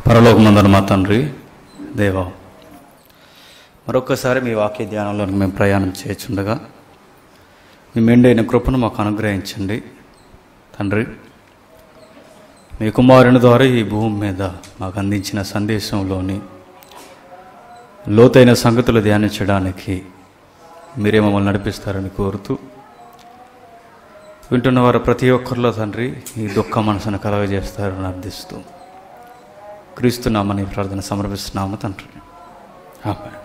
పరలోకమందన మా తండ్రి దేవా మరొకసారి మీ వాక్య ధ్యానంలోకి మేము ప్రయాణం చేయొచ్చుండగా మీ మెండైన కృపను మాకు అనుగ్రహించండి తండ్రి మీ కుమారుని ద్వారా ఈ భూమి మీద మాకు అందించిన సందేశంలోని లోతైన సంగతులు ధ్యానించడానికి మీరే మమ్మల్ని నడిపిస్తారని కోరుతూ వింటున్న వారు ప్రతి ఒక్కరిలో తండ్రి ఈ దుఃఖ మనసును కలగజేస్తారని అర్థిస్తూ క్రీస్తున్నామని ప్రార్థన సమర్పిస్తున్నాము తండ్రి ఆమేన్.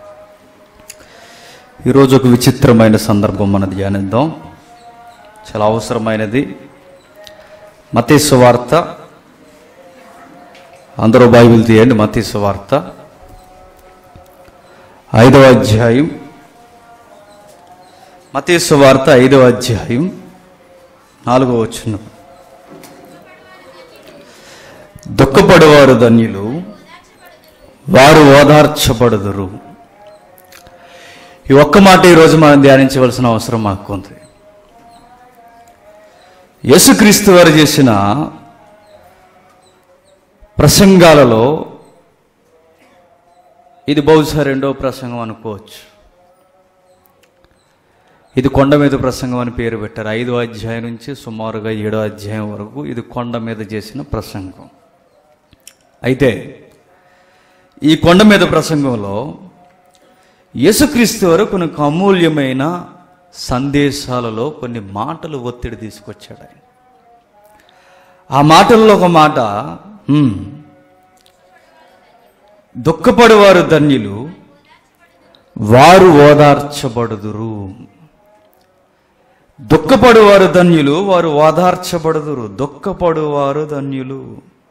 ఈరోజు ఒక విచిత్రమైన సందర్భం మనం ధ్యానిద్దాం చాలా అవసరమైనది మతేసు వార్త అందరూ బైబిల్ తీయండి మతేసు వార్త ఐదవ అధ్యాయం మతేసు వార్త ఐదవ అధ్యాయం నాలుగవ వచనం దుఃఖపడేవారు ధన్యులు వారు ఓదార్చబడుదురు ఈ ఒక్క మాట ఈరోజు మనం ధ్యానించవలసిన అవసరం మాకు ఉంది యేసుక్రీస్తు వారు చేసిన ప్రసంగాలలో ఇది బహుశా రెండో ప్రసంగం అనుకోవచ్చు ఇది కొండ మీద ప్రసంగం అని పేరు పెట్టారు ఐదో అధ్యాయం నుంచి సుమారుగా ఏడో అధ్యాయం వరకు ఇది కొండ మీద చేసిన ప్రసంగం అయితే ఈ కొండ మీద ప్రసంగంలో యేసుక్రీస్తు వారు కొన్ని అమూల్యమైన సందేశాలలో కొన్ని మాటలు ఒత్తిడి తీసుకొచ్చాడు ఆయన ఆ మాటల్లో ఒక మాట "హ్మ్, దుఃఖపడేవారు ధన్యులు వారు ఓదార్చబడుదురు దుఃఖపడువారు ధన్యులు వారు ఓదార్చబడుదురు దుఃఖపడువారు ధన్యులు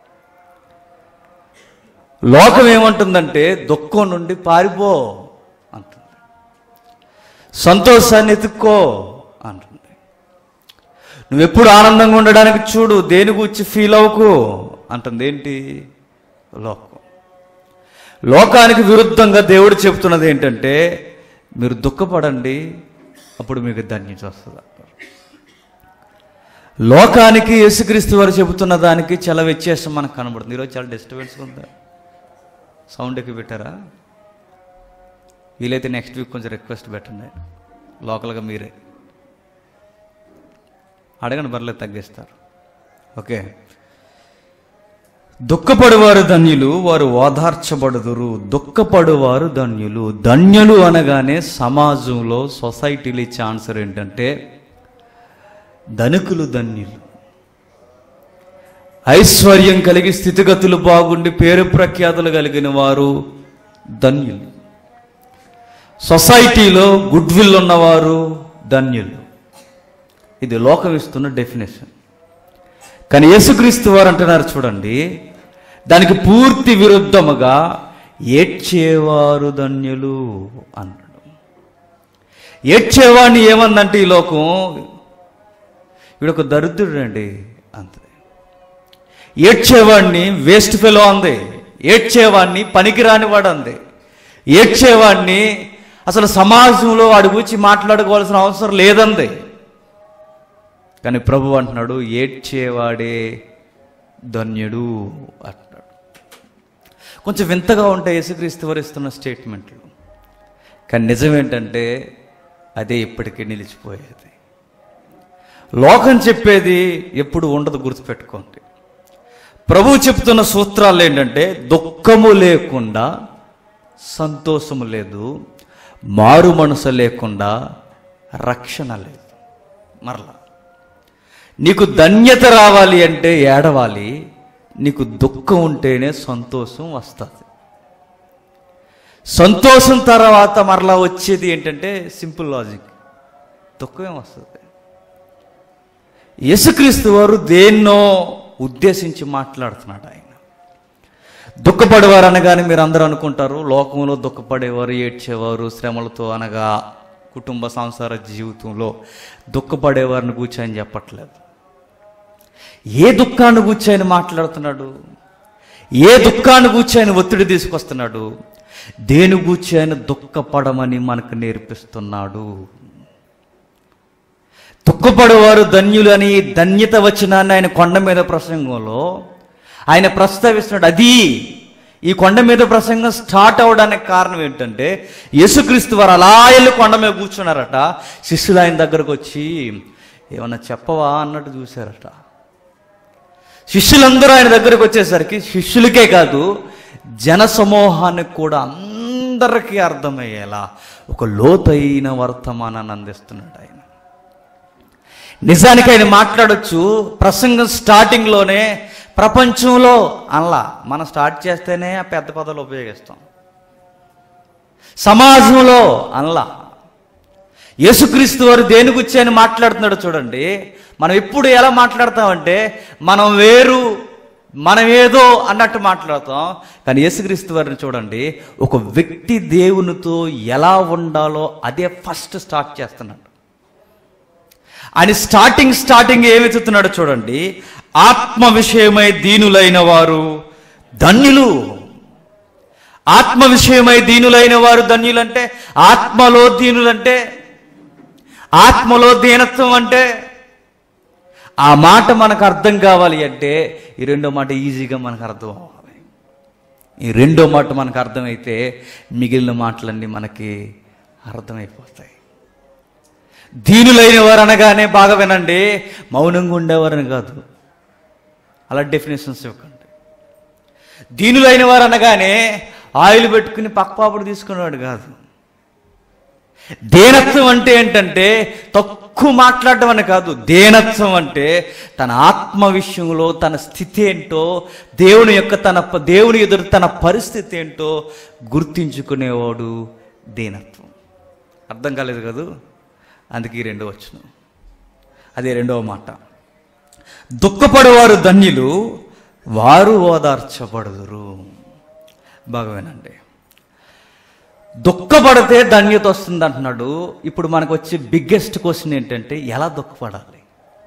లోకం ఏమంటుందంటే దుఃఖం నుండి పారిపో అంటుంది సంతోషాన్ని ఎత్తుక్కో అంటుంది నువ్వెప్పుడు ఆనందంగా ఉండడానికి చూడు దేని గురించి ఫీల్ అవ్వకు అంటుంది ఏంటి లోకం లోకానికి విరుద్ధంగా దేవుడు చెప్తున్నది ఏంటంటే మీరు దుఃఖపడండి అప్పుడు మీకు ధన్యత వస్తుంది అంటారు. లోకానికి యేసుక్రీస్తు వారు చెబుతున్న దానికి చాలా వ్యత్యాసం మనకు కనబడుతుంది ఈరోజు చాలా డిస్టర్బెన్స్ ఉందా సౌండ్ ఎక్కువ పెట్టారా వీలైతే నెక్స్ట్ వీక్ కొంచెం రిక్వెస్ట్ పెట్టండి లోకల్గా మీరే అడగండి బర్లేదు తగ్గిస్తారు ఓకే దుఃఖపడువారు ధన్యులు వారు ఓదార్చబడుదురు దుఃఖపడువారు ధన్యులు ధన్యులు అనగానే సమాజంలో సొసైటీలో ఇచ్చే ఆన్సర్ ఏంటంటే ధనికులు ధన్యులు ఐశ్వర్యం కలిగి స్థితిగతులు బాగుండి పేరు ప్రఖ్యాతులు కలిగిన వారు ధన్యులు సొసైటీలో గుడ్ విల్ ఉన్నవారు ధన్యులు ఇది లోకం ఇస్తున్న డెఫినేషన్ కానీ యేసుక్రీస్తు వారు అంటున్నారు చూడండి దానికి పూర్తి విరుద్ధముగా ఏడ్చేవారు ధన్యులు అన్నాడు ఏడ్చేవాడిని ఏమందంటే ఈ లోకం వీడొక దరిద్రుడు అండి అంతే ఏడ్చేవాడిని వేస్ట్ ఫెలో అంది ఏడ్చేవాడిని పనికిరానివాడు అంది ఏడ్చేవాడిని అసలు సమాజంలో వాడి గురించి మాట్లాడుకోవాల్సిన అవసరం లేదంది కానీ ప్రభు అంటున్నాడు ఏడ్చేవాడే ధన్యుడు అంటున్నాడు కొంచెం వింతగా ఉంటాయి యేసుక్రీస్తు వారు ఇస్తున్న స్టేట్మెంట్లు కానీ నిజం ఏంటంటే అదే ఇప్పటికీ నిలిచిపోయేది లోకం చెప్పేది ఎప్పుడు ఉండదు గుర్తుపెట్టుకోండి ప్రభు చెప్తున్న సూత్రాలు ఏంటంటే దుఃఖము లేకుండా సంతోషము లేదు మారు మనసు లేకుండా రక్షణ లేదు మరలా నీకు ధన్యత రావాలి అంటే ఏడవాలి నీకు దుఃఖం ఉంటేనే సంతోషం వస్తుంది సంతోషం తర్వాత మరలా వచ్చేది ఏంటంటే సింపుల్ లాజిక్ దుఃఖం వస్తుంది యేసుక్రీస్తు వారు దేన్నో ఉద్దేశించి మాట్లాడుతున్నాడు ఆయన దుఃఖపడేవారు అనగానే మీరు అందరూ అనుకుంటారు లోకంలో దుఃఖపడేవారు ఏడ్చేవారు శ్రమలతో అనగా కుటుంబ సంసార జీవితంలో దుఃఖపడేవారిని కూర్చొని చెప్పట్లేదు ఏ దుఃఖాన్ని కూర్చొని మాట్లాడుతున్నాడు ఏ దుఃఖాన్ని కూర్చొని ఒత్తిడి తీసుకొస్తున్నాడు దేని కూర్చొని దుఃఖపడమని మనకు నేర్పిస్తున్నాడు దుఃఖపడేవారు ధన్యులు అని ధన్యత వచనాన్ని ఆయన కొండ మీద ప్రసంగంలో ఆయన ప్రస్తావిస్తున్నాడు అది ఈ కొండ మీద ప్రసంగం స్టార్ట్ అవడానికి కారణం ఏంటంటే యేసుక్రీస్తు వారు అలా వెళ్ళి కొండ మీద కూర్చున్నారట శిష్యులు ఆయన దగ్గరకు వచ్చి ఏమన్నా చెప్పవా అన్నట్టు చూశారట శిష్యులందరూ ఆయన దగ్గరకు వచ్చేసరికి శిష్యులకే కాదు జన సమూహానికి కూడా అందరికీ అర్థమయ్యేలా ఒక లోతైన వర్తమానాన్ని అందిస్తున్నాడు ఆయన నిజానికి ఆయన మాట్లాడొచ్చు ప్రసంగం స్టార్టింగ్లోనే ప్రపంచంలో అనలా మనం స్టార్ట్ చేస్తేనే ఆ పెద్ద పదాలు ఉపయోగిస్తాం సమాజంలో అనలా యేసుక్రీస్తు వారు దేని గురించి అని మాట్లాడుతున్నాడు చూడండి మనం ఎప్పుడు ఎలా మాట్లాడతామంటే మనం వేరు మనం ఏదో అన్నట్టు మాట్లాడతాం కానీ యేసుక్రీస్తు వారిని చూడండి ఒక వ్యక్తి దేవునితో ఎలా ఉండాలో అదే ఫస్ట్ స్టార్ట్ చేస్తున్నాడు ఆయన స్టార్టింగ్ స్టార్టింగ్ ఏమి చెప్తున్నాడో చూడండి ఆత్మ విషయమై దీనులైన వారు ధన్యులు ఆత్మ విషయమై దీనులైన వారు ధన్యులంటే ఆత్మలో దీనులంటే ఆత్మలో దీనత్వం అంటే ఆ మాట మనకు అర్థం కావాలి అంటే ఈ రెండో మాట ఈజీగా మనకు అర్థం అవ్వాలి ఈ రెండో మాట మనకు అర్థమైతే మిగిలిన మాటలన్నీ మనకి అర్థమైపోతాయి దీనులైన వారు అనగానే బాగా వినండి మౌనంగా ఉండేవారని కాదు అలా డెఫినేషన్స్ ఇవ్వకండి దీనులైన వారు అనగానే ఆయిల్ పెట్టుకుని పక్కపాపుడు తీసుకునేవాడు కాదు దేనత్వం అంటే ఏంటంటే తక్కువ మాట్లాడడం అని కాదు దేనత్వం అంటే తన ఆత్మ విషయంలో తన స్థితి ఏంటో దేవుని యొక్క తన ప- దేవుని ఎదురు తన పరిస్థితి ఏంటో గుర్తించుకునేవాడు దేనత్వం అర్థం కాలేదు కదూ అందుకే ఈ రెండో వచ్చిన అదే రెండవ మాట దుఃఖపడేవారు ధన్యులు వారు ఓదార్చబడుదురు బాగా వినండి దుఃఖపడితే ధన్యత వస్తుంది అంటున్నాడు ఇప్పుడు మనకు వచ్చే బిగ్గెస్ట్ క్వశ్చన్ ఏంటంటే ఎలా దుఃఖపడాలి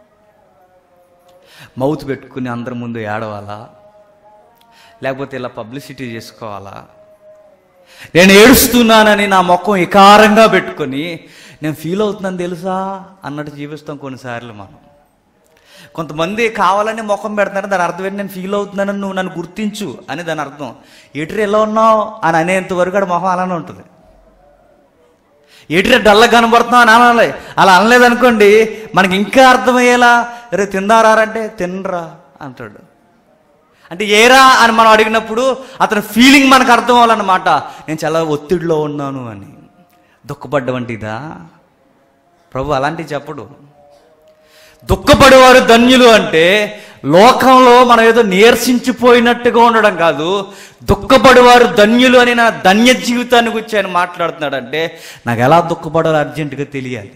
మౌత్ పెట్టుకుని అందరి ముందు ఏడవాలా లేకపోతే ఇలా పబ్లిసిటీ చేసుకోవాలా నేను ఏడుస్తున్నానని నా ముఖం వికారంగా పెట్టుకొని నేను ఫీల్ అవుతున్నాను తెలుసా అన్నట్టు జీవిస్తాం కొన్నిసార్లు మనం కొంతమంది కావాలని ముఖం పెడతారు దాని అర్థం ఏంటి నేను ఫీల్ అవుతున్నానని నువ్వు నన్ను గుర్తించు అని దాని అర్థం ఎటురు ఎలా ఉన్నావు అని అనేంత వరకు ఆడ మొహం అలానే ఉంటుంది ఎటురే డల్లా కనబడుతున్నావు అని అనాలి అలా అనలేదు అనుకోండి మనకి ఇంకా అర్థమయ్యేలా రే తిందారంటే తినరా అంటాడు అంటే ఏరా అని మనం అడిగినప్పుడు అతని ఫీలింగ్ మనకు అర్థం అవ్వాలన్నమాట నేను చాలా ఒత్తిడిలో ఉన్నాను అని దుఃఖపడ్డవంటిదా ప్రభు అలాంటివి చెప్పడు దుఃఖపడేవారు ధన్యులు అంటే లోకంలో మనం ఏదో నీరసించిపోయినట్టుగా ఉండడం కాదు దుఃఖపడేవారు ధన్యులు అని నా ధన్య జీవితాన్ని గురించి ఆయన మాట్లాడుతున్నాడంటే నాకు ఎలా దుఃఖపడాలో అర్జెంటుగా తెలియాలి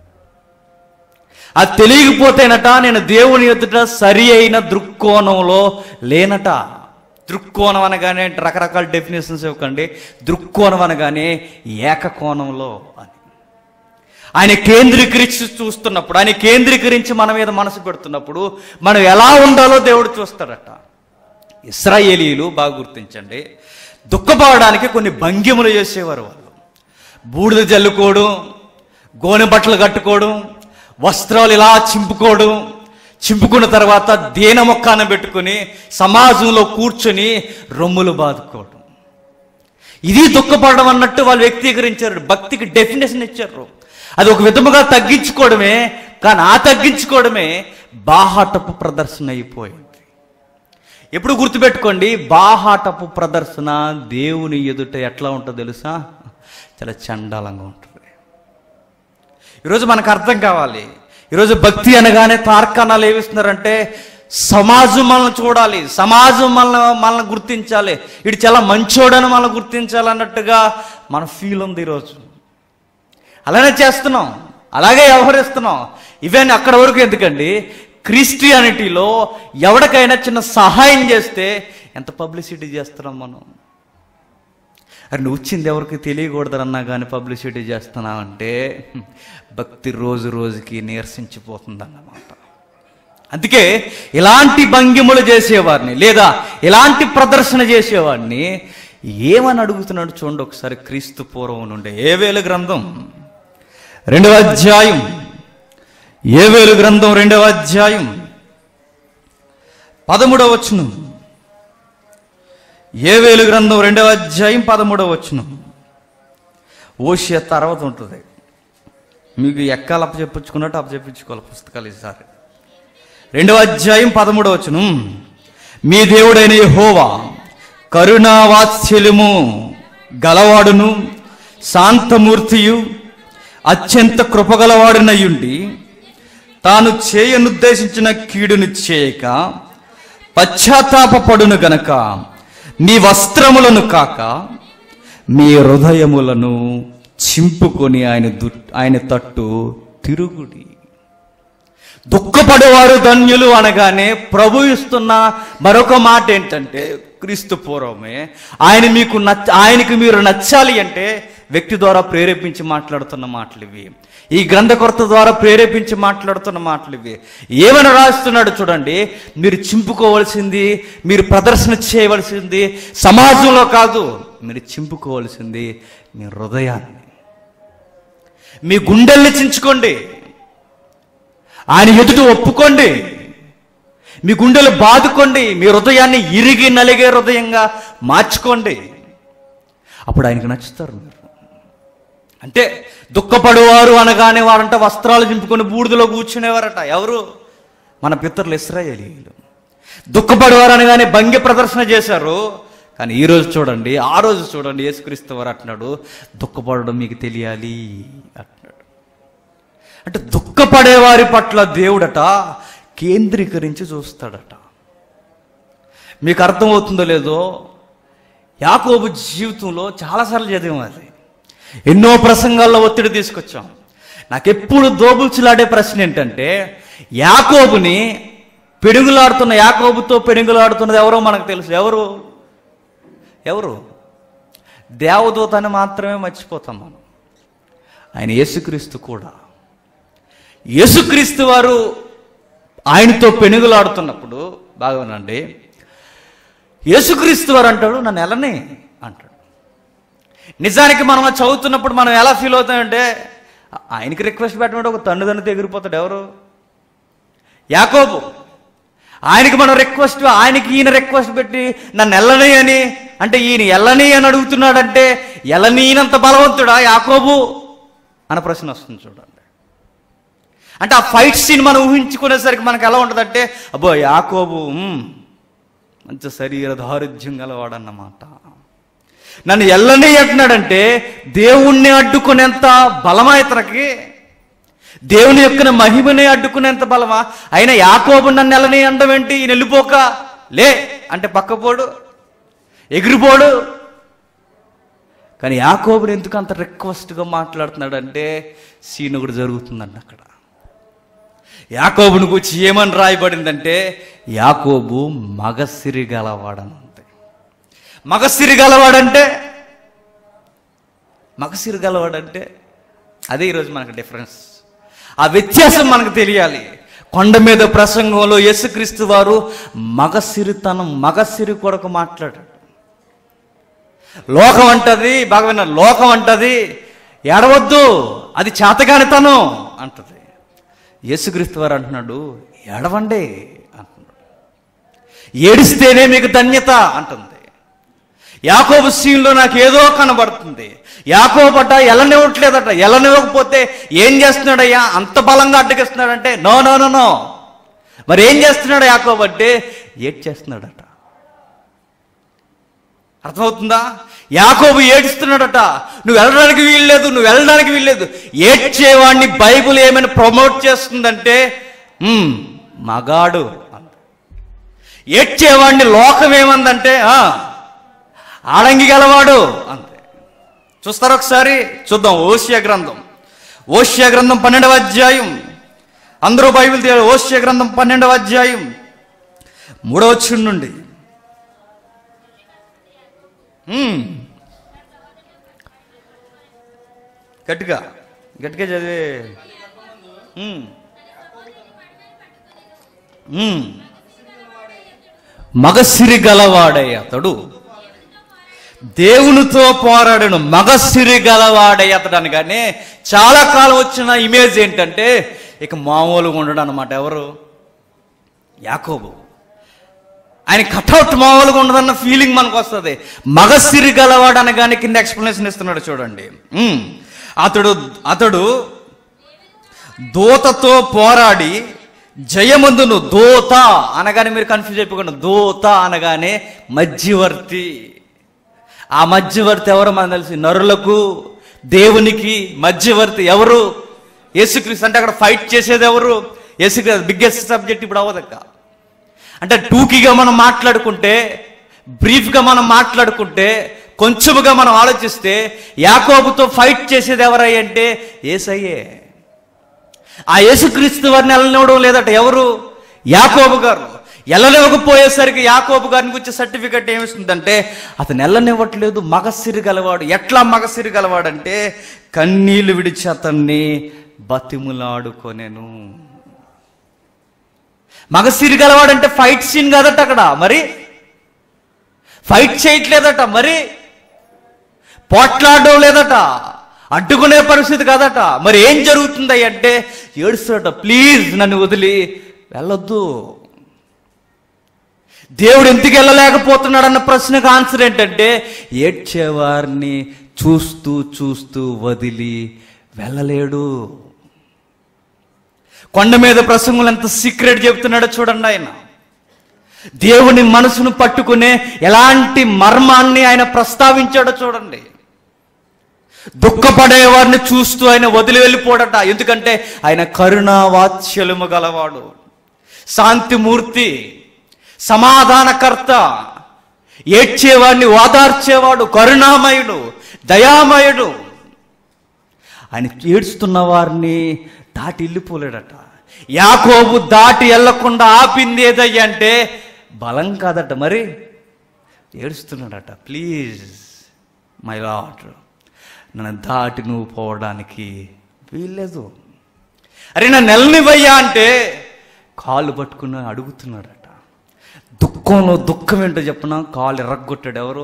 అది తెలియకపోతేనట నేను దేవుని ఎదుట సరి అయిన దృక్కోణంలో లేనట దృక్కోణం అనగానే రకరకాల డెఫినేషన్స్ ఇవ్వకండి దృక్కోణం అనగానే ఏకకోణంలో అని ఆయన కేంద్రీకరించి చూస్తున్నప్పుడు ఆయన కేంద్రీకరించి మన మీద మనసు పెడుతున్నప్పుడు మనం ఎలా ఉండాలో దేవుడు చూస్తాడట ఇస్రాయేలీలు బాగా గుర్తించండి దుఃఖపడడానికి కొన్ని భంగిములు చేసేవారు వాళ్ళు బూడిద జల్లుకోవడం గోనె బట్టలు కట్టుకోవడం వస్త్రాలు ఇలా చింపుకోవడం చింపుకున్న తర్వాత దేన మొక్కాన పెట్టుకుని సమాజంలో కూర్చొని రొమ్ములు బాదుకోవడం ఇది దుఃఖపడడం అన్నట్టు వాళ్ళు వ్యక్తీకరించారు భక్తికి డెఫినేషన్ ఇచ్చారు అది ఒక విధముగా తగ్గించుకోవడమే కానీ ఆ తగ్గించుకోవడమే బాహాటపు ప్రదర్శన అయిపోయింది ఎప్పుడు గుర్తుపెట్టుకోండి బాహాటపు ప్రదర్శన దేవుని ఎదుట ఎట్లా ఉంటుందో తెలుసా చాలా చండాలంగా ఉంటుంది ఈరోజు మనకు అర్థం కావాలి ఈరోజు భక్తి అనగానే తార్కాణాలు ఏమిస్తున్నారంటే సమాజం మనల్ని చూడాలి సమాజం మనల్ని మనల్ని గుర్తించాలి ఇటు చాలా మంచోడని మనల్ని గుర్తించాలి అన్నట్టుగా మన ఫీల్ ఉంది ఈరోజు అలానే చేస్తున్నాం అలాగే వ్యవహరిస్తున్నాం ఇవన్నీ అక్కడ వరకు ఎందుకండి క్రిస్టియానిటీలో ఎవరికైనా చిన్న సహాయం చేస్తే ఎంత పబ్లిసిటీ చేస్తున్నాం మనం అరే నువ్వు వచ్చింది ఎవరికి తెలియకూడదన్నా కానీ పబ్లిసిటీ చేస్తున్నావంటే హ్మ్, భక్తి రోజు రోజుకి నీరసించిపోతుందన్నమాట అందుకే ఇలాంటి భంగిములు చేసేవారిని లేదా ఇలాంటి ప్రదర్శన చేసేవాడిని ఏమని అడుగుతున్నాడు చూడండి ఒకసారి క్రీస్తు పూర్వం నుండి ఏవేలు గ్రంథం రెండవ అధ్యాయం ఏవేలు గ్రంథం రెండవ అధ్యాయం పదమూడవ వచనం ఏ వేలు గ్రంథం రెండవ అధ్యాయం పదమూడవ వచ్చును ఓషియ తర్వాత ఉంటుంది మీకు ఎక్కాలు అప్పచెప్పించుకున్నట్టు అప్పచెప్పించుకోవాలి పుస్తకాలు ఈసారి రెండవ అధ్యాయం పదమూడవ వచ్చును మీ దేవుడైన యెహోవా కరుణావాత్సల్యము గలవాడును శాంతమూర్తియు అత్యంత కృపగలవాడునయ్యుండి తాను చేయనుద్దేశించిన కీడును చేయక పశ్చాత్తాపడును గనక నీ వస్త్రములను కాక మీ హృదయములను చింపుకొని ఆయన దు ఆయన తట్టు తిరుగుడి దుఃఖపడేవారు ధన్యులు అనగానే ప్రభు ఇస్తున్న మరొక మాట ఏంటంటే క్రీస్తు పూర్వమే ఆయన మీకు నచ్చ ఆయనకి మీరు నచ్చాలి అంటే వ్యక్తి ద్వారా ప్రేరేపించి మాట్లాడుతున్న మాటలు ఇవి ఈ గ్రంథకర్త ద్వారా ప్రేరేపించి మాట్లాడుతున్న మాటలు ఇవి ఏమని రాస్తున్నాడు చూడండి మీరు చింపుకోవలసింది మీరు ప్రదర్శన చేయవలసింది సమాజంలో కాదు మీరు చింపుకోవలసింది మీ హృదయాన్ని మీ గుండెల్ని చించుకోండి ఆయన ఎదుట ఒప్పుకోండి మీ గుండెలు బాదుకోండి మీ హృదయాన్ని ఇరిగి నలిగే హృదయంగా మార్చుకోండి అప్పుడు ఆయనకు నచ్చుతారు మీరు అంటే దుఃఖపడేవారు అనగానే వారంట వస్త్రాలు చింపుకొని బూడిదలో కూర్చునేవారట ఎవరు మన పితరులు ఇస్రాయేలీలు దుఃఖపడేవారు అనగానే భంగి ప్రదర్శన చేశారు కానీ ఈ రోజు చూడండి ఆ రోజు చూడండి యేసుక్రీస్తు వారు అంటున్నాడు దుఃఖపడడం మీకు తెలియాలి అంటున్నాడు అంటే దుఃఖపడేవారి పట్ల దేవుడట కేంద్రీకరించి చూస్తాడట మీకు అర్థమవుతుందో లేదో యాకోబు జీవితంలో చాలాసార్లు చదివాం అది ఎన్నో ప్రసంగాల్లో ఒత్తిడి తీసుకొచ్చాం నాకెప్పుడు దోబుల్చులాడే ప్రశ్న ఏంటంటే యాకోబుని పెడుగులాడుతున్న యాకోబుతో పెడుగులాడుతున్నది ఎవరో మనకు తెలుసు ఎవరు ఎవరు దేవదూత అని మాత్రమే మర్చిపోతాం మనం ఆయన యేసుక్రీస్తు కూడా యేసుక్రీస్తు వారు ఆయనతో పెనుగులాడుతున్నప్పుడు బాగానండి యేసుక్రీస్తు వారు అంటాడు నన్ను ఎలనే అంటాడు నిజానికి మనం అది చదువుతున్నప్పుడు మనం ఎలా ఫీల్ అవుతామంటే ఆయనకి రిక్వెస్ట్ పెట్టమంటే ఒక తండ్రిదండ్రితో ఎగిరిపోతాడు ఎవరు యాకోబు ఆయనకి మనం రిక్వెస్ట్ ఆయనకి ఈయన రిక్వెస్ట్ పెట్టి నన్ను ఎల్లని అని అంటే ఈయన ఎల్లని అని అడుగుతున్నాడంటే ఎలనీనంత బలవంతుడా యాకోబు అన్న ప్రశ్న వస్తుంది చూడండి అంటే ఆ ఫైట్ సీన్ మనం ఊహించుకునేసరికి మనకు ఎలా ఉంటుందంటే అబ్బో యాకోబు మ్, మంచి శరీర దారుఢ్యం గలవాడన్నమాట నన్ను ఎల్లని అంటున్నాడంటే దేవుణ్ణి అడ్డుకునేంత బలమా ఇతనికి దేవుని యొక్క మహిమని అడ్డుకునేంత బలమా అయినా యాకోబు నన్ను ఎల్లని అనడం ఏంటి ఈయన వెళ్ళిపోక లే అంటే పక్కపోడు ఎగిరిపోడు కానీ యాకోబుని ఎందుకు అంత రిక్వెస్ట్గా మాట్లాడుతున్నాడంటే సీన్ ఒకటి జరుగుతుందండి అక్కడ యాకోబుని గురించి ఏమని రాయబడిందంటే యాకోబు మగసిరి గలవాడని ఉంది మగసిరి గలవాడంటే మగసిరి గలవాడంటే అదే ఈరోజు మనకు డిఫరెన్స్ ఆ వ్యత్యాసం మనకు తెలియాలి కొండ మీద ప్రసంగంలో యేసుక్రీస్తు వారు మగసిరితనం మగసిరి కొరకు మాట్లాడాడు లోకం అంటది బాగా విన్నారు లోకం అంటది ఏడవద్దు అది చేతగానితనం అంటది యేసుక్రీస్తు వారు అంటున్నాడు ఏడవండి అంటున్నాడు ఏడిస్తేనే మీకు ధన్యత అంటుంది యాకోబు సీన్లో నాకు ఏదో కనబడుతుంది యాకోబట ఎలనివ్వట్లేదట ఎలనివ్వకపోతే ఏం చేస్తున్నాడయ్యా అంత బలంగా అడ్డగిస్తున్నాడంటే నో నో నో నో మరి ఏం చేస్తున్నాడు యాకోబు అంటే ఏడ్ చేస్తున్నాడట అర్థమవుతుందా యాకోబు ఏడుస్తున్నాడట నువ్వు వెళ్ళడానికి వీల్లేదు నువ్వు వెళ్ళడానికి వీల్లేదు ఏడ్చేవాడిని బైబిల్ ఏమైనా ప్రమోట్ చేస్తుందంటే "ఉమ్, మగాడు అంది. ఏడ్చేవాడిని లోకం ఏమందంటే "ఆ, ఆడంగి గలవాడు అంతే చూస్తారు ఒకసారి చూద్దాం ఓషియా గ్రంథం ఓషియా గ్రంథం పన్నెండవ అధ్యాయం అందరూ బైబిల్ తీయాలి ఓషియా గ్రంథం పన్నెండవ అధ్యాయం మూడవ వచ్చి నుండి మ్మ్. గట్టిగా గట్టిగా చదివే మ్మ్. మ్మ్. మగసిరి గలవాడే అతడు దేవునితో పోరాడను మగసిరి గలవాడే అతడు అనగానే చాలా కాలం వచ్చిన ఇమేజ్ ఏంటంటే ఇక మామూలుగా ఉండడు అనమాట ఎవరు యాకోబు ఆయన కటౌట్ మామూలుగా ఉండదన్న ఫీలింగ్ మనకు వస్తుంది మగసిరి గలవాడు అనగానే కింద ఎక్స్ప్లెనేషన్ ఇస్తున్నాడు చూడండి ఉమ్. అతడు అతడు దూతతో పోరాడి జయమందును దూత అనగానే మీరు కన్ఫ్యూజ్ అయిపోకుండా దూత అనగానే మధ్యవర్తి ఆ మధ్యవర్తి ఎవరు మనకు తెలిసి నరులకు దేవునికి మధ్యవర్తి ఎవరు యేసుక్రీస్తు అంటే అక్కడ ఫైట్ చేసేది ఎవరు యేసుక్రీస్తు బిగ్గెస్ట్ సబ్జెక్ట్ ఇప్పుడు అవ్వదక్క అంటే టూకీగా మనం మాట్లాడుకుంటే బ్రీఫ్గా మనం మాట్లాడుకుంటే కొంచెముగా మనం ఆలోచిస్తే యాకోబుతో ఫైట్ చేసేది ఎవరై అంటే ఏసయ్యే ఆ యేసుక్రీస్తు వారిని వెళ్ళనివ్వడం లేదట ఎవరు యాకోబు గారు వెళ్ళనివ్వకపోయేసరికి యాకోబు గారిని గురించి సర్టిఫికెట్ ఏమిస్తుందంటే అతను వెళ్ళనివ్వట్లేదు మగసిరి గలవాడు ఎట్లా మగసిరి గలవాడంటే కన్నీళ్లు విడిచి అతన్ని బతిములాడుకొనెను మగసిరి గలవాడంటే ఫైట్ సీన్ కాదట అక్కడ మరి ఫైట్ చేయట్లేదట మరి పోట్లాడడం లేదట అడ్డుకునే పరిస్థితి కాదట మరి ఏం జరుగుతుంది అంటే ఏడుస్తాడట ప్లీజ్ నన్ను వదిలి వెళ్ళొద్దు దేవుడు ఎందుకు వెళ్ళలేకపోతున్నాడన్న ప్రశ్నకు ఆన్సర్ ఏంటంటే ఏడ్చేవారిని చూస్తూ చూస్తూ వదిలి వెళ్ళలేడు కొండ మీద ప్రసంగులు ఎంత సీక్రెట్ చెప్తున్నాడో చూడండి ఆయన దేవుని మనసును పట్టుకునే ఎలాంటి మర్మాన్ని ఆయన ప్రస్తావించాడో చూడండి దుఃఖపడే వారిని చూస్తూ ఆయన వదిలి వెళ్ళిపోడట ఎందుకంటే ఆయన కరుణా వాత్సల్యము గలవాడు శాంతిమూర్తి సమాధానకర్త ఏడ్చేవాడిని ఓదార్చేవాడు కరుణామయుడు దయామయుడు ఆయన ఏడుస్తున్న వారిని దాటి వెళ్ళిపోలేడట యాకోబు దాటి వెళ్లకుండా ఆపింది ఏదయ్యా అంటే బలం కాదట మరి ఏడుస్తున్నాడట ప్లీజ్ మై లాడ్ నన్ను దాటి నువ్వు పోవడానికి వీల్లేదు అరే నా నెలనివయ్యా అంటే కాళ్ళు పట్టుకుని అడుగుతున్నాడట దుఃఖంలో దుఃఖం ఏంటో చెప్పిన కాళ్ళు ఎర్రగొట్టాడు ఎవరు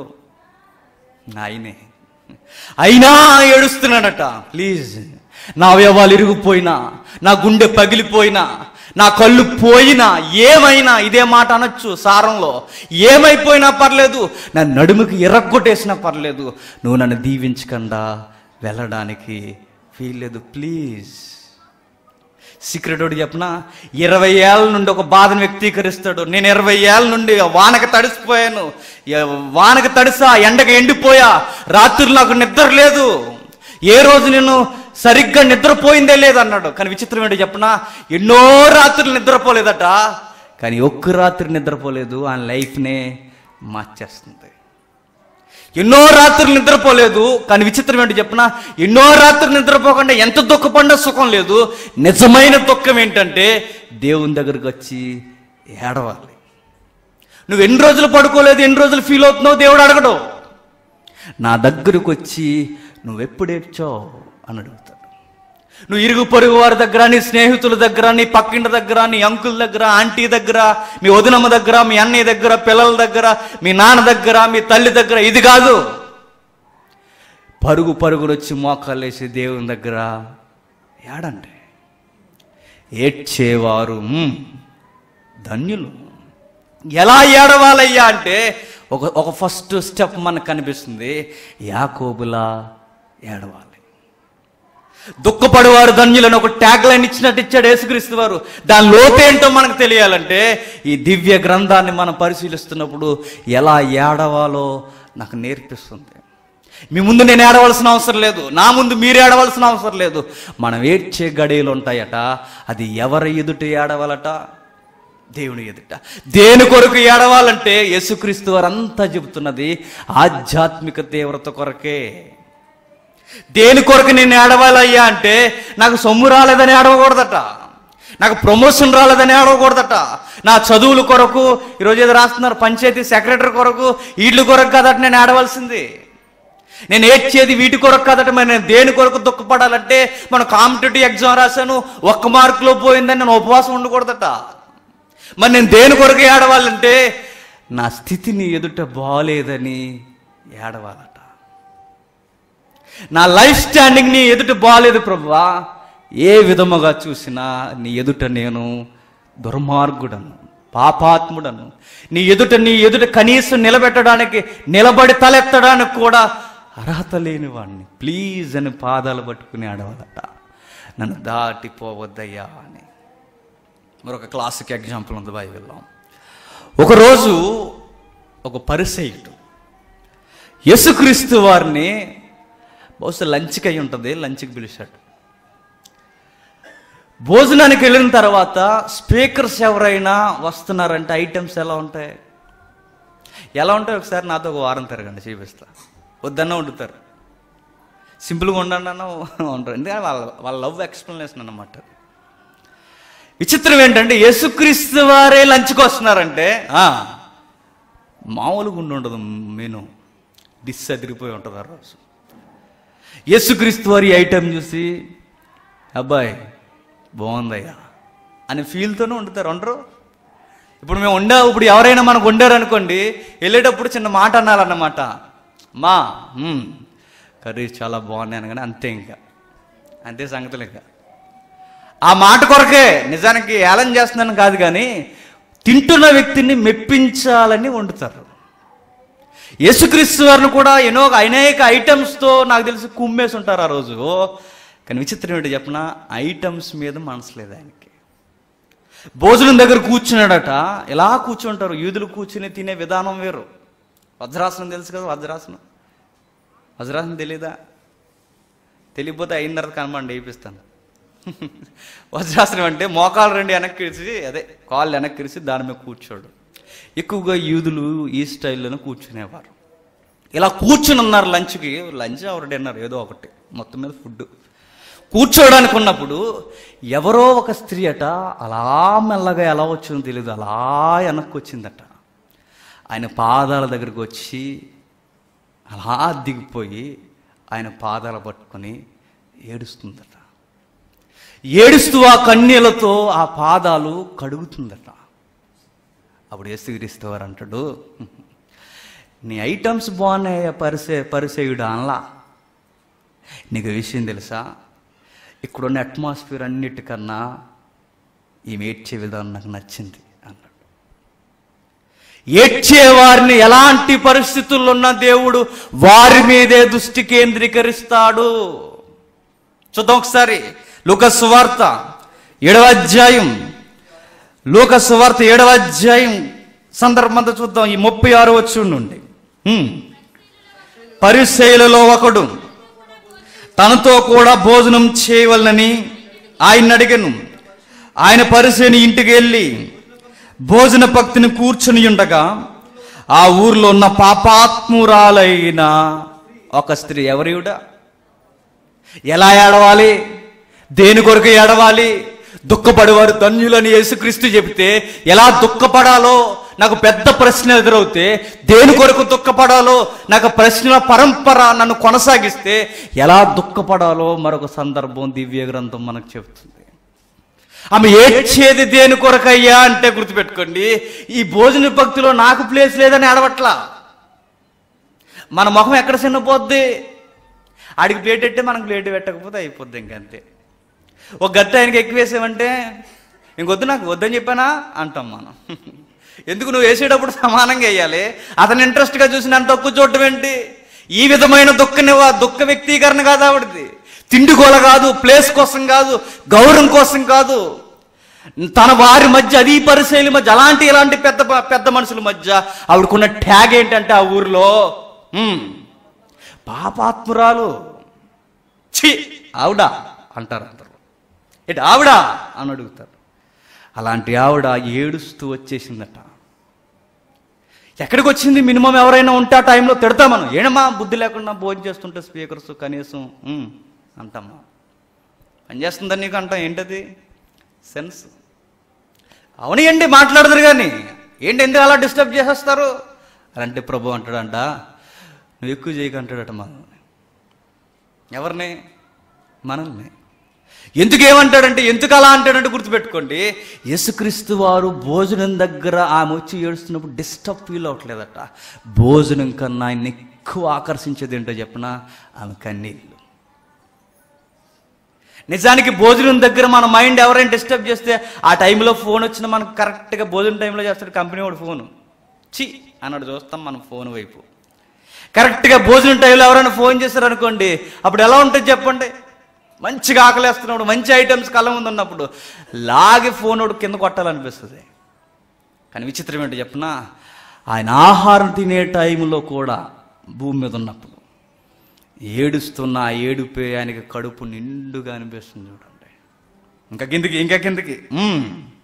ఆయనే అయినా ఏడుస్తున్నాడట ప్లీజ్ నా అవయవాలు ఇరిగిపోయినా నా గుండె పగిలిపోయినా నా కళ్ళు పోయినా ఏమైనా ఇదే మాట అనొచ్చు సారంలో ఏమైపోయినా పర్లేదు నా నడుముకి ఎర్రగొట్టేసినా పర్లేదు నువ్వు నన్ను దీవించకుండా వెళ్ళడానికి వీల్లేదు ప్లీజ్ సీక్రెట్ ఒకటి చెప్పిన ఇరవై ఏళ్ళ నుండి ఒక బాధను వ్యక్తీకరిస్తాడు నేను ఇరవై ఏళ్ళ నుండి వానకు తడిసిపోయాను ఎ- వానకు తడిసా ఎండకు ఎండిపోయా రాత్రులు నాకు నిద్ర లేదు ఏ రోజు నేను సరిగ్గా నిద్రపోయిందే లేదు అన్నాడు కానీ విచిత్రం ఏంటో చెప్పిన ఎన్నో రాత్రులు నిద్రపోలేదట కానీ ఒక్క రాత్రి నిద్రపోలేదు ఆయన లైఫ్నే మార్చేస్తుంది ఎన్నో రాత్రులు నిద్రపోలేదు కానీ విచిత్రం ఏంటి చెప్పిన ఎన్నో రాత్రులు నిద్రపోకుండా ఎంత దుఃఖపడినా సుఖం లేదు నిజమైన దుఃఖం ఏంటంటే దేవుని దగ్గరికి వచ్చి ఏడవాలి నువ్వు ఎన్ని రోజులు పడుకోలేదు ఎన్ని రోజులు ఫీల్ అవుతున్నావు దేవుడు అడగడు నా దగ్గరకు వచ్చి నువ్వెప్పుడు ఏడ్చావు అని అడుగుతాడు నువ్వు ఇరుగు పొరుగు వారి దగ్గర నీ స్నేహితుల దగ్గర నీ పక్కింటి దగ్గర నీ అంకుల దగ్గర ఆంటీ దగ్గర మీ వదినమ్మ దగ్గర మీ అన్నయ్య దగ్గర పిల్లల దగ్గర మీ నాన్న దగ్గర మీ తల్లి దగ్గర ఇది కాదు పరుగు పరుగులు వచ్చి మోకాలేసి దేవుని దగ్గర ఏడండి ఏడ్చేవారు మ్, ధన్యులు ఎలా ఏడవాలయ్యా అంటే ఒక ఒక ఫస్ట్ స్టెప్ మనకు కనిపిస్తుంది యాకోబులా ఏడవాలి దుఃఖపడేవారు ధన్యులను ఒక ట్యాగ్ లైన్ ఇచ్చినట్టు ఇచ్చాడు యేసుక్రీస్తు వారు దాని లోపేంటో మనకు తెలియాలంటే ఈ దివ్య గ్రంథాన్ని మనం పరిశీలిస్తున్నప్పుడు ఎలా ఏడవాలో నాకు నేర్పిస్తుంది మీ ముందు నేను ఏడవలసిన అవసరం లేదు నా ముందు మీరు ఏడవలసిన అవసరం లేదు మనం ఏడ్చే గడియలు ఉంటాయట అది ఎవరి ఎదుట ఏడవాలట దేవుని ఎదుట దేని కొరకు ఏడవాలంటే యేసుక్రీస్తు వారు అంతా చెబుతున్నది ఆధ్యాత్మిక తీవ్రత కొరకే దేని కొరకు నేను ఏడవాలయ్యా అంటే నాకు సొమ్ము రాలేదని ఏడవకూడదట నాకు ప్రమోషన్ రాలేదని ఏడవకూడదట నా చదువుల కొరకు ఈరోజు ఏదో రాస్తున్నారు పంచాయతీ సెక్రటరీ కొరకు వీటి కొరకు కాదట నేను ఏడవలసింది నేను ఏడ్చేది వీటి కొరకు కాదట మరి నేను దేని కొరకు దుఃఖపడాలంటే మన కాంపిటేటివ్ ఎగ్జామ్ రాశాను ఒక్క మార్కులో పోయిందని నేను ఉపవాసం ఉండకూడదట మరి నేను దేని కొరకు ఏడవాలంటే నా స్థితిని ఎదుట బాలేదని ఏడవాలట నా లైఫ్ స్టాండింగ్ నీ ఎదుట బాలేదు ప్రభువా ఏ విధముగా చూసినా నీ ఎదుట నేను దుర్మార్గుడను పాపాత్ముడను నీ ఎదుట నీ ఎదుట కనీసం నిలబెట్టడానికి నిలబడి తలెత్తడానికి కూడా అర్హత లేని వాడిని ప్లీజ్ అని పాదాలు పట్టుకుని ఆడవాలట నన్ను దాటిపోవద్దయ్యా అని మరొక క్లాసిక్ ఎగ్జాంపుల్ ఉంది బైబిల్లో ఒకరోజు ఒక పరిసయుడు యేసుక్రీస్తు వారిని బహుశా లంచ్కి అయి ఉంటుంది లంచ్కి పిలిచాడు భోజనానికి వెళ్ళిన తర్వాత స్పీకర్స్ ఎవరైనా వస్తున్నారంటే ఐటమ్స్ ఎలా ఉంటాయి ఎలా ఉంటాయి ఒకసారి నాతో ఒక వారం తిరగండి చూపిస్తా వద్దన్నా వండుతారు సింపుల్గా ఉండండి అన్న ఉంటారు ఎందుకంటే వాళ్ళ వాళ్ళ లవ్ ఎక్స్ప్లెనేషన్ అన్నమాట విచిత్రం ఏంటంటే యేసుక్రీస్తు వారే లంచ్కి వస్తున్నారంటే ఆ, మామూలుగా ఉండి ఉండదు మెను డిస్ అదిరిపోయి ఉంటుంది ఆ రోజు యేసుక్రీస్తు వారి ఐటెం చూసి అబ్బాయి బాగుందయ్యా అని ఫీల్తోనే వండుతారు వండరు ఇప్పుడు మేము వండా ఇప్పుడు ఎవరైనా మనకు వండారు అనుకోండి వెళ్ళేటప్పుడు చిన్న మాట అనాలన్నమాట మా మ్మ్, కర్రీస్ చాలా బాగున్నాయి అనగానే అంతే ఇంకా అంతే సంగతులు ఇంకా ఆ మాట కొరకే నిజానికి ఏలం చేస్తున్నాను కాదు కానీ తింటున్న వ్యక్తిని మెప్పించాలని వండుతారు యేసుక్రీస్తు వారిని కూడా ఎన్నో అనేక ఐటమ్స్తో నాకు తెలిసి కుమ్మేసి ఉంటారు ఆ రోజు కానీ విచిత్రం ఏంటో చెప్పిన ఐటమ్స్ మీద మనసు లేదు ఆయనకి భోజనం దగ్గర కూర్చున్నాడట ఎలా కూర్చుంటారు యూదులు కూర్చుని తినే విధానం వేరు వజ్రాసనం తెలుసు కదా వజ్రాసనం వజ్రాసనం తెలీదా తెలియకపోతే అయిన తర్వాత కనబండి వేయిస్తాను వజ్రాసనం అంటే మోకాలు రెండు వెనక్కి ఇరిచి అదే కాళ్ళు వెనక్కి ఇరిచి దాని మీద కూర్చోడు ఎక్కువగా యూదులు ఈ స్టైల్లోనే కూర్చునేవారు ఇలా కూర్చుని ఉన్నారు లంచ్కి లంచ్ ఆర్ డిన్నర్ ఏదో ఒకటి మొత్తం మీద ఫుడ్ కూర్చోడానికి ఉన్నప్పుడు ఎవరో ఒక స్త్రీ అట అలా మెల్లగా ఎలా వచ్చిందో తెలియదు అలా వెనక్కి వచ్చిందట ఆయన పాదాల దగ్గరికి వచ్చి అలా దిగిపోయి ఆయన పాదాలు పట్టుకొని ఏడుస్తుందట ఏడుస్తూ ఆ కన్నీళ్లతో ఆ పాదాలు కడుగుతుందట అప్పుడు యేసుక్రీస్తు వారు అంటాడు నీ ఐటమ్స్ బాగున్నాయి పరిసే పరిసేయుడు అనలా నీకు విషయం తెలుసా ఇక్కడున్న అట్మాస్ఫియర్ అన్నిటికన్నా ఈమె ఏడ్చే విధానం నాకు నచ్చింది అన్నాడు ఏడ్చే వారిని ఎలాంటి పరిస్థితుల్లో ఉన్న దేవుడు వారి మీదే దృష్టి కేంద్రీకరిస్తాడు చూద్దాం ఒకసారి లూక సువార్త ఏడవ అధ్యాయం లూక సువార్త ఏడవ అధ్యాయం సందర్భంతో చూద్దాం ఈ ముప్పై ఆరు వచ్చి నుండి హ్మ్. పరిశైలలో ఒకడు తనతో కూడా భోజనం చేయవలనని ఆయన అడిగను ఆయన పరిసేని ఇంటికి వెళ్ళి భోజన భక్తిని కూర్చుని ఉండగా ఆ ఊర్లో ఉన్న పాపాత్మురాలైన ఒక స్త్రీ ఎవరియుడా ఎలా ఏడవాలి దేని కొరకు ఏడవాలి దుఃఖపడేవారు ధన్యులని యేసుక్రీస్తు చెబితే ఎలా దుఃఖపడాలో నాకు పెద్ద ప్రశ్న ఎదురవుతే దేని కొరకు దుఃఖపడాలో నాకు ప్రశ్నల పరంపర నన్ను కొనసాగిస్తే ఎలా దుఃఖపడాలో మరొక సందర్భం దివ్య గ్రంథం మనకు చెబుతుంది ఆమె ఏడ్చేది దేని కొరకయ్యా అంటే గుర్తుపెట్టుకోండి ఈ భోజన భక్తిలో నాకు ప్లేస్ లేదని అడవట్లా మన ముఖం ఎక్కడ చిన్నపోద్ది ఆడికి ప్లేట్ పెట్టే మనకు ప్లేట్ పెట్టకపోతే అయిపోద్ది ఇంకంతే ఒక గట్ట ఆయనకి ఎక్కువ వేసామంటే ఇంకొద్దు నాకు వద్దని చెప్పానా అంటాం మనం ఎందుకు నువ్వు వేసేటప్పుడు సమానంగా వేయాలి అతను ఇంట్రెస్ట్గా చూసి నన్ను తక్కువ చూడటం ఏంటి ఈ విధమైన దుఃఖ నివా దుఃఖ వ్యక్తీకరణ కాదు ఆవిడది తిండి గోల కాదు ప్లేస్ కోసం కాదు గౌరవం కోసం కాదు తన వారి మధ్య అది పరిశైలి మధ్య అలాంటి ఇలాంటి పెద్ద పెద్ద మనుషుల మధ్య ఆవిడకున్న ట్యాగ్ ఏంటంటే ఆ ఊరిలో "హ్మ్, పాపాత్మురాలు ఛీ ఆవిడా అంటారు అందరూ ఏంటి ఆవిడా అని అడుగుతారు అలాంటి ఆవిడ ఏడుస్తూ వచ్చేసిందట ఎక్కడికి వచ్చింది మినిమం ఎవరైనా ఉంటే ఆ టైంలో తిడతా మనం ఏనమ్మా బుద్ధి లేకుండా భోజనం చేస్తుంటే స్పీకర్స్ కనీసం "ఉమ్" అంటామా పని చేస్తుందని నీకు అంటాం ఏంటది సెన్స్ అవునండి మాట్లాడదురు కానీ ఏంటి ఎందుకు అలా డిస్టర్బ్ చేసేస్తారు అలాంటి ప్రభు అంటాడంట నువ్వు ఎక్కువ చేయకంటాడట మనల్ని ఎవరిని మనల్ని ఎందుకు ఏమంటాడంటే ఎందుకు అలా అంటాడంటే గుర్తుపెట్టుకోండి యేసుక్రీస్తు వారు భోజనం దగ్గర ఆమె వచ్చి ఏడుస్తున్నప్పుడు డిస్టర్బ్ ఫీల్ అవ్వట్లేదట భోజనం కన్నా ఆయన ఎక్కువ ఆకర్షించేది ఏంటో చెప్పిన ఆమె కన్నీళ్ళు నిజానికి భోజనం దగ్గర మన మైండ్ ఎవరైనా డిస్టర్బ్ చేస్తే ఆ టైంలో ఫోన్ వచ్చిన మనకు కరెక్ట్గా భోజనం టైంలో చేస్తాడు కంపెనీ వాడు ఫోను చి అన్నాడు చూస్తాం మనం ఫోన్ వైపు కరెక్ట్గా భోజనం టైంలో ఎవరైనా ఫోన్ చేశారు అనుకోండి అప్పుడు ఎలా ఉంటుంది చెప్పండి మంచిగా ఆకలేస్తున్నప్పుడు మంచి ఐటమ్స్ కళ్ళ ముందు ఉన్నప్పుడు లాగి ఫోన్ ఒకటి కింద కొట్టాలనిపిస్తుంది కానీ విచిత్రం ఏంటో చెప్పనా ఆయన ఆహారం తినే టైంలో కూడా భూమి మీద ఉన్నప్పుడు ఏడుస్తున్న ఆ ఏడుపే ఆయనకి కడుపు నిండుగా అనిపిస్తుంది చూడండి ఇంకా కిందికి ఇంకా కిందికి మ్మ్.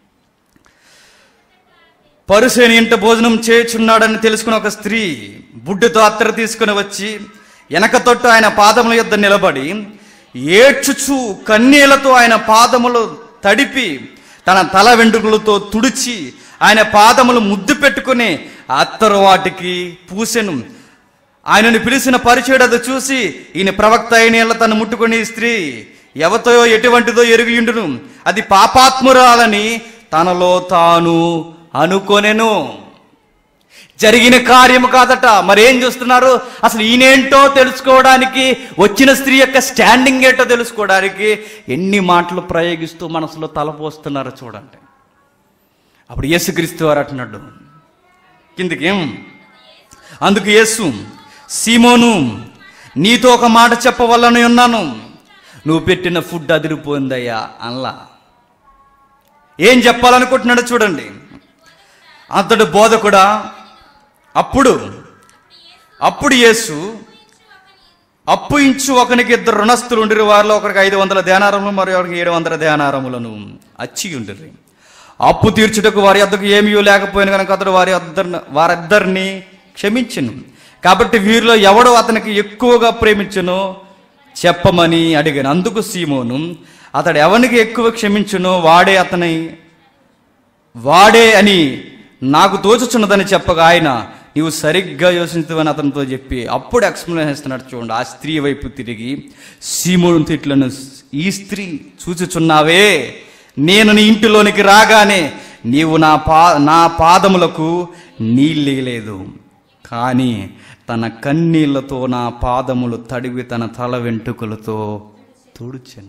పరుసేని ఇంట భోజనం చేయుచున్నాడని తెలుసుకున్న ఒక స్త్రీ బుడ్డుతో అత్తర తీసుకుని వచ్చి వెనక తొట్టు ఆయన పాదముల యొద్ద నిలబడి ఏడ్చుచు కన్నీళ్లతో ఆయన పాదములు తడిపి తన తల వెంట్రుకలతో తుడిచి ఆయన పాదములు ముద్దు పెట్టుకుని అత్తరు వాటికి పూసెను ఆయనను పిలిచిన పరిచయుడు అది చూసి ఈయన ప్రవక్త అయిన తను ముట్టుకుని ఈ స్త్రీ ఎవతో ఎటువంటిదో ఎరుగుయుండును అది పాపాత్మురాలని తనలో తాను అనుకొనెను జరిగిన కార్యము కాదట మరేం చూస్తున్నారు అసలు ఈయనేంటో తెలుసుకోవడానికి వచ్చిన స్త్రీ యొక్క స్టాండింగ్ ఏంటో తెలుసుకోవడానికి ఎన్ని మాటలు ప్రయోగిస్తూ మనసులో తలపోస్తున్నారో చూడండి అప్పుడు యేసుక్రీస్తు వారు అంటున్నాడు కిందికి ఏం అందుకు యేసు సీమోను నీతో ఒక మాట చెప్పవల్లని ఉన్నాను నువ్వు పెట్టిన ఫుడ్ అదిరిపోయిందయ్యా అల్లా ఏం చెప్పాలనుకుంటున్నాడో చూడండి అతడు బోధకుడా అప్పుడు అప్పుడు యేసు అప్పు ఇంచు ఒకనికి ఇద్దరు రుణస్థులు ఉండిరి వారిలో ఒకరికి ఐదు వందల ధ్యానారములు మరి ఒకరికి ఏడు వందల ధ్యానారములను అచ్చి ఉండిరి అప్పు తీర్చుటకు వారి వద్దకు ఏమీ లేకపోయిన కనుక అతడు వారి వద్దరు వారిద్దరిని క్షమించను కాబట్టి వీరిలో ఎవడు అతనికి ఎక్కువగా ప్రేమించునో చెప్పమని అడిగాను అందుకు సీమోను అతడు ఎవనికి ఎక్కువ క్షమించునో వాడే అతని వాడే అని నాకు తోచుచున్నదని చెప్పగా ఆయన నీవు సరిగ్గా యోచించవని అతనితో చెప్పి అప్పుడు ఎక్స్ప్లెయిన్ ఇస్తున్నాడు చూడండి ఆ స్త్రీ వైపు తిరిగి సీమోను తిట్లను ఈ స్త్రీ చూచుచున్నావే నేను నీ ఇంటిలోనికి రాగానే నీవు నా పా నా పాదములకు నీళ్ళేయలేదు కానీ తన కన్నీళ్లతో నా పాదములు తడివి తన తల వెంట్రుకలతో తుడిచెను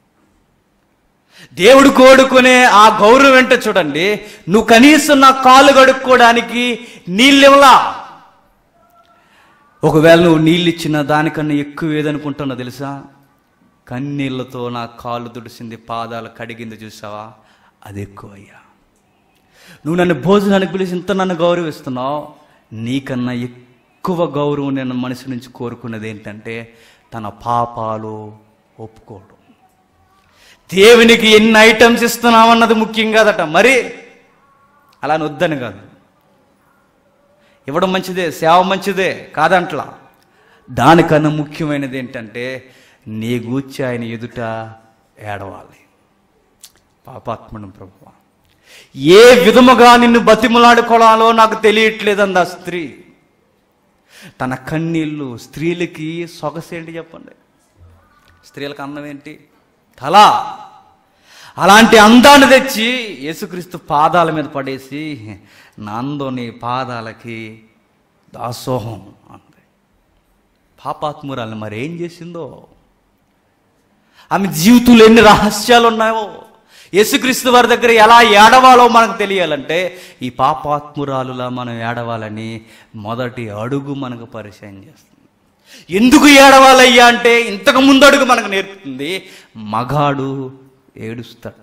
దేవుడు కోడుకునే ఆ గౌరవం ఏంటో చూడండి నువ్వు కనీసం నా కాలు కడుక్కోవడానికి నీళ్ళివ్వలా ఒకవేళ నువ్వు నీళ్ళు ఇచ్చిన దానికన్నా ఎక్కువ ఏదనుకుంటున్నావు తెలుసా కన్నీళ్లతో నా కాలు తుడిసింది పాదాలు కడిగింది చూసావా అది ఎక్కువ అయ్యా నువ్వు నన్ను భోజనానికి పిలిచి ఇంత నన్ను గౌరవిస్తున్నావు నీకన్నా ఎక్కువ గౌరవం నేను మనసు నుంచి కోరుకున్నది ఏంటంటే తన పాపాలు ఒప్పుకోవడం దేవునికి ఎన్ని ఐటమ్స్ ఇస్తున్నామన్నది ముఖ్యం కాదట మరి అలా అని వద్దని కాదు ఇవ్వడం మంచిదే సేవ మంచిదే కాదంట్లా దానికన్నా ముఖ్యమైనది ఏంటంటే నీ గూర్చి ఆయన ఎదుట ఏడవాలి పాపాత్మను ప్రభు ఏ విధముగా నిన్ను బతిములాడుకోవాలో నాకు తెలియట్లేదంది ఆ స్త్రీ తన కన్నీళ్ళు స్త్రీలకి సొగసేంటి చెప్పండి స్త్రీలకు అందం ఏంటి తల అలాంటి అందాన్ని తెచ్చి యేసుక్రీస్తు పాదాల మీద పడేసి నాందో నీ పాదాలకి దాసోహం అంది పాపాత్మురాలు మరి ఏం చేసిందో ఆమె జీవితంలో ఎన్ని రహస్యాలు ఉన్నాయో యేసుక్రీస్తు వారి దగ్గర ఎలా ఏడవాలో మనకు తెలియాలంటే ఈ పాపాత్మురాలులా మనం ఏడవాలని మొదటి అడుగు మనకు పరిచయం చేస్తుంది ఎందుకు ఏడవాలయ్యా అంటే ఇంతకు ముందు అడుగు మనకు నేర్పుతుంది మగాడు ఏడుస్తాడు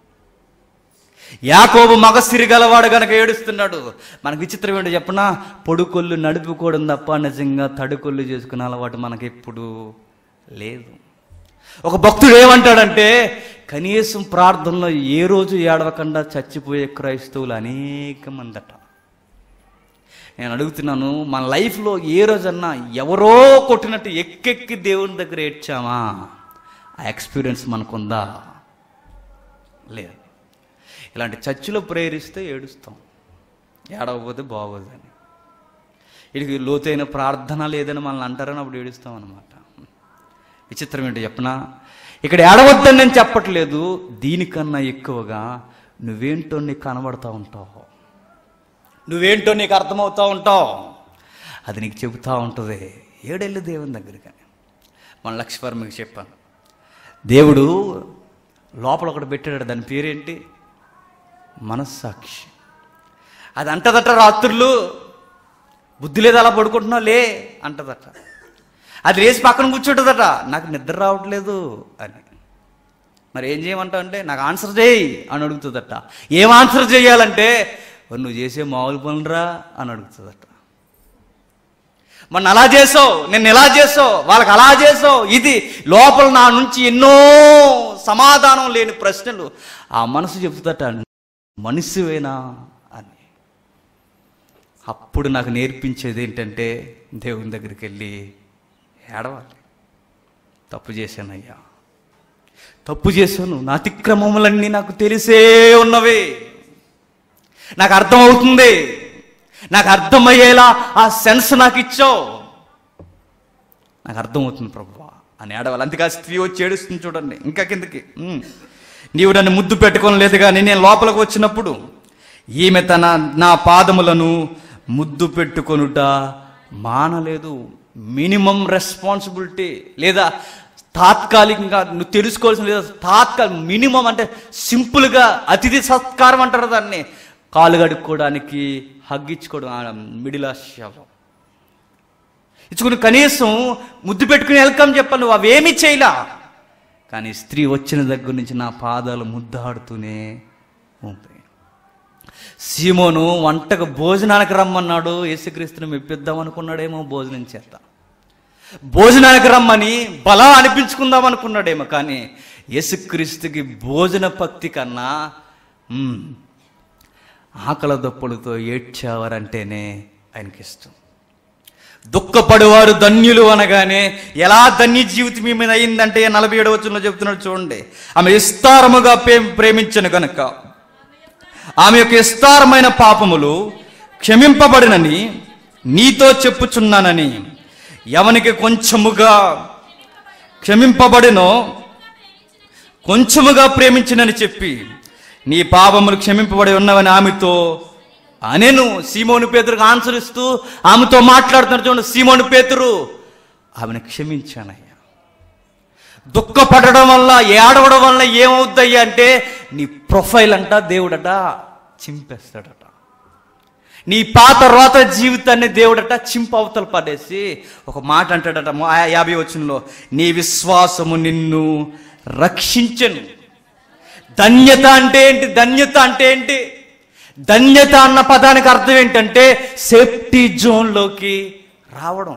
యాకోబు మగ సిరిగలవాడు గనక ఏడుస్తున్నాడు మనకు విచిత్రం ఏంటో చెప్పనా పొడుకొల్లు నడుపుకోవడం తప్ప నిజంగా తడుకొల్లు చేసుకునే అలవాటు మనకి ఎప్పుడు లేదు ఒక భక్తుడు ఏమంటాడంటే కనీసం ప్రార్థనలో ఏ రోజు ఏడవకుండా చచ్చిపోయే క్రైస్తవులు అనేక మందట నేను అడుగుతున్నాను మన లైఫ్లో ఏ రోజన్నా ఎవరో కొట్టినట్టు ఎక్కెక్కి దేవుని దగ్గర ఏడ్చామా ఆ ఎక్స్పీరియన్స్ మనకుందా లేదు ఇలాంటి చర్చిలో ప్రేరిస్తే ఏడుస్తాం ఏడవకపోతే బాగోదని వీడికి లోతైన ప్రార్థన లేదని మనల్ని అంటారని అప్పుడు ఏడుస్తాం అనమాట విచిత్రం ఏంటో చెప్పనా ఇక్కడ ఏడవద్దని నేను చెప్పట్లేదు దీనికన్నా ఎక్కువగా నువ్వేంటో నీకు కనబడతా ఉంటావు నువ్వేంటో నీకు అర్థమవుతూ ఉంటావు అది నీకు చెబుతూ ఉంటుంది ఏడెళ్ళు దేవుని దగ్గరికి మన లక్ష్మర్ మీకు చెప్పాను దేవుడు లోపల ఒకటి పెట్టాడు దాని పేరేంటి మనస్సాక్షి అది అంటదట రాత్రులు బుద్ధి లేదు అలా పడుకుంటున్నావు లే అంటదట అది లేచి పక్కన కూర్చుంటుందట నాకు నిద్ర రావట్లేదు అని మరి ఏం చేయమంటావు అంటే నాకు ఆన్సర్ చేయి అని అడుగుతుందట ఏం ఆన్సర్ చేయాలంటే "మరి నువ్వు చేసే మామూలు పనులరా అని అడుగుతుందట మొన్న అలా చేసావు నిన్ను ఎలా చేసావు వాళ్ళకి అలా చేసావు ఇది లోపల నా నుంచి ఎన్నో సమాధానం లేని ప్రశ్నలు ఆ మనసు చెప్తుందట మనిషివేనా అని అప్పుడు నాకు నేర్పించేది ఏంటంటే దేవుని దగ్గరికి వెళ్ళి ఏడవాలి తప్పు చేశానయ్యా తప్పు చేశాను నా అతిక్రమములన్నీ నాకు తెలిసే ఉన్నవి నాకు అర్థమవుతుంది నాకు అర్థమయ్యేలా ఆ సెన్స్ నాకు ఇచ్చావు నాకు అర్థమవుతుంది ప్రభువా అని ఏడవాలి అందుకే ఆ స్త్రీ వచ్చి ఏడుస్తుంది చూడండి ఇంకా కిందకి ఉమ్. నీవు నన్ను ముద్దు పెట్టుకోలేదు కానీ నేను లోపలికి వచ్చినప్పుడు ఈమె తన నా పాదములను ముద్దు పెట్టుకొనుట మానలేదు మినిమం రెస్పాన్సిబిలిటీ లేదా తాత్కాలికంగా నువ్వు తెలుసుకోవాల్సిన లేదా తాత్కాలిక మినిమం అంటే సింపుల్గా అతిథి సత్కారం అంటారు దాన్ని కాలు కడుక్కోవడానికి హగ్గించుకోవడం ఆ మిడిల్ ఆసియాలో ఇచ్చుకుని కనీసం ముద్దు పెట్టుకుని వెల్కమ్ చెప్పాను నువ్వు అవేమీ చేయలా కానీ స్త్రీ వచ్చిన దగ్గర నుంచి నా పాదాలు ముద్దాడుతూనే ఉంటాయి సీమోను వంటకు భోజనానికి రమ్మన్నాడు యేసుక్రీస్తుని మెప్పిద్దాం అనుకున్నాడేమో భోజనం చేత భోజనానికి రమ్మని బలం అనిపించుకుందాం అనుకున్నాడేమో కానీ యేసుక్రీస్తుకి భోజన భక్తి కన్నా మ్మ్, ఆకల దప్పులతో ఏడ్చావారంటేనే ఆయనకి ఇష్టం దుఃఖపడేవారు ధన్యులు అనగానే ఎలా ధన్య జీవితం మీ మీద అయిందంటే నలభై ఏడవ వచనంలో చెప్తున్నాడు చూడండి ఆమె విస్తారముగా ప్రేమ ప్రేమించను గనుక ఆమె యొక్క విస్తారమైన పాపములు క్షమింపబడినని నీతో చెప్పుచున్నానని ఎవనికి కొంచెముగా క్షమింపబడినో కొంచెముగా ప్రేమించినని చెప్పి నీ పాపములు క్షమింపబడి ఉన్నవని ఆమెతో అనేను సీమోను పేతురుకు ఆన్సర్ ఇస్తూ ఆమెతో మాట్లాడుతున్నారు చూడండి సీమోను పేతురు ఆమెను క్షమించానయ్యా దుఃఖపడడం వల్ల ఏడవడం వల్ల ఏమవుద్దయ్యా అంటే నీ ప్రొఫైల్ అంట దేవుడట చింపేస్తాడట నీ పాత రోత జీవితాన్ని దేవుడట చింప అవతల పడేసి ఒక మాట అంటాడట మా- యాభై వచనంలో నీ విశ్వాసము నిన్ను రక్షించను ధన్యత అంటే ఏంటి ధన్యత అంటే ఏంటి ధన్యత అన్న పదానికి అర్థం ఏంటంటే సేఫ్టీ జోన్లోకి రావడం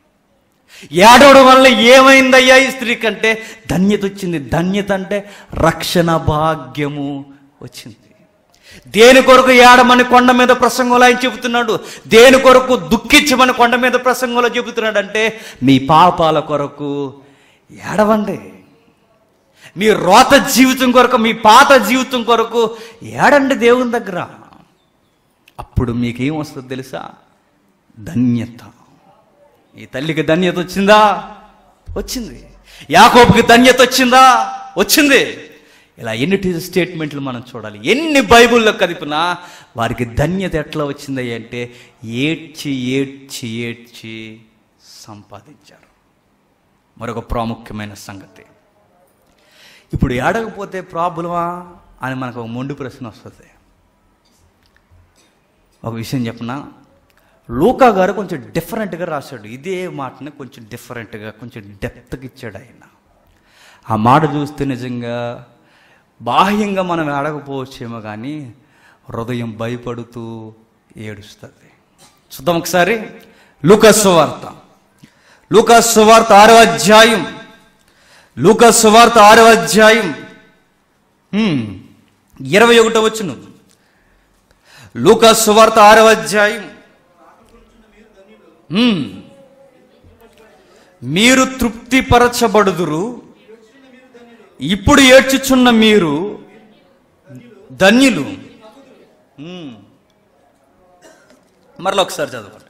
ఏడవడం వల్ల ఏమైందయ్యా ఈ స్త్రీ కంటే ధన్యత వచ్చింది ధన్యత అంటే రక్షణ భాగ్యము వచ్చింది దేని కొరకు ఏడమని కొండ మీద ప్రసంగంలో ఆయన చెబుతున్నాడు దేని కొరకు దుఃఖించమని కొండ మీద ప్రసంగంలో చెబుతున్నాడు అంటే మీ పాపాల కొరకు ఏడవండి మీ రోత జీవితం కొరకు మీ పాత జీవితం కొరకు ఏడండి దేవుని దగ్గర అప్పుడు మీకేం వస్తుంది తెలుసా ధన్యత ఈ తల్లికి ధన్యత వచ్చిందా వచ్చింది యాకోబుకి ధన్యత వచ్చిందా వచ్చింది ఇలా ఎన్ని స్టేట్మెంట్లు మనం చూడాలి ఎన్ని బైబిల్లో కదిపినా వారికి ధన్యత ఎట్లా వచ్చింది అంటే ఏడ్చి ఏడ్చి ఏడ్చి సంపాదించారు మరొక ప్రాముఖ్యమైన సంగతి ఇప్పుడు ఏడకపోతే ప్రాబ్లమా అని మనకు ఒక మొండి ప్రశ్న వస్తుంది ఒక విషయం చెప్పనా లూకా గారు కొంచెం డిఫరెంట్గా రాశాడు ఇదే మాటని కొంచెం డిఫరెంట్గా కొంచెం డెప్త్కి ఇచ్చాడు ఆయన ఆ మాట చూస్తే నిజంగా బాహ్యంగా మనం ఏడకపోవచ్చేమో కానీ హృదయం భయపడుతూ ఏడుస్తుంది చూద్దాం ఒకసారి లూకాస్ సువార్త లూకాస్ సువార్త ఆరో అధ్యాయం లూకాస్ సువార్త ఆరో అధ్యాయం హ్మ్, ఇరవై ఒకటో వచ్చును లూకాస్ సువార్త ఆరో అధ్యాయం హ్మ్. మీరు తృప్తిపరచబడుదురు ఇప్పుడు ఏడ్చుచున్న మీరు ధన్యులు హ్మ్. మరలా ఒకసారి చదవండి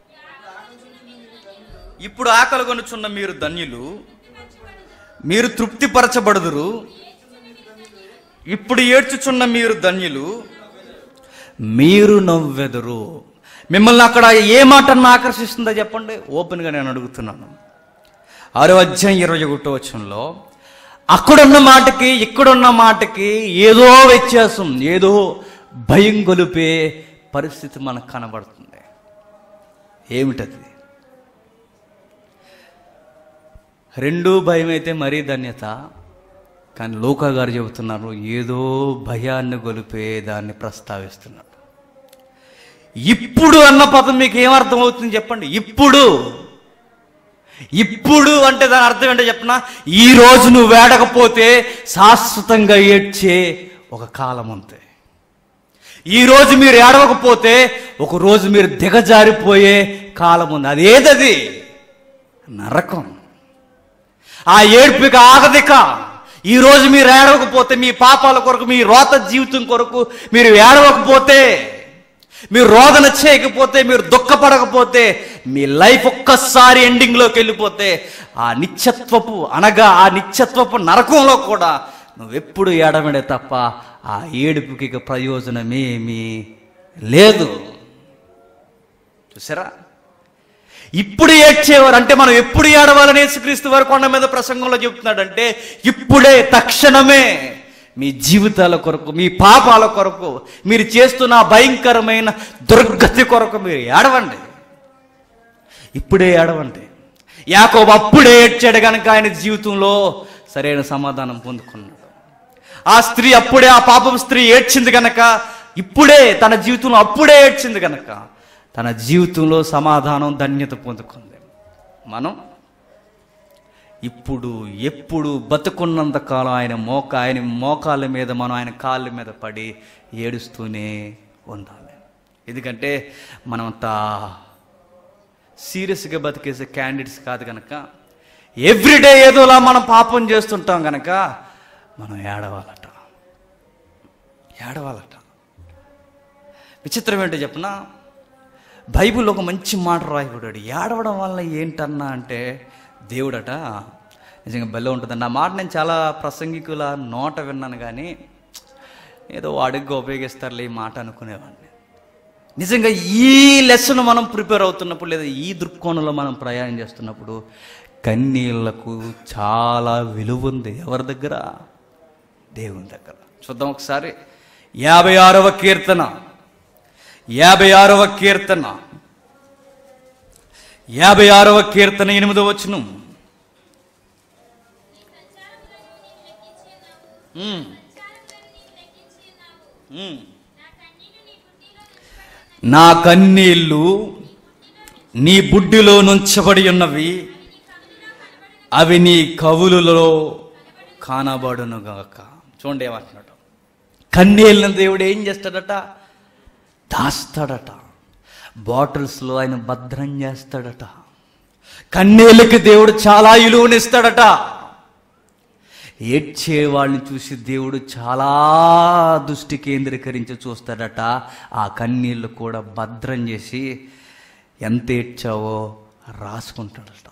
ఇప్పుడు ఆకలి కొనుచున్న మీరు ధన్యులు మీరు తృప్తిపరచబడుదురు ఇప్పుడు ఏడ్చుచున్న మీరు ధన్యులు మీరు నవ్వెదరు మిమ్మల్ని అక్కడ ఏ మాట ఆకర్షిస్తుందో చెప్పండి ఓపెన్గా నేను అడుగుతున్నాను ఆరో అధ్యాయం ఇరవై ఒకటో వచనంలో అక్కడున్న మాటకి ఇక్కడున్న మాటకి ఏదో వ్యత్యాసం ఏదో భయం గొలిపే పరిస్థితి మనకు కనబడుతుంది ఏమిటది రెండూ భయం అయితే మరీ ధన్యత కానీ లోకా గారు చెబుతున్నారు ఏదో భయాన్ని గొలిపే దాన్ని ప్రస్తావిస్తున్నాడు ఇప్పుడు అన్న పదం మీకు ఏమర్థం అవుతుంది చెప్పండి ఇప్పుడు ఇప్పుడు అంటే దాని అర్థం ఏంటో చెప్పనా ఈ రోజు నువ్వు వేడకపోతే శాశ్వతంగా ఏడ్చే ఒక కాలం ఉంది ఈ రోజు మీరు ఏడవకపోతే ఒక రోజు మీరు దిగజారిపోయే కాలం ఉంది అది ఏదది నరకం ఆ ఏడ్పిక ఆగదిక ఈ రోజు మీరు ఏడవకపోతే మీ పాపాల కొరకు మీ రోత జీవితం కొరకు మీరు ఏడవకపోతే మీరు రోదన చేయకపోతే మీరు దుఃఖపడకపోతే మీ లైఫ్ ఒక్కసారి ఎండింగ్లోకి వెళ్ళిపోతే ఆ నిత్యత్వపు అనగా ఆ నిత్యత్వపు నరకంలో కూడా నువ్వెప్పుడు ఏడవడే తప్ప ఆ ఏడుపుకి ఇక ప్రయోజనమేమీ లేదు చూసారా ఇప్పుడు ఏడ్చేవారు అంటే మనం ఎప్పుడు ఏడవాలని యేసుక్రీస్తు వారు కొండ మీద ప్రసంగంలో చెప్తున్నాడంటే ఇప్పుడే తక్షణమే మీ జీవితాల కొరకు మీ పాపాల కొరకు మీరు చేస్తున్న ఆ భయంకరమైన దుర్గతి కొరకు మీరు ఏడవండి ఇప్పుడే ఏడవండి యాకోబు అప్పుడే ఏడ్చాడు కనుక ఆయన జీవితంలో సరైన సమాధానం పొందుకున్నాడు ఆ స్త్రీ అప్పుడే ఆ పాపం స్త్రీ ఏడ్చింది గనక ఇప్పుడే తన జీవితంలో అప్పుడే ఏడ్చింది గనక తన జీవితంలో సమాధానం ధన్యత పొందుకుంది మనం ఇప్పుడు ఎప్పుడు బతుకున్నంత కాలం ఆయన మోక ఆయన మోకాళ్ళ మీద మనం ఆయన కాళ్ళ మీద పడి ఏడుస్తూనే ఉండాలి ఎందుకంటే మనమంత సీరియస్గా బతికేసే క్యాండిడేట్స్ కాదు కనుక ఎవ్రీడే ఏదోలా మనం పాపం చేస్తుంటాం కనుక మనం ఏడవాలట ఏడవాలట విచిత్రం ఏంటో చెప్పనా బైబిల్ ఒక మంచి మాట రాయబడాడు ఏడవడం వల్ల ఏంటన్నా అంటే దేవుడట నిజంగా బెల్ల ఉంటుందండి ఆ మాట నేను చాలా ప్రసంగికుల నోట విన్నాను కానీ ఏదో అడుగ్గా ఉపయోగిస్తారులే ఈ మాట అనుకునేవాడిని నిజంగా ఈ లెసన్ మనం ప్రిపేర్ అవుతున్నప్పుడు లేదా ఈ దృక్కోణంలో మనం ప్రయాణం చేస్తున్నప్పుడు కన్నీళ్లకు చాలా విలువ ఉంది ఎవరి దగ్గర దేవుని దగ్గర చూద్దాం ఒకసారి యాభై ఆరవ కీర్తన యాభై ఆరవ కీర్తన యాభై ఆరవ కీర్తన ఎనిమిదవ వచనం ఉమ్, ఉమ్. నా కన్నీళ్ళు నీ బుడ్డిలో నుంచబడి ఉన్నవి అవి నీ కవులలో కానబడునుగాక చూడండి ఏమంటున్నాడు కన్నీళ్ళని దేవుడు ఏం చేస్తాడట దాస్తాడట బాటిల్స్లో ఆయన భద్రం చేస్తాడట కన్నీళ్ళకి దేవుడు చాలా విలువనిస్తాడట ఏడ్చే వాళ్ళని చూసి దేవుడు చాలా దృష్టి కేంద్రీకరించి చూస్తాడట ఆ కన్నీళ్ళు కూడా భద్రం చేసి ఎంత ఏడ్చావో రాసుకుంటాడట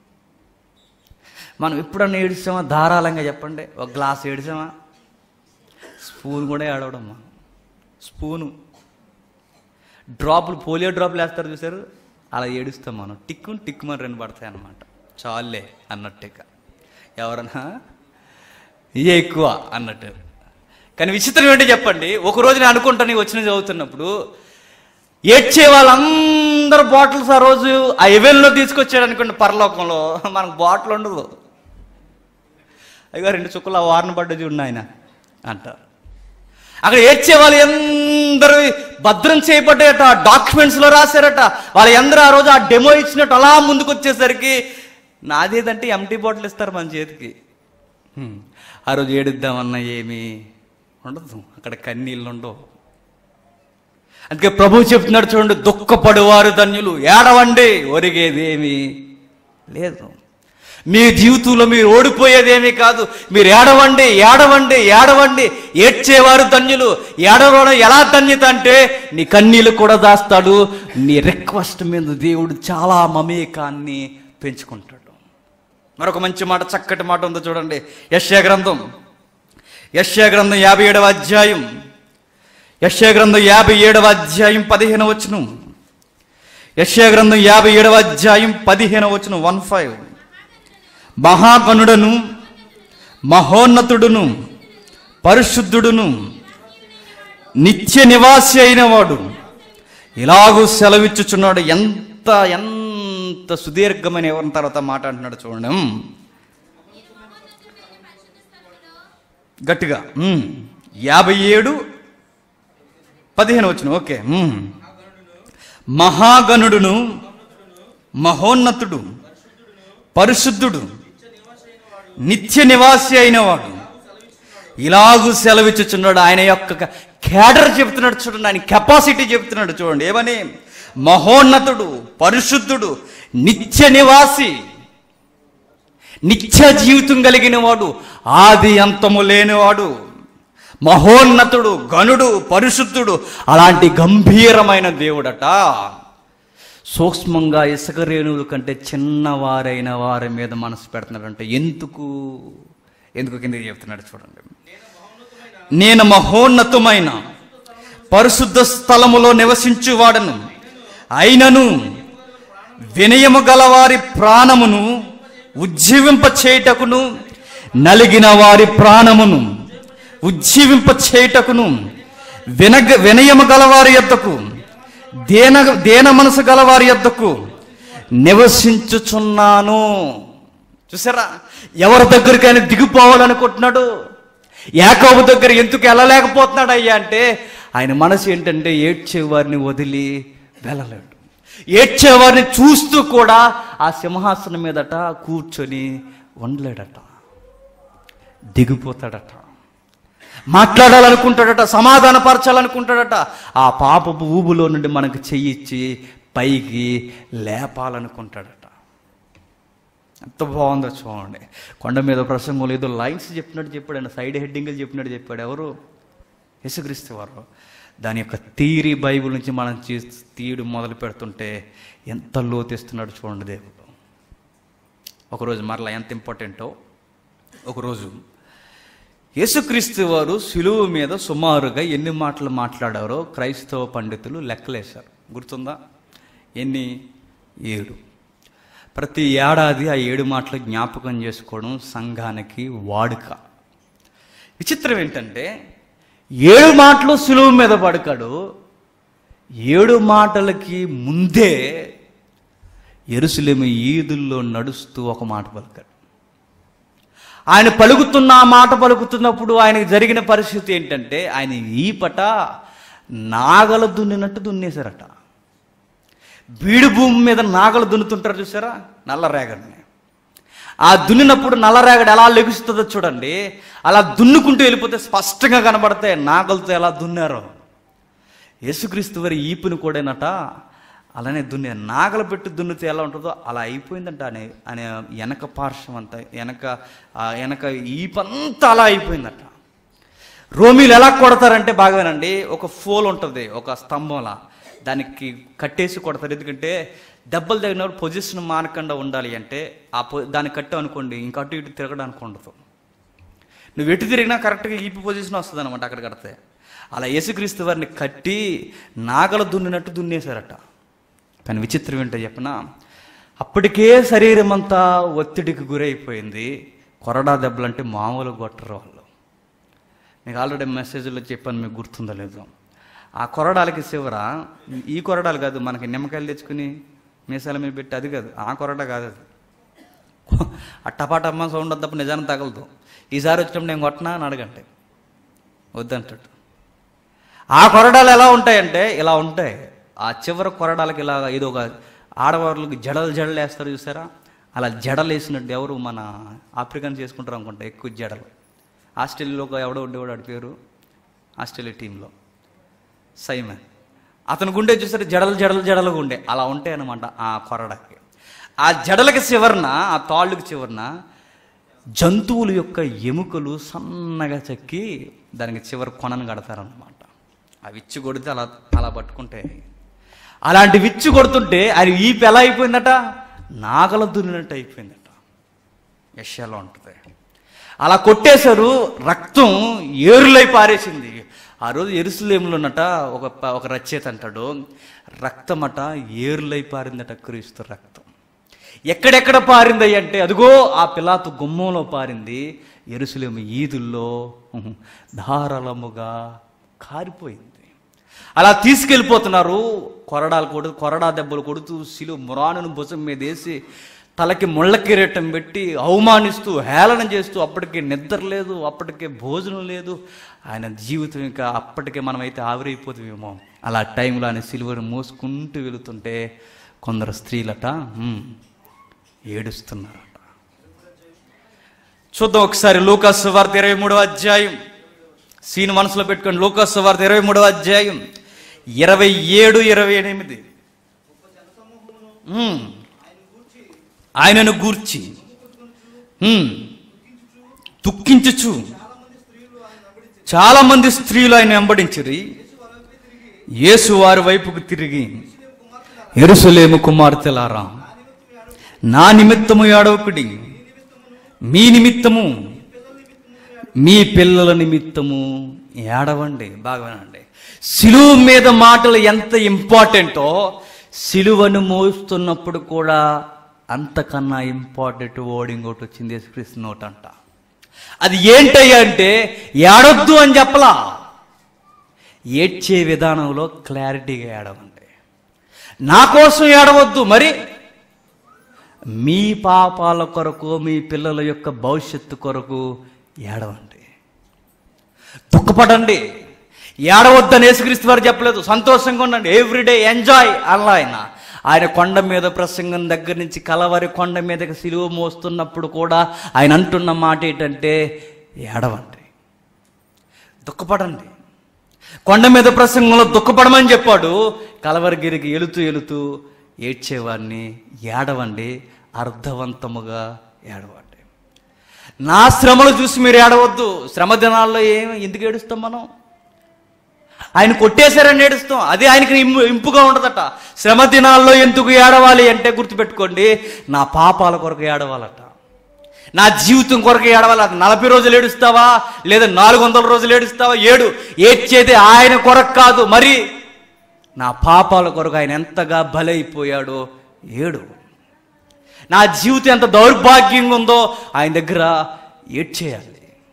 మనం ఎప్పుడన్నా ఏడుస్తామా ధారాళంగా చెప్పండి ఒక గ్లాస్ ఏడిసామా స్పూన్ కూడా ఏడవడమ్మా స్పూను డ్రాపులు పోలియో డ్రాపులు వేస్తారు చూసారు అలా ఏడుస్తాం మనం టిక్కు టిక్కుమని రెండు పడతాయి అన్నమాట చాలే అన్నట్టుగా ఎవరన్నా ఇదే ఎక్కువ అన్నట్టు కానీ విచిత్రం ఏంటో చెప్పండి ఒకరోజు నేను అనుకుంటాను ఈ వచ్చిన చదువుతున్నప్పుడు ఏడ్చే వాళ్ళందరూ బాటిల్స్ ఆ రోజు ఆ ఎవెన్లో తీసుకొచ్చాడు అనుకోండి పరలోకంలో మనకు బాటిల్ ఉండదు అయ్యో రెండు చుక్కలు ఆ వారిని పడ్డ చూడండి ఆయన అంటారు అక్కడ ఏడ్చే వాళ్ళు అందరూ భద్రం చేయబడ్డాయట డాక్యుమెంట్స్లో రాశారట వాళ్ళు అందరూ ఆ రోజు ఆ డెమో ఇచ్చినట్టు అలా ముందుకు వచ్చేసరికి నాదేదంటే ఎంటీ బాటిల్ ఇస్తారు మన చేతికి హ్మ్. ఆ రోజు ఏడుద్దామన్నా ఏమీ ఉండదు అక్కడ కన్నీళ్ళు ఉండవు అందుకే ప్రభు చెప్తున్నాడు చూడండి దుఃఖపడువారు ధన్యులు ఏడవండి ఒరిగేదేమీ లేదు మీ జీవితంలో మీరు ఓడిపోయేదేమీ కాదు మీరు ఏడవండి ఏడవండి ఏడవండి ఏడ్చేవారు ధన్యులు ఏడవడం ఎలా ధన్యత అంటే నీ కన్నీళ్ళు కూడా దాస్తాడు నీ రిక్వెస్ట్ మీద దేవుడు చాలా మమేకాన్ని పెంచుకుంటాడు మరొక మంచి మాట చక్కటి మాట ఉందో చూడండి యశ్యా గ్రంథం యశ్యా గ్రంథం యాభై ఏడవ అధ్యాయం యశ్యా గ్రంథం యాభై ఏడవ అధ్యాయం పదిహేను వచనం యశ్యా గ్రంథం యాభై ఏడవ అధ్యాయం పదిహేను వచనం వన్ ఫైవ్ మహాగణుడను మహోన్నతుడును పరిశుద్ధుడును నిత్య నివాసి అయిన వాడు ఇలాగూ సెలవిచ్చుచున్నాడు ఎంత ఎంత సుదీర్ఘమైన ఎవరిన తర్వాత మాట అంటున్నాడు చూడండి ఉమ్. గట్టిగా ఉమ్. యాభై ఏడు పదిహేను వచ్చిన ఓకే ఉమ్. మహాగణుడును మహోన్నతుడు పరిశుద్ధుడు నిత్య నివాసి అయినవాడు ఇలాగూ సెలవిచ్చుచున్నాడు ఆయన యొక్క క్యాడర్ చెప్తున్నాడు చూడండి ఆయన కెపాసిటీ చెప్తున్నాడు చూడండి ఏమని మహోన్నతుడు పరిశుద్ధుడు నిత్య నివాసి నిత్య జీవితం కలిగిన వాడు ఆది అంతము లేనివాడు మహోన్నతుడు గనుడు పరిశుద్ధుడు అలాంటి గంభీరమైన దేవుడట సూక్ష్మంగా ఇసుక రేణువుల కంటే చిన్నవారైన వారి మీద మనసు పెడుతున్నాడంటే ఎందుకు ఎందుకు కిందకి చెప్తున్నాడు చూడండి నేను మహోన్నతమైన పరిశుద్ధ స్థలములో నివసించువాడను అయినను వినయము గలవారి ప్రాణమును ఉజ్జీవింప చేయుటకును నలిగిన వారి ప్రాణమును ఉజ్జీవింప చేయుటకును వినగ వినయము గలవారి యొద్దకు దేన దేన మనసు గలవారి యొద్దకు నివసించుచున్నాను చూసారా ఎవరి దగ్గరికి ఆయన దిగిపోవాలనుకుంటున్నాడు యాకోబు దగ్గర ఎందుకు వెళ్ళలేకపోతున్నాడు అయ్యా అంటే ఆయన మనసు ఏంటంటే ఏడ్చే వారిని వదిలి వెళ్ళలేడు ఏడ్చే వారిని చూస్తూ కూడా ఆ సింహాసనం మీదట కూర్చొని ఉండలేడట దిగిపోతాడట మాట్లాడాలనుకుంటాడట సమాధానపరచాలనుకుంటాడట ఆ పాపపు ఊబులో నుండి మనకు చెయ్యిచ్చి పైకి లేపాలనుకుంటాడట ఎంత బాగుందో చూడండి కొండ మీద ప్రసంగంలో ఏదో లైన్స్ చెప్పినట్టు చెప్పాడు ఆయన సైడ్ హెడ్డింగ్లు చెప్పినట్టు చెప్పాడు ఎవరు యేసుక్రీస్తు వారు దాని యొక్క థీరీ బైబిల్ నుంచి మనం చీ- తీయడం మొదలు పెడుతుంటే ఎంత లోతెస్తున్నాడు చూడండి దేవుడు ఒకరోజు మరలా ఎంత ఇంపార్టెంటో ఒకరోజు యేసుక్రీస్తు వారు సులువు మీద సుమారుగా ఎన్ని మాటలు మాట్లాడారో క్రైస్తవ పండితులు లెక్కలేశారు గుర్తుందా ఎన్ని ఏడు ప్రతి ఏడాది ఆ ఏడు మాటలు జ్ఞాపకం చేసుకోవడం సంఘానికి వాడుక విచిత్రం ఏంటంటే ఏడు మాటలు సులువు మీద పడకాడు ఏడు మాటలకి ముందే ఎరుసలేమి ఈదుల్లో నడుస్తూ ఒక మాట పలికాడు ఆయన పలుకుతున్న ఆ మాట పలుకుతున్నప్పుడు ఆయనకి జరిగిన పరిస్థితి ఏంటంటే ఆయన ఈపట నాగల దున్నినట్టు దున్నేశారట బీడు భూమి మీద నాగలు దున్నుతుంటారు చూసారా నల్లరేగడిని ఆ దున్నినప్పుడు నల్లరేగడి ఎలా లెగుస్తుందో చూడండి అలా దున్నుకుంటూ వెళ్ళిపోతే స్పష్టంగా కనబడతాయి నాగలతో ఎలా దున్నారో యేసుక్రీస్తు వారి ఈపుని కూడానట అలానే దున్నే నాగలు పెట్టి దున్నితే ఎలా ఉంటుందో అలా అయిపోయిందంట అనే అనే వెనక పార్శ్వం అంతా వెనక ఆ వెనక ఈపంతా అలా అయిపోయిందట రోమీలు ఎలా కొడతారంటే బాగానండి ఒక ఫోల్ ఉంటుంది ఒక స్తంభంలా దానికి కట్టేసి కొడతారు ఎందుకంటే దెబ్బలు తగినప్పుడు పొజిషన్ మానకుండా ఉండాలి అంటే ఆ పొ దాన్ని కట్టావు అనుకోండి ఇంకా అటు ఇటు తిరగడానికి ఉండదు నువ్వు ఎటు తిరిగినా కరెక్ట్గా ఈపి పొజిషన్ వస్తుంది అనమాట అక్కడ కడితే అలా యేసుక్రీస్తు వారిని కట్టి నాగల దున్నినట్టు దున్నేశారట కానీ విచిత్రం ఏంటో చెప్పనా అప్పటికే శరీరం అంతా ఒత్తిడికి గురైపోయింది కొరడా దెబ్బలంటే మామూలు కొట్టరు వాళ్ళు మీకు ఆల్రెడీ మెసేజ్లో చెప్పాను మీకు గుర్తుందో లేదో ఆ కొరడాలకి చివర ఈ కొరడాలు కాదు మనకి నిమ్మకాయలు తెచ్చుకుని మీసాల మీద పెట్టి అది కాదు ఆ కొరడ కాదు అది అట్టపాటమ్మ సౌండ్ తప్ప నిజాన్ని తగలదు ఈసారి వచ్చినప్పుడు నేను కొట్టనా అని అడగంటే వద్దంటాడు ఆ కొరడాలు ఎలా ఉంటాయంటే ఇలా ఉంటాయి ఆ చివరి కొరడాలకి ఇలా ఏదో ఒక ఆడవాళ్ళకి జడలు జడలు వేస్తారు చూసారా అలా జడలు వేసినట్టు ఎవరు మన ఆఫ్రికన్స్ చేసుకుంటారు అనుకుంటా ఎక్కువ జడలు ఆస్ట్రేలియాలో ఒక ఎవడో ఉండేవాడు వాడి పేరు ఆస్ట్రేలియా టీంలో సైమన్ అతను గుండె చూసారు జడలు జడలు జడలుగా ఉండే అలా ఉంటాయి అనమాట ఆ కొరడకి ఆ జడలకి చివరన ఆ తాళ్ళకి చివరన జంతువుల యొక్క ఎముకలు సన్నగా చెక్కి దానికి చివరి కొనను కడతారనమాట ఆ విచ్చు కొడితే అలా అలా పట్టుకుంటే అలాంటి విచ్చు కొడుతుంటే అది ఈపు ఎలా అయిపోయిందట నాగల దున్నినట్టు అయిపోయిందట యష్యాలో ఉంటుంది అలా కొట్టేశారు రక్తం ఏరులై పారేసింది ఆ రోజు ఎరుసలేములో ఉన్నట ఒక ప- ఒక రచయిత అంటాడు రక్తమట ఏరులై పారిందట క్రీస్తు రక్తం ఎక్కడెక్కడ పారింది అంటే అదిగో ఆ పిలాతు గుమ్మంలో పారింది ఎరుసలేము ఈదుల్లో ఉహు, ధారాళముగా కారిపోయింది అలా తీసుకెళ్ళిపోతున్నారు కొరడాలు కొడు కొరడా దెబ్బలు కొడుతూ సిలు మురానును భుజం మీద వేసి తలకి ముళ్ళ కిరీటం పెట్టి అవమానిస్తూ హేళన చేస్తూ అప్పటికే నిద్ర లేదు అప్పటికే భోజనం లేదు ఆయన జీవితం ఇంకా అప్పటికే మనమైతే ఆవిరైపోతామేమో అలా టైంలో ఆయన సిలువను మోసుకుంటూ వెళుతుంటే కొందరు స్త్రీలట "హ్మ్, ఏడుస్తున్నారట చూద్దాం ఒకసారి లూకాస్ వార్త ఇరవై మూడవ అధ్యాయం సీన్ మనసులో పెట్టుకొని లూకాస్ వార్త ఇరవై మూడవ అధ్యాయం ఇరవై ఏడు ఇరవై ఎనిమిది ఉమ్. ఆయనను గూర్చి ఉమ్. దుఃఖించుచు చాలా మంది స్త్రీలు ఆయన వెంబడించిరి యేసు వారి వైపుకు తిరిగి ఎరుసలేము కుమార్తెలారా నా నిమిత్తము ఏడవకుడి మీ నిమిత్తము మీ పిల్లల నిమిత్తము ఏడవండి బాగా వినండి సిలువ మీద మాటలు ఎంత ఇంపార్టెంటో సిలువను మోస్తున్నప్పుడు కూడా అంతకన్నా ఇంపార్టెంట్ వర్డ్ ఇంకోటి వచ్చింది యేసుక్రీస్తు నోట్ అంట అది ఏంటయ్యా అంటే ఏడొద్దు అని చెప్పలా ఏడ్చే విధానంలో క్లారిటీగా ఏడవండి నా కోసం ఏడవద్దు మరి మీ పాపాల కొరకు మీ పిల్లల యొక్క భవిష్యత్తు కొరకు ఏడవండి దుఃఖపడండి ఏడవద్దని యేసుక్రీస్తు వారు చెప్పలేదు సంతోషంగా ఉండండి ఎవ్రీడే ఎంజాయ్ అలా ఆయన ఆయన కొండ మీద ప్రసంగం దగ్గర నుంచి కలవరి కొండ మీదకి సిలువ మోస్తున్నప్పుడు కూడా ఆయన అంటున్న మాట ఏంటంటే ఏడవండి దుఃఖపడండి కొండ మీద ప్రసంగంలో దుఃఖపడమని చెప్పాడు కలవరిగిరికి ఎలుతూ ఎలుతూ ఏడ్చేవాడిని ఏడవండి అర్థవంతముగా ఏడవండి నా శ్రమలు చూసి మీరు ఏడవద్దు శ్రమ దినాల్లో ఏం ఎందుకు ఏడుస్తాం మనం ఆయన కొట్టేశారని ఏడుస్తాం అది ఆయనకి ఇంపు ఇంపుగా ఉండదట శ్రమ దినాల్లో ఎందుకు ఏడవాలి అంటే గుర్తుపెట్టుకోండి నా పాపాల కొరకు ఏడవాలట నా జీవితం కొరకు ఏడవాలి అది నలభై రోజులు ఏడుస్తావా లేదా నాలుగు వందల రోజులు ఏడుస్తావా ఏడు ఏడ్చేది ఆయన కొరకు కాదు మరి నా పాపాల కొరకు ఆయన ఎంతగా బలైపోయాడో ఏడు నా జీవితం ఎంత దౌర్భాగ్యంగా ఉందో ఆయన దగ్గర ఏడ్చేయాలి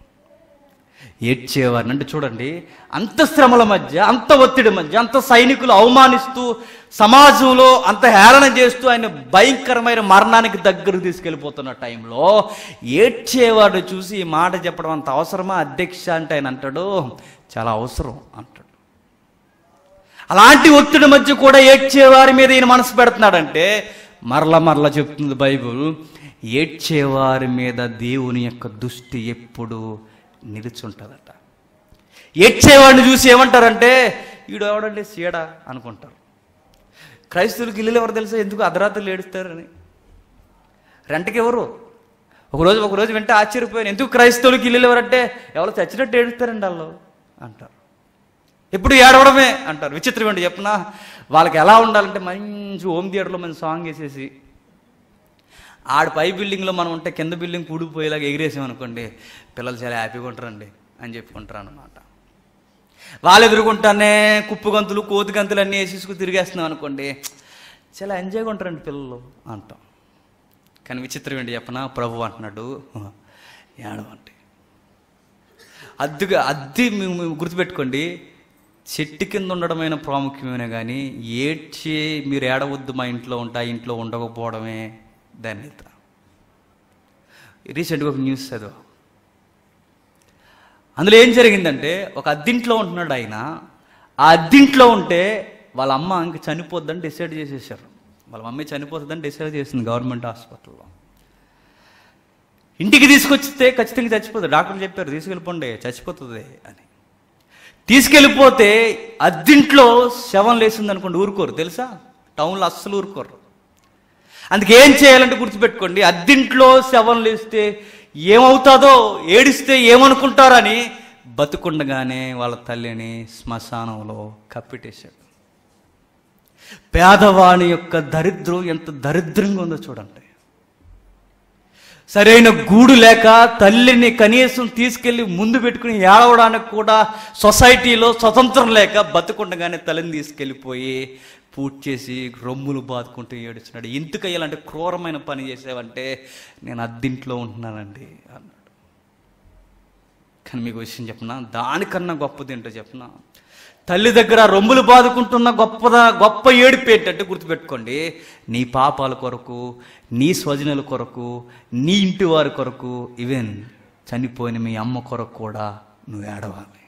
ఏడ్చేవారిని అంటే చూడండి అంత శ్రమల మధ్య అంత ఒత్తిడి మధ్య అంత సైనికులు అవమానిస్తూ సమాజంలో అంత హేళన చేస్తూ ఆయన భయంకరమైన మరణానికి దగ్గరకు తీసుకెళ్ళిపోతున్న టైంలో ఏడ్చేవాడు చూసి ఈ మాట చెప్పడం అంత అవసరమా అధ్యక్ష అంటే ఆయన అంటాడు చాలా అవసరం అంటాడు అలాంటి ఒత్తిడి మధ్య కూడా ఏడ్చేవారి మీద ఈయన మనసు పెడుతున్నాడంటే మరల మరల చెప్తుంది బైబుల్ ఏడ్చేవారి మీద దేవుని యొక్క దృష్టి ఎప్పుడు నిలుచుంటుందట ఏడ్చేవాడిని చూసి ఏమంటారంటే ఈడు ఎవడండి సీడ అనుకుంటారు క్రైస్తవులకి ఇల్లు ఎవరు తెలుసా ఎందుకు అర్ధరాత్రులు ఏడుస్తారని రెంట్కి ఎవరు ఒకరోజు ఒకరోజు వెంట ఆశ్చర్యపోయాను ఎందుకు క్రైస్తవులకి ఇల్లు ఎవరంటే ఎవరు చచ్చినట్టు ఏడుస్తారండి వాళ్ళు అంటారు ఎప్పుడు ఏడవడమే అంటారు విచిత్రం ఏంటి చెప్పనా వాళ్ళకి ఎలా ఉండాలంటే మంచి హోమ్ థియేటర్లో మంచి సాంగ్ వేసేసి ఆడ పై బిల్డింగ్లో మనం ఉంటే కింద బిల్డింగ్ కూడిపోయేలాగా ఎగిరేసామనుకోండి పిల్లలు చాలా హ్యాపీగా ఉంటారండి అని చెప్పుకుంటారు అనమాట వాళ్ళు ఎదుర్కొంటానే కుప్పు గంతులు కోతి గంతులు అన్నీ వేసేసుకుని తిరిగేస్తున్నాం అనుకోండి చాలా ఎంజాయ్గా ఉంటారండి పిల్లలు అంటాం కానీ విచిత్రం ఏంటి చెప్పనా ప్రభు అంటున్నాడు ఏడవండి అద్దుగా అద్దె మేము మేము గుర్తుపెట్టుకోండి చెట్టు కింద ఉండడమైన ప్రాముఖ్యమైన కానీ ఏడ్చి మీరు ఏడవద్దు మా ఇంట్లో ఉంటా ఇంట్లో ఉండకపోవడమే ధన్యత రీసెంట్గా ఒక న్యూస్ చదువు అందులో ఏం జరిగిందంటే ఒక అద్దింట్లో ఉంటున్నాడు ఆయన ఆ అద్దింట్లో ఉంటే వాళ్ళ అమ్మ ఇంక చనిపోద్దని డిసైడ్ చేసేసారు వాళ్ళ మమ్మీ చనిపోతుందని డిసైడ్ చేసింది గవర్నమెంట్ హాస్పిటల్లో ఇంటికి తీసుకొచ్చితే ఖచ్చితంగా చచ్చిపోతుంది డాక్టర్లు చెప్పారు తీసుకెళ్ళిపోండి చచ్చిపోతుంది అని తీసుకెళ్ళిపోతే అద్దింట్లో శవం లేసింది అనుకోండి ఊరుకోరు తెలుసా టౌన్లో అస్సలు ఊరుకోరు అందుకే ఏం చేయాలంటే గుర్తుపెట్టుకోండి అద్దింట్లో శవం లేస్తే ఏమవుతాదో ఏడిస్తే ఏమనుకుంటారని బతుకుండగానే వాళ్ళ తల్లిని శ్మశానంలో కప్పిటేశాడు పేదవాని యొక్క దరిద్రం ఎంత దరిద్రంగా ఉందో చూడండి సరైన గూడు లేక తల్లిని కనీసం తీసుకెళ్లి ముందు పెట్టుకుని ఏడవడానికి కూడా సొసైటీలో స్వతంత్రం లేక బతుకుండగానే తల్లిని తీసుకెళ్ళిపోయి పూర్తి చేసి రొమ్ములు బాదుకుంటూ ఏడుస్తున్నాడు ఎందుకు అయ్యాలంటే క్రూరమైన పని చేసావంటే నేను అద్దింట్లో ఉంటున్నానండి అన్నాడు కానీ మీకు విషయం చెప్పనా దానికన్నా గొప్పది ఏంటో చెప్పనా తల్లి దగ్గర రొమ్ములు బాదుకుంటున్న గొప్పదా గొప్ప ఏడుపు ఏంటంటే గుర్తుపెట్టుకోండి నీ పాపాల కొరకు నీ స్వజనుల కొరకు నీ ఇంటి వారి కొరకు ఈవెన్ చనిపోయిన మీ అమ్మ కొరకు కూడా నువ్వు ఏడవాలి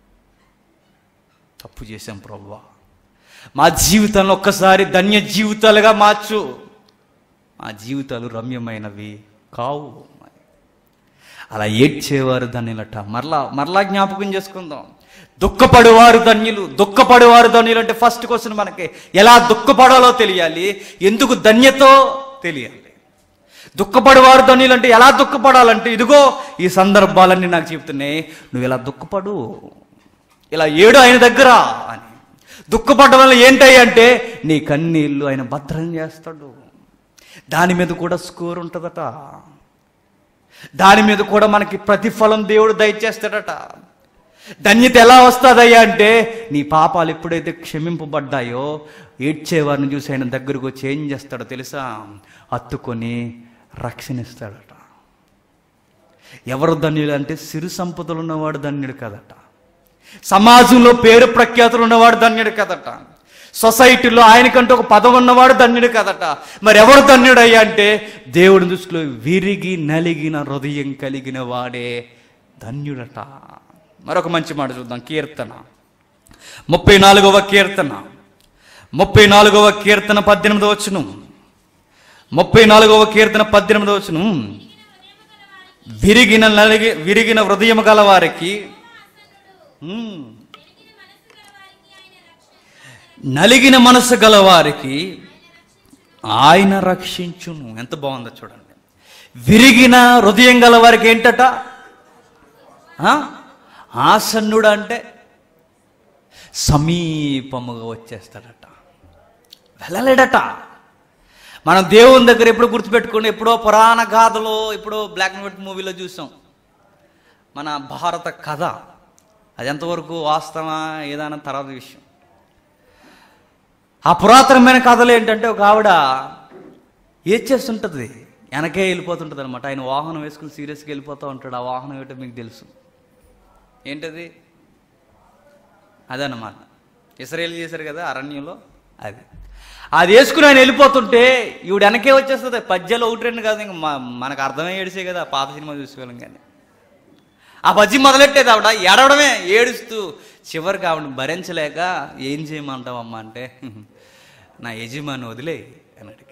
తప్పు చేశాం ప్రవ్వా మా జీవితాలను ఒక్కసారి ధన్య జీవితాలుగా మార్చు మా జీవితాలు రమ్యమైనవి కావు అలా ఏడ్చేవారు ధన్యులట మరలా మరలా జ్ఞాపకం చేసుకుందాం దుఃఖపడేవారు ధన్యులు దుఃఖపడేవారు ధన్యులు అంటే ఫస్ట్ క్వశ్చన్ మనకి ఎలా దుఃఖపడాలో తెలియాలి ఎందుకు ధన్యతో తెలియాలి దుఃఖపడేవారు ధన్యులు అంటే ఎలా దుఃఖపడాలంటే ఇదిగో ఈ సందర్భాలన్నీ నాకు చెప్తున్నాయి నువ్వు ఇలా దుఃఖపడు ఇలా ఏడు ఆయన దగ్గర అని దుఃఖపడడం వల్ల ఏంటయ్యి అంటే నీ కన్నీళ్ళు ఆయన భద్రం చేస్తాడు దాని మీద కూడా స్కోర్ ఉంటుందట దాని మీద కూడా మనకి ప్రతిఫలం దేవుడు దయచేస్తాడట ధన్యత ఎలా వస్తుందయ్యా అంటే నీ పాపాలు ఎప్పుడైతే క్షమింపబడ్డాయో ఏడ్చేవారిని చూసి ఆయన దగ్గరకు వచ్చి ఏం చేస్తాడో తెలుసా హత్తుకొని రక్షణిస్తాడట ఎవరు ధన్యులు అంటే సిరు సంపదలు ఉన్నవాడు ధన్యుడు కదట సమాజంలో పేరు ప్రఖ్యాతులు ఉన్నవాడు ధన్యుడు కదట సొసైటీలో ఆయనకంటూ ఒక పదవి ఉన్నవాడు ధన్యుడు కదట మరి ఎవరు ధన్యుడయ్యా అంటే దేవుడి దృష్టిలో విరిగి నలిగిన హృదయం కలిగిన వాడే ధన్యుడట మరొక మంచి మాట చూద్దాం కీర్తన ముప్పై నాలుగవ కీర్తన ముప్పై నాలుగవ కీర్తన పద్దెనిమిదవ వచ్చును ముప్పై నాలుగవ కీర్తన పద్దెనిమిదవ వచ్చును విరిగిన నలిగి విరిగిన హృదయం గల వారికి ఉమ్, నలిగిన మనసు గల వారికి ఆయన రక్షించును ఎంత బాగుందో చూడండి విరిగిన హృదయం గల వారికి ఏంటట ఆ? ఆసన్నుడు అంటే సమీపముగా వచ్చేస్తాడట వెళ్ళలేడట మనం దేవుని దగ్గర ఎప్పుడు గుర్తుపెట్టుకుని ఎప్పుడో పురాణ గాథలో ఎప్పుడో బ్లాక్ అండ్ వైట్ మూవీలో చూసాం మన భారత కథ అది ఎంతవరకు వాస్తవా ఏదైనా తర్వాత విషయం ఆ పురాతనమైన కథలు ఏంటంటే ఒక ఆవిడ ఏం చేస్తుంటుంది వెనకే వెళ్ళిపోతుంటుంది అనమాట ఆయన వాహనం వేసుకుని సీరియస్గా వెళ్ళిపోతూ ఉంటాడు ఆ వాహనం ఏంటో మీకు తెలుసు ఏంటది అదన్నమాట ఇస్రాయేల్ చేశారు కదా అరణ్యంలో అది అది వేసుకుని ఆయన వెళ్ళిపోతుంటే ఈవిడ వెనకే వచ్చేస్తుంది పద్యాలు ఒకటి రెండు కాదు ఇంక మ- మనకు అర్థమై ఏడిసే కదా పాత సినిమా చూసుకోలేం కానీ ఆ పద్యం మొదలెట్టేది ఆవిడ ఏడవడమే ఏడుస్తూ చివరికి ఆవిడ భరించలేక ఏం చేయమంటావమ్మా అంటే నా యజమాని వదిలే అని అడిగింది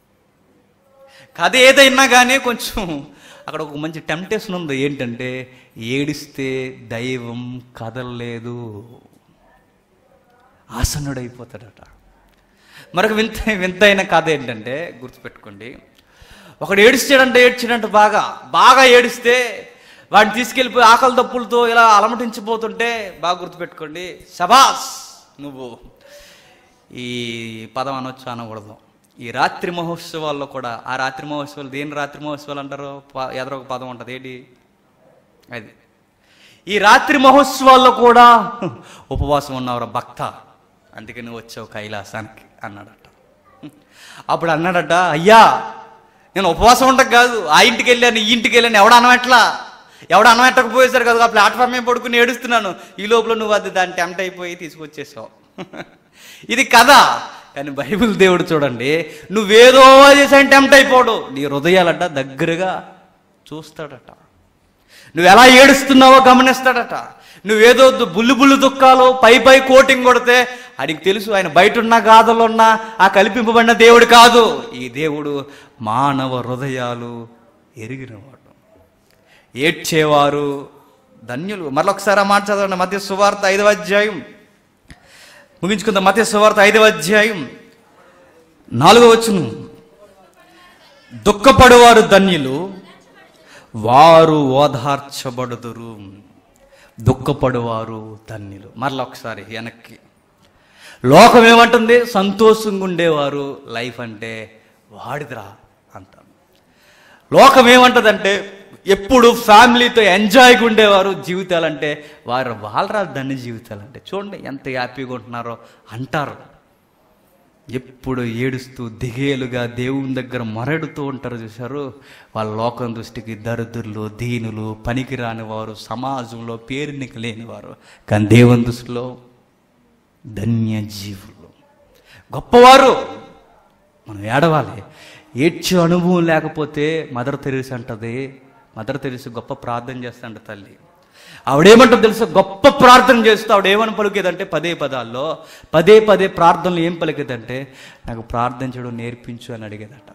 కథ ఏదైనా కానీ కొంచెం అక్కడ ఒక మంచి టెంప్టేషన్ ఉంది ఏంటంటే ఏడిస్తే దైవం కదలలేదు ఆసన్నుడైపోతాడట మరొక వింత వింతైన కథ ఏంటంటే గుర్తుపెట్టుకోండి ఒకడు ఏడిస్తాడంటే ఏడ్చాడంట బాగా బాగా ఏడిస్తే వాడిని తీసుకెళ్ళిపోయి ఆకలి తప్పులతో ఇలా అలమటించిపోతుంటే బాగా గుర్తుపెట్టుకోండి శబాస్ నువ్వు ఈ పదం అనొచ్చు అనకూడదు ఈ రాత్రి మహోత్సవాల్లో కూడా ఆ రాత్రి మహోత్సవాలు దేని రాత్రి మహోత్సవాలు అంటారు ప- ఎదురు ఒక పదం ఉంటుంది ఏంటి అది ఈ రాత్రి మహోత్సవాల్లో కూడా ఉపవాసం ఉన్నవరా భక్త అందుకే నువ్వు వచ్చావు కైలాసానికి అన్నాడట అప్పుడు అన్నాడట అయ్యా నేను ఉపవాసం ఉండక కాదు ఆ ఇంటికి వెళ్ళాను ఈ ఇంటికి వెళ్ళాను ఎవడ అనవట్లా ఎవడ అనవెట్టకపోయేసారు కదా ఆ ప్లాట్ఫామ్ మీద పడుకుని ఏడుస్తున్నాను ఈ లోపల నువ్వు అది దాన్ని టెంప్ట్ అయిపోయి తీసుకొచ్చేసావు ఇది కథ కానీ బైబిల్ దేవుడు చూడండి నువ్వేదో చేసాను టెంప్ట్ అయిపోడు నీ హృదయాలట దగ్గరగా చూస్తాడట నువ్వు ఎలా ఏడుస్తున్నావో గమనిస్తాడట నువ్వేదో దు- బుల్లు బుల్లు దుఃఖాలు పై పై కోటింగ్ కొడితే ఆయనకి తెలుసు ఆయన బయట ఉన్న గాథలో ఉన్న ఆ కల్పింపబడిన దేవుడు కాదు ఈ దేవుడు మానవ హృదయాలు ఎరిగినవాడు ఏడ్చేవారు ధన్యులు మరొకసారి ఆ మాట చదవండి మధ్య సువార్త ఐదవ అధ్యాయం ముగించుకుందాం మధ్య సువార్త ఐదవ అధ్యాయం నాలుగవ వచ్చును దుఃఖపడువారు ధన్యులు వారు ఓదార్చబడుదురు దుఃఖపడువారు ధన్యులు మరలా ఒకసారి వెనక్కి లోకం ఏమంటుంది సంతోషంగా ఉండేవారు లైఫ్ అంటే వాడిదిరా అంటారు లోకం ఏమంటదంటే ఎప్పుడు ఫ్యామిలీతో ఎంజాయ్గా ఉండేవారు జీవితాలంటే వారు వాళ్ళరా ధన్య జీవితాలంటే చూడండి ఎంత హ్యాపీగా ఉంటున్నారో అంటారు ఎప్పుడు ఏడుస్తూ దిగేలుగా దేవుని దగ్గర మొరడుతూ ఉంటారు చూశారు వాళ్ళ లోకం దృష్టికి దరిద్రులు దీనులు పనికిరాని వారు సమాజంలో పేరునికి లేని వారు కానీ దేవుని దృష్టిలో ధన్య జీవులు గొప్పవారు మనం ఏడవాలి ఏడ్చే అనుభవం లేకపోతే మదర్ తెరిసి అంటది మదర్ తెరిసి గొప్ప ప్రార్థన చేస్తాంట తల్లి ఆవిడేమంటో తెలుసా గొప్ప ప్రార్థన చేస్తూ ఆవిడ ఏమని పలికేదంటే పదే పదాల్లో పదే పదే ప్రార్థనలు ఏం పలికేదంటే నాకు ప్రార్థించడం నేర్పించు అని అడిగేదట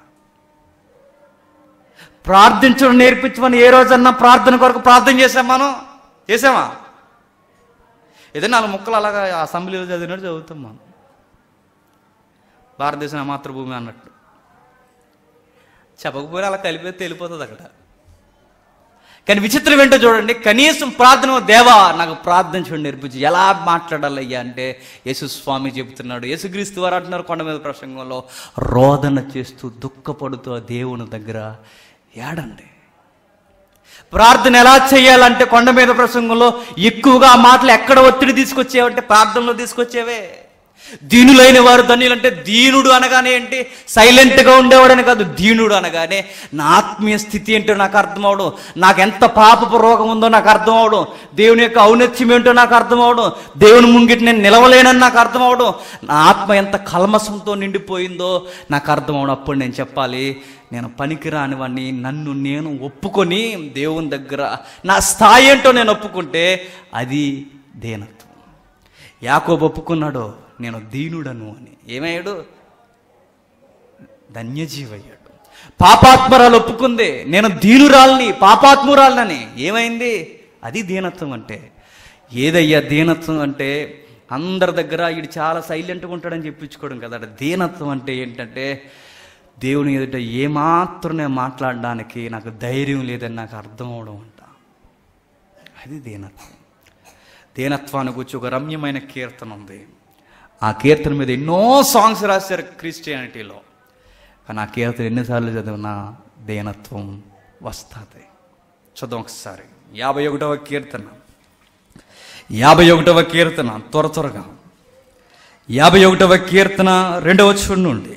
ప్రార్థించడం నేర్పించమని ఏ రోజన్నా ప్రార్థన కొరకు ప్రార్థన చేసాం మనం చేసామా ఏదైనా నాలుగు ముక్కలు అలాగా అసెంబ్లీలో చదివినట్టు చదువుతాం మనం భారతదేశం మాతృభూమి అన్నట్టు చెప్పకపోయినా అలా కలిపి వెళ్ళిపోతుంది అక్కడ కానీ విచిత్రం ఏంటో చూడండి కనీసం ప్రార్థన దేవా నాకు ప్రార్థించడం నేర్పించి ఎలా మాట్లాడాలయ్యా అంటే యేసు స్వామి చెబుతున్నాడు యేసుక్రీస్తు వారు అంటున్నారు కొండ మీద ప్రసంగంలో రోదన చేస్తూ దుఃఖపడుతూ ఆ దేవుని దగ్గర ఏడండి ప్రార్థన ఎలా చేయాలంటే కొండ మీద ప్రసంగంలో ఎక్కువగా ఆ మాటలు ఎక్కడ ఒత్తిడి తీసుకొచ్చేవంటే ప్రార్థనలో తీసుకొచ్చేవే దీనులైన వారు ధన్యులు అంటే దీనుడు అనగానే ఏంటి సైలెంట్గా ఉండేవాడని కాదు దీనుడు అనగానే నా ఆత్మీయ స్థితి ఏంటో నాకు అర్థం అవడం నాకు ఎంత పాపపు రోగం ఉందో నాకు అర్థం అవడం దేవుని యొక్క ఔన్నత్యం ఏంటో నాకు అర్థం అవడం దేవుని ముంగిటి నేను నిలవలేనని నాకు అర్థం అవడం నా ఆత్మ ఎంత కల్మసంతో నిండిపోయిందో నాకు అర్థం అవడం అప్పుడు నేను చెప్పాలి నేను పనికిరానివన్నీ నన్ను నేను ఒప్పుకొని దేవుని దగ్గర నా స్థాయి ఏంటో నేను ఒప్పుకుంటే అది దేనత్వం యాకోబు ఒప్పుకున్నాడు నేను దీనుడను అని ఏమయ్యాడు ధన్యజీవయ్యాడు పాపాత్మరాలు ఒప్పుకుంది నేను దీనురాల్ని పాపాత్మురాలనని ఏమైంది అది దీనత్వం అంటే ఏదయ్యా దీనత్వం అంటే అందరి దగ్గర వీడు చాలా సైలెంట్గా ఉంటాడని చెప్పించుకోవడం కదా దీనత్వం అంటే ఏంటంటే దేవుని ఎదుట ఏమాత్రం నేను మాట్లాడడానికి నాకు ధైర్యం లేదని నాకు అర్థం అవడం అంట అది దీనత్వం దీనత్వాన్ని గురించి ఒక రమ్యమైన కీర్తన ఉంది ఆ కీర్తన మీద ఎన్నో సాంగ్స్ రాశారు క్రిస్టియానిటీలో కానీ ఆ కీర్తన ఎన్నిసార్లు చదివినా దీనత్వం వస్తుంది చదువు ఒకసారి యాభై ఒకటవ కీర్తన యాభై ఒకటవ కీర్తన త్వర త్వరగా యాభై ఒకటవ కీర్తన రెండవ చూడు నుండి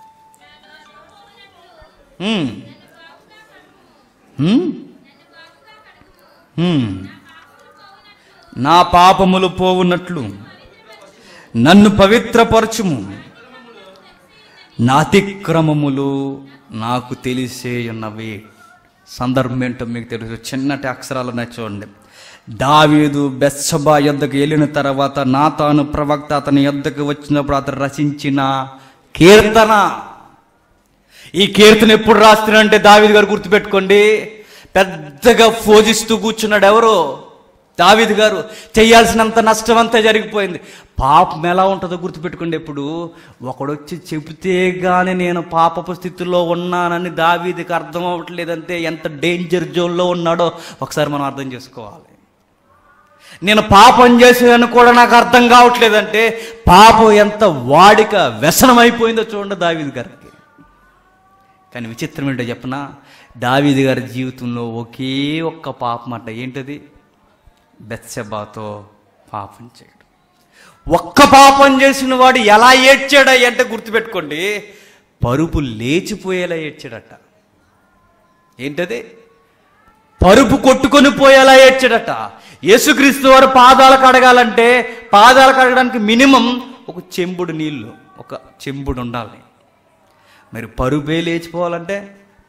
హ్మ్. హ్మ్? హ్మ్. నా పాపములు పోవునట్లు నన్ను పవిత్రపరచుము నా అతిక్రమములు నాకు తెలిసే ఉన్నవి సందర్భం ఏంటో మీకు తెలుసు చిన్నటి అక్షరాలు ఉన్నాయి చూడండి దావీదు బెత్సబా యొద్దకు వెళ్ళిన తర్వాత నాతాను ప్రవక్త అతని యొద్దకు వచ్చినప్పుడు అతను రచించిన కీర్తన ఈ కీర్తన ఎప్పుడు రాస్తున్నాడంటే దావీదు గారు గుర్తుపెట్టుకోండి పెద్దగా ఫోజిస్తూ కూర్చున్నాడు ఎవరు దావీదు గారు చేయాల్సినంత నష్టం అంతా జరిగిపోయింది పాపం ఎలా ఉంటుందో గుర్తుపెట్టుకోండి ఎప్పుడు ఒకడొచ్చి చెబితే గాని నేను పాపపు స్థితిలో ఉన్నానని దావీదికి అర్థం అవ్వట్లేదంటే ఎంత డేంజర్ జోన్లో ఉన్నాడో ఒకసారి మనం అర్థం చేసుకోవాలి నేను పాపం చేసేదని కూడా నాకు అర్థం కావట్లేదంటే పాపం ఎంత వాడిక వ్యసనం అయిపోయిందో చూడండి దావీదు గారికి కానీ విచిత్రం ఏంటో చెప్పనా దావీదు గారి జీవితంలో ఒకే ఒక్క పాపం అంట ఏంటది బెత్సెబాతో పాపం చేయడం ఒక్క పాపం చేసిన వాడు ఎలా ఏడ్చాడా అంటే గుర్తుపెట్టుకోండి పరుపు లేచిపోయేలా ఏడ్చాడట ఏంటది పరుపు కొట్టుకొని పోయేలా ఏడ్చాడట యేసుక్రీస్తు వారు పాదాలు కడగాలంటే పాదాలు కడగడానికి మినిమం ఒక చెంబుడు నీళ్లు ఒక చెంబుడు ఉండాలి మరి పరుపే లేచిపోవాలంటే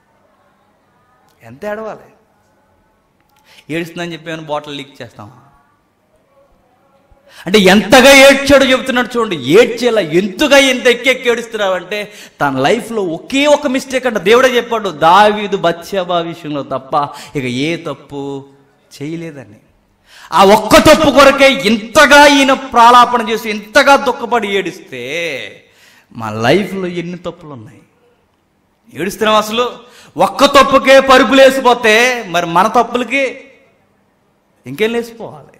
ఎంత ఏడవాలి ఏడుస్తుందని చెప్పి ఏమైనా బాటిల్ లీక్ చేస్తామా అంటే ఎంతగా ఏడ్చాడో చెబుతున్నాడు చూడండి ఏడ్చేలా ఎంతగా ఎంత ఎక్కెక్కి ఏడుస్తున్నావంటే తన లైఫ్లో ఒకే ఒక మిస్టేక్ అంట దేవుడే చెప్పాడు దావీదు బత్యబా విషయంలో తప్ప ఇక ఏ తప్పు చేయలేదని ఆ ఒక్క తప్పు కొరకే ఇంతగా ఈయన ప్రాలాపన చేసి ఇంతగా దుఃఖపడి ఏడిస్తే మా లైఫ్లో ఎన్ని తప్పులు ఉన్నాయి ఏడుస్తున్నాం అసలు ఒక్క తప్పుకే పరుపులు వేసిపోతే మరి మన తప్పులకి ఇంకేం లేచిపోవాలి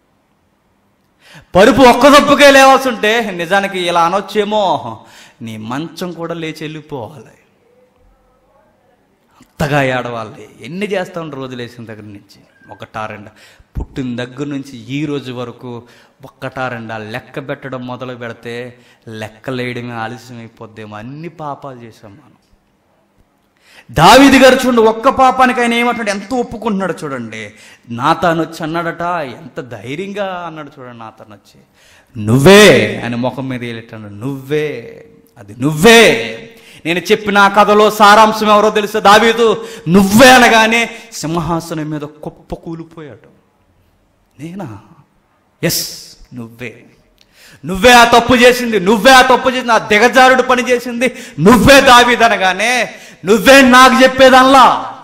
పరుపు ఒక్క తప్పుకే లేవాల్సి ఉంటే నిజానికి ఇలా అనొచ్చేమో నీ మంచం కూడా లేచి వెళ్ళిపోవాలి అంతగా ఏడవాలి ఎన్ని చేస్తాం రోజులు వేసిన దగ్గర నుంచి ఒకటా రెండా పుట్టిన దగ్గర నుంచి ఈ రోజు వరకు ఒక్కటా రెండా లెక్క పెట్టడం మొదలు పెడితే లెక్కలేయడమే ఆలస్యం అయిపోద్దేమో అన్ని పాపాలు చేశాం మనం దావీది గారు చూడండి ఒక్క పాపానికి ఆయన ఏమంటాడు ఎంత ఒప్పుకుంటున్నాడు చూడండి నాతాను వచ్చి అన్నాడట ఎంత ధైర్యంగా అన్నాడు చూడండి నాతాను వచ్చి నువ్వే ఆయన ముఖం మీద వెళ్ళేటాడు నువ్వే అది నువ్వే నేను చెప్పిన ఆ కథలో సారాంశం ఎవరో తెలుసా దావీదు నువ్వే అనగానే సింహాసనం మీద కుప్ప కూలిపోయాడు నేనా ఎస్ నువ్వే నువ్వే ఆ తప్పు చేసింది నువ్వే ఆ తప్పు చేసింది ఆ దిగజారుడు పని చేసింది నువ్వే దావీదనగానే నువ్వే నాకు చెప్పేదల్లా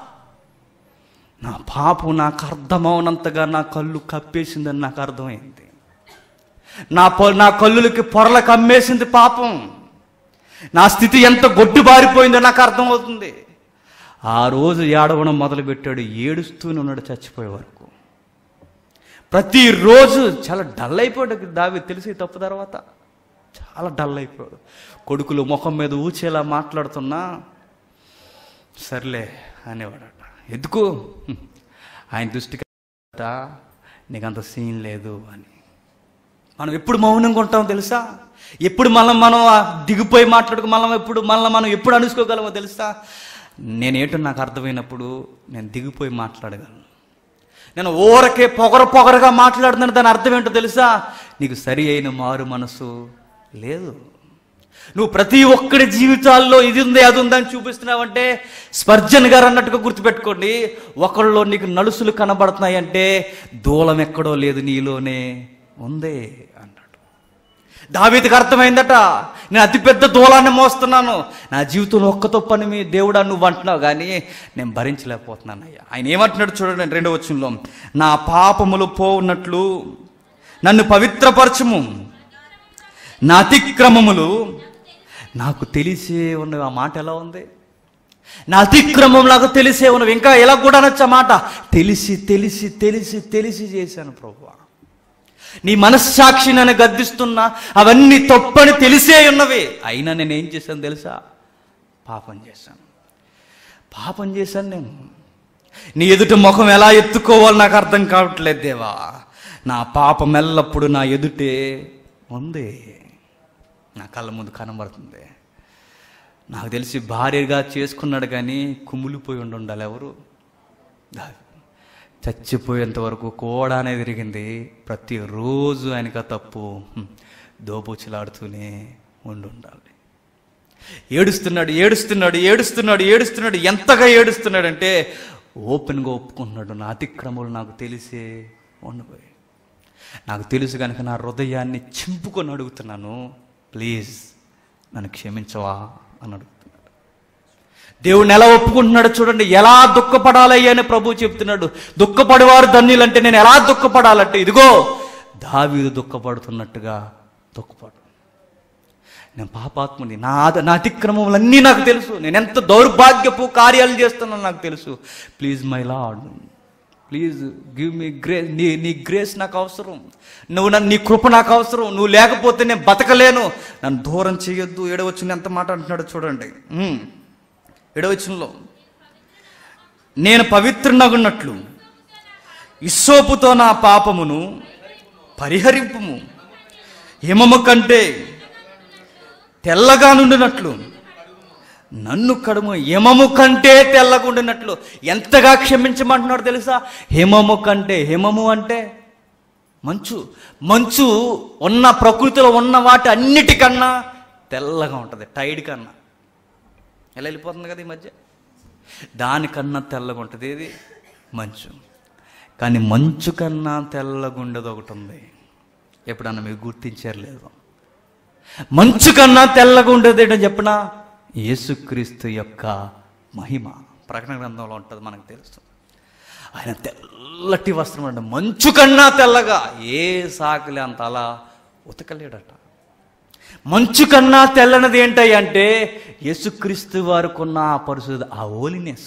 నా పాపం నాకు అర్థమవునంతగా నా కళ్ళు కప్పేసిందని నాకు అర్థమైంది నా పొ నా కళ్ళులకి పొరల కమ్మేసింది పాపం నా స్థితి ఎంత గొడ్డు బారిపోయిందో నాకు అర్థమవుతుంది ఆ రోజు ఏడవడం మొదలుపెట్టాడు ఏడుస్తూనే ఉన్నాడు చచ్చిపోయే వరకు ప్రతిరోజు చాలా డల్ అయిపోయాడు దావి తెలిసి ఈ తప్పు తర్వాత చాలా డల్ అయిపోయాడు కొడుకులు ముఖం మీద ఊచేలా మాట్లాడుతున్నా సర్లే అనేవాడట ఎందుకు హ్మ్. ఆయన దృష్టికి అట, నీకంత సీన్ లేదు అని మనం ఎప్పుడు మౌనంగా ఉంటామో తెలుసా ఎప్పుడు మనం మనం ఆ దిగిపోయి మాట్లాడుకు మనం ఎప్పుడు మళ్ళీ మనం ఎప్పుడు అనుసుకోగలమో తెలుసా నేనేంటో నాకు అర్థమైనప్పుడు నేను దిగిపోయి మాట్లాడగలను నేను ఊరకే పొగర పొగరగా మాట్లాడుతున్నాను దాని అర్థం ఏంటో తెలుసా నీకు సరి అయిన మారు మనసు లేదు నువ్వు ప్రతి ఒక్కడి జీవితాల్లో ఇది ఉంది అది ఉందని చూపిస్తున్నావంటే స్పర్జన్ గారు అన్నట్టుగా గుర్తుపెట్టుకోండి ఒకళ్ళలో నీకు నలుసులు కనబడుతున్నాయంటే దూలం ఎక్కడో లేదు నీలోనే ఉందే అన్నాడు దావీదికి అర్థమైందట నేను అతిపెద్ద దూలాన్ని మోస్తున్నాను నా జీవితంలో ఒక్క తప్పని మీ దేవుడా నువ్వు అంటున్నావు కానీ నేను భరించలేకపోతున్నాను అయ్యా ఆయన ఏమంటున్నాడు చూడండి రెండో వచ్చంలో నా పాపములు పోవున్నట్లు నన్ను పవిత్రపరచుము నా అతిక్రమములు నాకు తెలిసే ఉన్నవి ఆ మాట ఎలా ఉంది నా అతిక్రమం నాకు తెలిసే ఉన్నవి ఇంకా ఎలా కూడా అనొచ్చు ఆ మాట తెలిసి తెలిసి తెలిసి తెలిసి చేశాను ప్రభు నీ మనస్సాక్షి నన్ను గద్దిస్తున్నా అవన్నీ తప్పని తెలిసే ఉన్నవి అయినా నేను ఏం చేశాను తెలుసా పాపం చేశాను పాపం చేశాను నేను నీ ఎదుట ముఖం ఎలా ఎత్తుకోవాలో నాకు అర్థం కావట్లేదు దేవా నా పాపం ఎల్లప్పుడు నా ఎదుటే ఉంది నా కళ్ళ ముందు కనబడుతుంది నాకు తెలిసి భార్యగా చేసుకున్నాడు కానీ కుమిలిపోయి ఉండి ఉండాలి ఎవరు దావీదు. చచ్చిపోయేంత వరకు కూడానే తిరిగింది ప్రతిరోజు ఆయనకు ఆ తప్పు హ్మ్, దోబూచులాడుతూనే ఉండి ఉండాలి ఏడుస్తున్నాడు ఏడుస్తున్నాడు ఏడుస్తున్నాడు ఏడుస్తున్నాడు ఎంతగా ఏడుస్తున్నాడంటే ఓపెన్గా ఒప్పుకుంటున్నాడు నా అతిక్రమలు నాకు తెలిసే ఉండబోయి నాకు తెలుసు కనుక నా హృదయాన్ని చింపుకొని అడుగుతున్నాను ప్లీజ్ నన్ను క్షమించవా అని అడుగుతున్నాడు దేవుడిని ఎలా ఒప్పుకుంటున్నాడు చూడండి ఎలా దుఃఖపడాలి అని ప్రభు చెప్తున్నాడు దుఃఖపడేవారు ధన్యులంటే నేను ఎలా దుఃఖపడాలంటే ఇదిగో దావీదు దుఃఖపడుతున్నట్టుగా దుఃఖపడు నేను పాపాత్ముని నా ఆద- నా అతిక్రమములన్నీ నాకు తెలుసు నేను ఎంత దౌర్భాగ్యపు కార్యాలు చేస్తున్నానో నాకు తెలుసు please my lord please give me grace నీ నీ గ్రేస్ నాకు అవసరం నువ్వు నన్ను నీ కృప నాకు అవసరం నువ్వు లేకపోతే నేను బతకలేను నన్ను దూరం చేయొద్దు ఏడవచ్చుని ఎంత మాట అంటున్నాడో చూడండి ఉమ్. ఏడవచనంలో నేను పవిత్రనగున్నట్లు ఇస్సోపుతో నా పాపమును పరిహరింపుము హిమము కంటే తెల్లగా నుండినట్లు నన్ను కడుము హిమము కంటే తెల్లగా ఉండినట్లు ఎంతగా క్షమించమంటున్నాడు తెలుసా హిమము కంటే హిమము అంటే మంచు మంచు ఉన్న ప్రకృతిలో ఉన్న వాటి అన్నిటికన్నా తెల్లగా ఉంటుంది టైడ్ కన్నా ఎలా వెళ్ళిపోతుంది కదా ఈ మధ్య దానికన్నా తెల్లగా ఉంటుంది ఏది మంచు కానీ మంచు కన్నా తెల్లగా ఉండేది ఒకటి ఉంది ఎప్పుడన్నా మీరు గుర్తించారు లేదు మంచు కన్నా తెల్లగా ఉండేది ఏంటని చెప్పిన యేసుక్రీస్తు యొక్క మహిమ ప్రకటన గ్రంథంలో ఉంటుంది మనకు తెలుసు ఆయన తెల్లటి వస్త్రం అంటే మంచు కన్నా తెల్లగా ఏ సాకిలి అంత అలా ఉతకలేడట మంచు కన్నా తెల్లనది ఏంటయ్య అంటే యేసుక్రీస్తు వారికున్న ఆ పరిశుద్ధ ఆ ఓలినెస్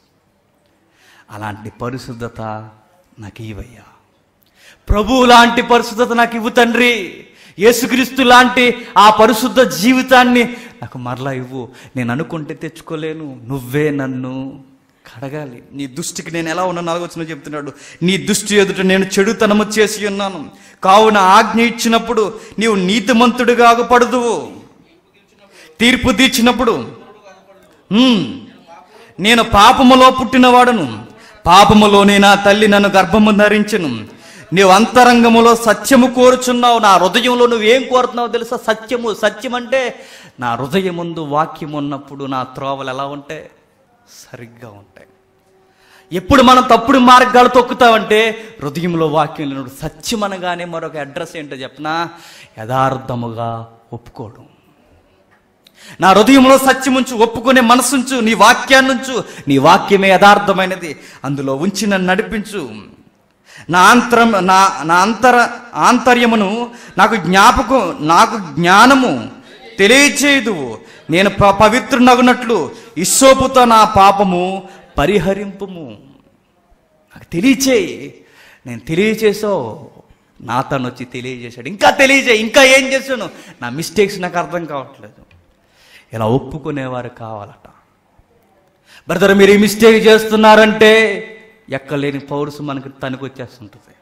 అలాంటి పరిశుద్ధత నాకు ఇవయ్యా ప్రభు లాంటి పరిశుద్ధత నాకు ఇవ్వు తండ్రి యేసుక్రీస్తు లాంటి ఆ పరిశుద్ధ జీవితాన్ని నాకు మరలా ఇవ్వు నేను అనుకుంటే తెచ్చుకోలేను నువ్వే నన్ను కడగాలి నీ దృష్టికి నేను ఎలా ఉన్నా నాలుగొచ్చిన చెప్తున్నాడు నీ దృష్టి ఎదుట నేను చెడుతనము చేసి ఉన్నాను కావున ఆజ్ఞ ఇచ్చినప్పుడు నీవు నీతిమంతుడిగా పడదువు తీర్పు తీర్చినప్పుడు "ఉమ్, నేను పాపములో పుట్టినవాడను పాపములోనే నా తల్లి నన్ను గర్భము ధరించను నీవు అంతరంగములో సత్యము కోరుచున్నావు నా హృదయంలో నువ్వేం కోరుతున్నావు తెలుసా సత్యము సత్యం అంటే నా హృదయం ముందు వాక్యం ఉన్నప్పుడు నా త్రోవలు ఎలా ఉంటాయి సరిగ్గా ఉంటాయి ఎప్పుడు మనం తప్పుడు మార్గాలు తొక్కుతామంటే హృదయంలో వాక్యం లేనప్పుడు సత్యం అనగానే మరొక అడ్రస్ ఏంటో చెప్పనా యథార్థముగా ఒప్పుకోవడం నా హృదయంలో సత్యముంచు ఒప్పుకునే మనసుంచు నీ వాక్యాన్నుంచు నీ వాక్యమే యథార్థమైనది అందులో ఉంచి నన్ను నడిపించు నా అంతరం నా నా అంతర ఆంతర్యమును నాకు జ్ఞాపకం నాకు జ్ఞానము తెలియచేయదు నేను ప- పవిత్రునగునట్లు ఇస్సోపుతో నా పాపము పరిహరింపుము నాకు తెలియచేయి నేను తెలియచేసావు నా తను వచ్చి తెలియజేశాడు ఇంకా తెలియజేయి ఇంకా ఏం చేశాను నా మిస్టేక్స్ నాకు అర్థం కావట్లేదు ఇలా ఒప్పుకునేవారు కావాలట బ్రదర్ మీరు ఈ మిస్టేక్ చేస్తున్నారంటే ఎక్కలేని పౌరుసు మనకి తనకు వచ్చేస్తుంటుంది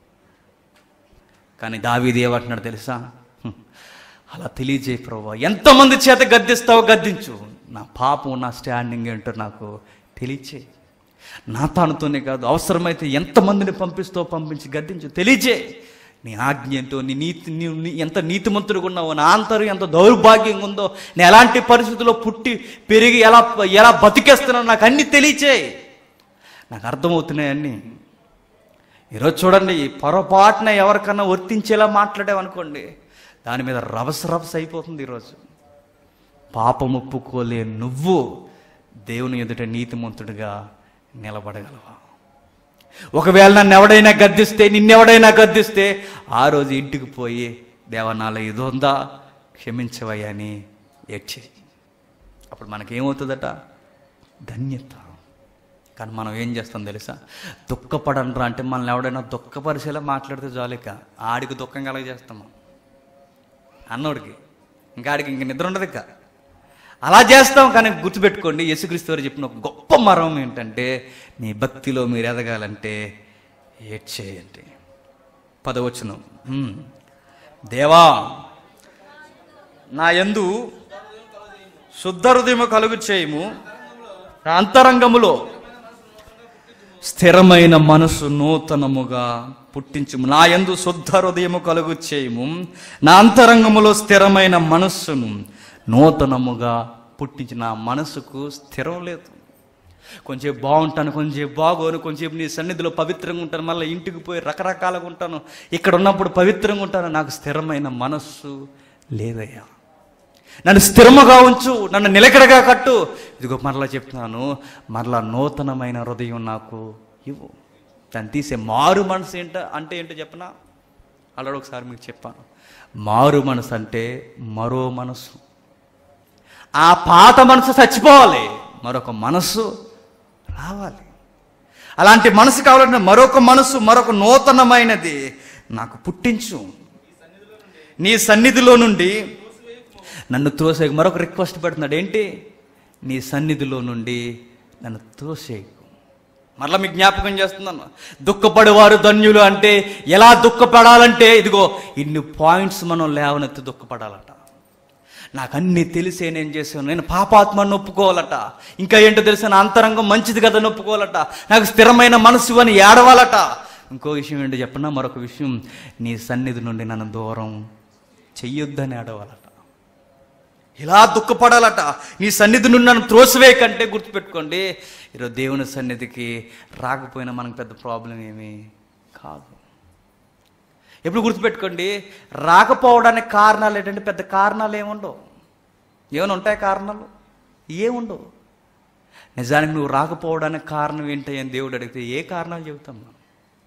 కానీ దావీది ఏమంటున్నాడు తెలుసా హ్మ్. అలా తెలియజేయి ప్రభు ఎంతమంది చేత గద్దిస్తావో గద్దించు నా పాపం నా స్టాండింగ్ ఏంటో నాకు తెలియచేయి నా తానుతోనే కాదు అవసరమైతే ఎంతమందిని పంపిస్తావో పంపించి గద్దించు తెలియజేయి నీ ఆజ్ఞ ఏంటో నీ నీతి నీ- నీ ఎంత నీతిమంతుడిగా ఉన్నావో నా ఆంతర్యం ఎంత దౌర్భాగ్యంగా ఉందో నేను ఎలాంటి పరిస్థితుల్లో పుట్టి పెరిగి ఎలా ఎలా బతికేస్తున్నానో నాకు అన్నీ తెలియచేయి నాకు అర్థమవుతున్నాయి అన్నీ ఈరోజు చూడండి పొరపాటున ఎవరికన్నా వర్తించేలా మాట్లాడామనుకోండి దాని మీద రభస రభస అయిపోతుంది ఈరోజు పాపం ఒప్పుకోలే నువ్వు దేవుని ఎదుట నీతిమంతుడిగా నిలబడగలవా ఒకవేళ నన్ను ఎవడైనా గద్దిస్తే నిన్నెవడైనా గద్దిస్తే ఆ రోజు ఇంటికి పోయి దేవనాల ఇది ఉందా క్షమించవయ్యా అని ఏడ్చే అప్పుడు మనకేమవుతుందట ధన్యత కానీ మనం ఏం చేస్తాం తెలుసా దుఃఖపడనరా అంటే మనల్ని ఎవడైనా దుఃఖపరిచేలా మాట్లాడితే చాలిక ఆడికి దుఃఖం కలగజేస్తాం మనం అన్నోడికి ఇంకా ఆడికి ఇంక నిద్ర ఉండదు ఇక అలా చేస్తాం కానీ గుర్తుపెట్టుకోండి యేసుక్రీస్తు వారు చెప్పిన ఒక గొప్ప మరం ఏంటంటే నీ భక్తిలో మీరు ఎదగాలంటే ఏడ్చేయండి పదవచనం హ్మ్. దేవా నా యందు శుద్ధ హృదయము కలుగు చేయము నా అంతరంగములో స్థిరమైన మనసు నూతనముగా పుట్టించుము నా యందు శుద్ధ హృదయము కలుగు చేయము నా అంతరంగములో స్థిరమైన మనస్సును నూతనముగా పుట్టించి నా మనసుకు స్థిరం లేదు కొంచెం బాగుంటాను కొంచెం బాగోను కొంచెం నీ సన్నిధిలో పవిత్రంగా ఉంటాను మళ్ళీ ఇంటికి పోయి రకరకాలుగా ఉంటాను ఇక్కడ ఉన్నప్పుడు పవిత్రంగా ఉంటాను నాకు స్థిరమైన మనస్సు లేదయ్యా నన్ను స్థిరముగా ఉంచు నన్ను నిలకడగా కట్టు ఇదిగో మరలా చెప్తున్నాను మరలా నూతనమైన హృదయం నాకు ఇవ్వు దాన్ని తీసే మారు మనసు ఏంట అంటే ఏంటో చెప్పనా అలా ఒకసారి మీకు చెప్పాను మారు మనసు అంటే మరో మనసు ఆ పాత మనసు చచ్చిపోవాలి మరొక మనసు రావాలి అలాంటి మనసు కావాలంటే మరొక మనసు మరొక నూతనమైనది నాకు పుట్టించు నీ సన్నిధిలో నుండి నన్ను త్రోసే మరొక రిక్వెస్ట్ పెడుతున్నాడు ఏంటి నీ సన్నిధిలో నుండి నన్ను త్రోసేయకు మరలా మీకు జ్ఞాపకం చేస్తున్నాను దుఃఖపడేవారు ధన్యులు అంటే ఎలా దుఃఖపడాలంటే ఇదిగో ఇన్ని పాయింట్స్ మనం లేవనెత్తి దుఃఖపడాలట నాకు అన్ని తెలిసే నేను చేశాను నేను పాపాత్మను ఒప్పుకోవాలట ఇంకా ఏంటో తెలిసిన నా అంతరంగం మంచిది కదా అని ఒప్పుకోవాలట నాకు స్థిరమైన మనసు అని ఏడవాలట ఇంకో విషయం ఏంటో చెప్పనా మరొక విషయం నీ సన్నిధి నుండి నన్ను దూరం చెయ్యొద్దని ఏడవాలట ఇలా దుఃఖపడాలట నీ సన్నిధి నుండి నన్ను త్రోసివే కంటే గుర్తుపెట్టుకోండి ఈరోజు దేవుని సన్నిధికి రాకపోయినా మనకు పెద్ద ప్రాబ్లం ఏమీ కాదు ఎప్పుడు గుర్తుపెట్టుకోండి రాకపోవడానికి కారణాలు ఏంటంటే పెద్ద కారణాలు ఏముండవు ఏమైనా ఉంటాయి కారణాలు ఏముండవు నిజానికి నువ్వు రాకపోవడానికి కారణం ఏంటి అని దేవుడు అడిగితే ఏ కారణాలు చెబుతాం మనం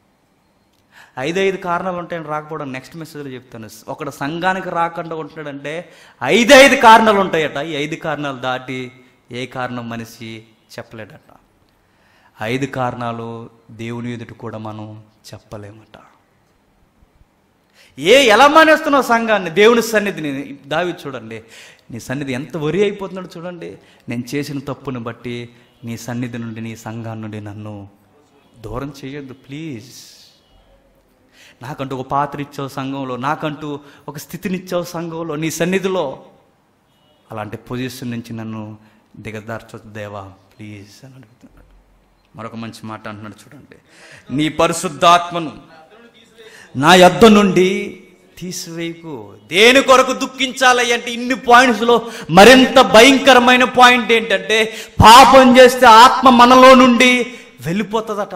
ఐదు ఐదు కారణాలు ఉంటాయని రాకపోవడం నెక్స్ట్ మెసేజ్లో చెప్తాను ఒకడు సంఘానికి రాకుండా ఉంటున్నాడంటే ఐదు ఐదు కారణాలు ఉంటాయట ఈ ఐదు కారణాలు దాటి ఏ కారణం మనిషి చెప్పలేడట ఐదు కారణాలు దేవుని ఎదుట కూడా మనం చెప్పలేమట ఏ ఎలా మానేస్తున్నావు సంఘాన్ని దేవుని సన్నిధిని దావి చూడండి నీ సన్నిధి ఎంత వరి అయిపోతున్నాడు చూడండి నేను చేసిన తప్పుని బట్టి నీ సన్నిధి నుండి నీ సంఘం నుండి నన్ను దూరం చేయొద్దు ప్లీజ్ నాకంటూ ఒక పాత్ర ఇచ్చావు సంఘంలో నాకంటూ ఒక స్థితినిచ్చావు సంఘంలో నీ సన్నిధిలో అలాంటి పొజిషన్ నుంచి నన్ను దిగదార్చొద్దు దేవా ప్లీజ్ అని అడుగుతున్నాడు మరొక మంచి మాట అంటున్నాడు చూడండి నీ పరిశుద్ధాత్మను నా యొద్ద నుండి తీసివేయకు దేని కొరకు దుఃఖించాలి అంటే ఇన్ని పాయింట్స్లో మరింత భయంకరమైన పాయింట్ ఏంటంటే పాపం చేస్తే ఆత్మ మనలో నుండి వెళ్ళిపోతుందట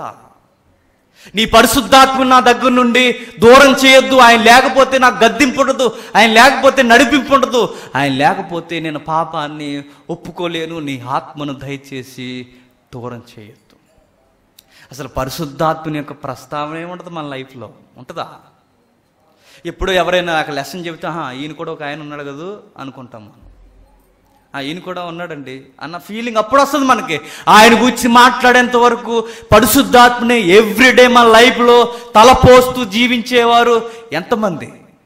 నీ పరిశుద్ధాత్మ నా దగ్గర నుండి దూరం చేయొద్దు ఆయన లేకపోతే నాకు గద్దింపు ఉండదు ఆయన లేకపోతే నడిపింపు ఉండదు ఆయన లేకపోతే నేను పాపాన్ని ఒప్పుకోలేను నీ ఆత్మను దయచేసి దూరం చేయొద్దు అసలు పరిశుద్ధాత్మని యొక్క ప్రస్తావన ఏముంటుంది మన లైఫ్లో ఉంటుందా ఎప్పుడు ఎవరైనా నాకు లెసన్ చెబితే "ఆహా, ఈయన కూడా ఒక ఆయన ఉన్నాడు కదా అనుకుంటాం మనం "ఆ, ఈయన కూడా ఉన్నాడండి అన్న ఫీలింగ్ అప్పుడు వస్తుంది మనకి ఆయన గురించి మాట్లాడేంత వరకు పరిశుద్ధాత్మని ఎవ్రీడే మన లైఫ్లో తలపోస్తూ జీవించేవారు ఎంతమంది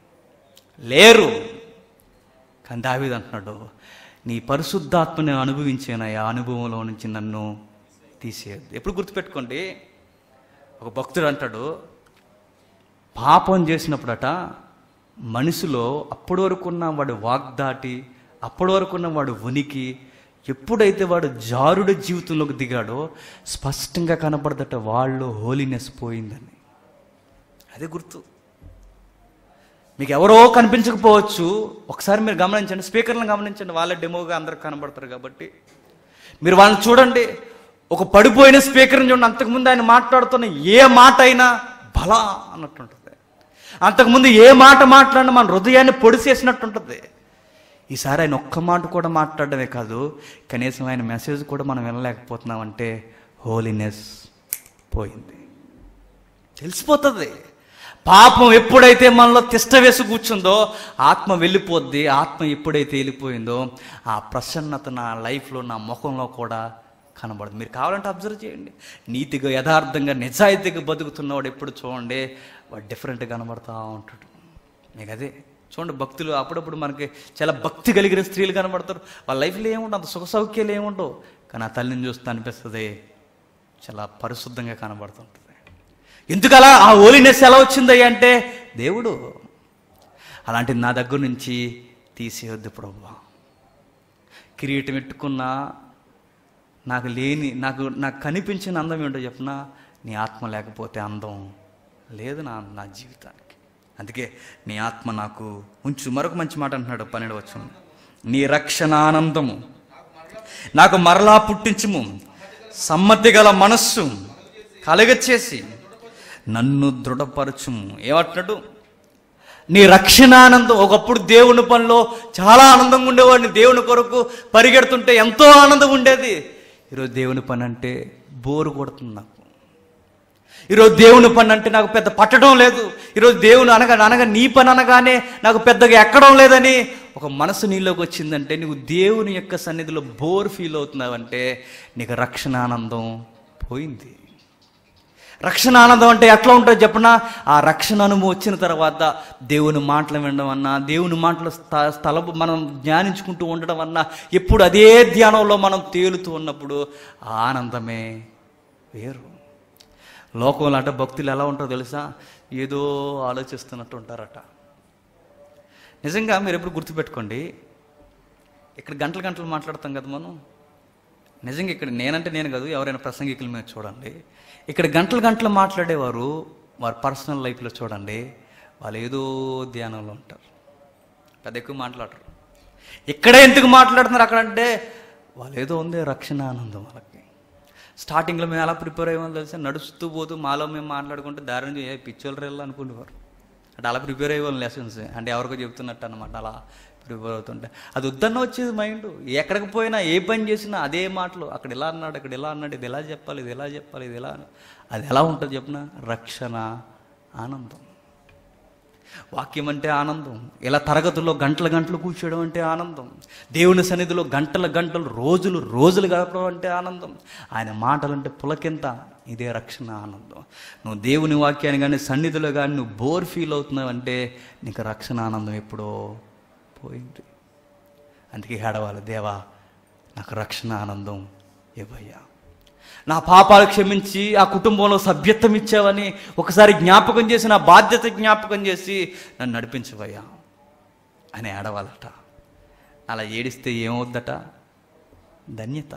లేరు కానీ దావీదు అంటున్నాడు నీ పరిశుద్ధాత్మని అనుభవించిన ఆ అనుభవంలో నుంచి నన్ను తీసేయద్దు ఎప్పుడు గుర్తుపెట్టుకోండి ఒక భక్తుడు అంటాడు పాపం చేసినప్పుడట మనిషిలో అప్పటి వరకు ఉన్న వాడు వాగ్దాటి అప్పటి వరకు ఉన్న వాడు ఉనికి ఎప్పుడైతే వాడు జారుడు జీవితంలోకి దిగాడో స్పష్టంగా కనపడదట వాళ్ళు హోలీనెస్ పోయిందని అదే గుర్తు మీకు ఎవరో కనిపించకపోవచ్చు ఒకసారి మీరు గమనించండి స్పీకర్లను గమనించండి వాళ్ళ డెమోగా అందరు కనబడతారు కాబట్టి మీరు వాళ్ళని చూడండి ఒక పడిపోయిన స్పీకర్ని చూడండి అంతకుముందు ఆయన మాట్లాడుతున్న ఏ మాట అయినా బలా అన్నట్టుంటుంది అంతకుముందు ఏ మాట మాట్లాడినా మన హృదయాన్ని పొడిసేసినట్టుంటుంది ఈసారి ఆయన ఒక్క మాట కూడా మాట్లాడడమే కాదు కనీసం ఆయన మెసేజ్ కూడా మనం వినలేకపోతున్నామంటే హోలీనెస్ పోయింది తెలిసిపోతుంది పాపం ఎప్పుడైతే మనలో తిష్ట వేసి కూర్చుందో ఆత్మ వెళ్ళిపోద్ది ఆత్మ ఎప్పుడైతే వెళ్ళిపోయిందో ఆ ప్రసన్నత నా లైఫ్లో నా ముఖంలో కూడా కనబడదు మీరు కావాలంటే అబ్జర్వ్ చేయండి నీతిగా యథార్థంగా నిజాయితీగా బతుకుతున్నవాడు ఎప్పుడు చూడండి వాడు డిఫరెంట్గా కనబడతా ఉంటాడు మీకు అదే చూడండి భక్తులు అప్పుడప్పుడు మనకి చాలా భక్తి కలిగిన స్త్రీలు కనబడతారు వాళ్ళ లైఫ్లో ఏముండవు అంత సుఖ సౌఖ్యాలు ఏముండవు కానీ ఆ తల్లిని చూస్తే అనిపిస్తుంది చాలా పరిశుద్ధంగా కనబడుతుంటుంది ఎందుకలా ఆ ఓలినెస్ ఎలా వచ్చింది అంటే దేవుడు అలాంటిది నా దగ్గర నుంచి తీసేయొద్దు ప్రభు కిరీటం ఎట్టుకున్నా నాకు లేని నాకు నాకు కనిపించిన అందం ఏంటో చెప్పిన నీ ఆత్మ లేకపోతే అందం లేదు నా నా జీవితానికి అందుకే నీ ఆత్మ నాకు ఉంచు మరొక మంచి మాట అంటున్నాడు పన్నెండు వచ్చు నీ రక్షణ ఆనందము నాకు మరలా పుట్టించుము సమ్మతి గల మనస్సు కలగచేసి నన్ను దృఢపరచుము ఏమంటున్నాడు నీ రక్షణ ఆనందం ఒకప్పుడు దేవుని పనిలో చాలా ఆనందంగా ఉండేవాడిని దేవుని కొరకు పరిగెడుతుంటే ఎంతో ఆనందం ఉండేది ఈరోజు దేవుని పని అంటే బోరు కొడుతుంది నాకు ఈరోజు దేవుని పని అంటే నాకు పెద్ద పట్టడం లేదు ఈరోజు దేవుని అనగా అనగా నీ పని అనగానే నాకు పెద్దగా ఎక్కడం లేదని ఒక మనసు నీలోకి వచ్చిందంటే నువ్వు దేవుని యొక్క సన్నిధిలో బోర్ ఫీల్ అవుతున్నావంటే నీకు రక్షణ ఆనందం పోయింది రక్షణ ఆనందం అంటే ఎట్లా ఉంటుందో చెప్పనా ఆ రక్షణ అనుభవం వచ్చిన తర్వాత దేవుని మాటలు వినడం అన్నా దేవుని మాటల స్థ స్థల మనం ధ్యానించుకుంటూ ఉండడం అన్నా ఎప్పుడు అదే ధ్యానంలో మనం తేలుతూ ఉన్నప్పుడు ఆ ఆనందమే వేరు లోకంలో అంటే భక్తులు ఎలా ఉంటారో తెలుసా ఏదో ఆలోచిస్తున్నట్టు ఉంటారట నిజంగా మీరు ఎప్పుడు గుర్తుపెట్టుకోండి ఇక్కడ గంటలు గంటలు మాట్లాడతాం కదా మనం నిజంగా ఇక్కడ నేనంటే నేను కాదు ఎవరైనా ప్రసంగికుల మీద చూడండి ఇక్కడ గంటలు గంటలు మాట్లాడేవారు వారి పర్సనల్ లైఫ్లో చూడండి వాళ్ళు ఏదో ధ్యానంలో ఉంటారు పెద్ద ఎక్కువ మాట్లాడరు ఇక్కడే ఎందుకు మాట్లాడుతున్నారు అక్కడ అంటే వాళ్ళు ఏదో ఉంది రక్షణ ఆనందం వాళ్ళకి స్టార్టింగ్లో మేము ఎలా ప్రిపేర్ అయ్యామో తెలిసి నడుస్తూ పోతూ మాలో మేము మాట్లాడుకుంటే దారి నుంచి ఏ పిచ్చోళ్ళు రెల్లు అనుకునేవారు అంటే అలా ప్రిపేర్ అయ్యేవాళ్ళు లెసన్స్ అంటే ఎవరికో చెప్తున్నట్టు అనమాట అలా ప్రిపేర్ అవుతుంటే అది వద్దన్న వచ్చేది మైండ్ ఎక్కడికి పోయినా ఏ పని చేసినా అదే మాటలు అక్కడ ఇలా అన్నాడు అక్కడ ఇలా అన్నాడు ఇది ఎలా చెప్పాలి ఇది ఎలా చెప్పాలి ఇది ఎలా అని. అది ఎలా ఉంటుంది చెప్పిన రక్షణ ఆనందం వాక్యం అంటే ఆనందం ఇలా తరగతుల్లో గంటల గంటలు కూర్చోవడం అంటే ఆనందం దేవుని సన్నిధిలో గంటల గంటలు రోజులు రోజులు గడపడం అంటే ఆనందం ఆయన మాటలంటే పులకింత ఇదే రక్షణ ఆనందం నువ్వు దేవుని వాక్యాన్ని కానీ సన్నిధిలో కానీ నువ్వు బోర్ ఫీల్ అవుతున్నావు అంటే నీకు రక్షణ ఆనందం ఎప్పుడో పోయింది అందుకే ఏడవాలి దేవా నాకు రక్షణ ఆనందం ఇవ్వయ్యా నా పాపాలు క్షమించి ఆ కుటుంబంలో సభ్యత్వం ఇచ్చావని ఒకసారి జ్ఞాపకం చేసి నా బాధ్యత జ్ఞాపకం చేసి నన్ను నడిపించవయ్యా అని ఏడవాలట అలా ఏడిస్తే ఏమవుద్దట ధన్యత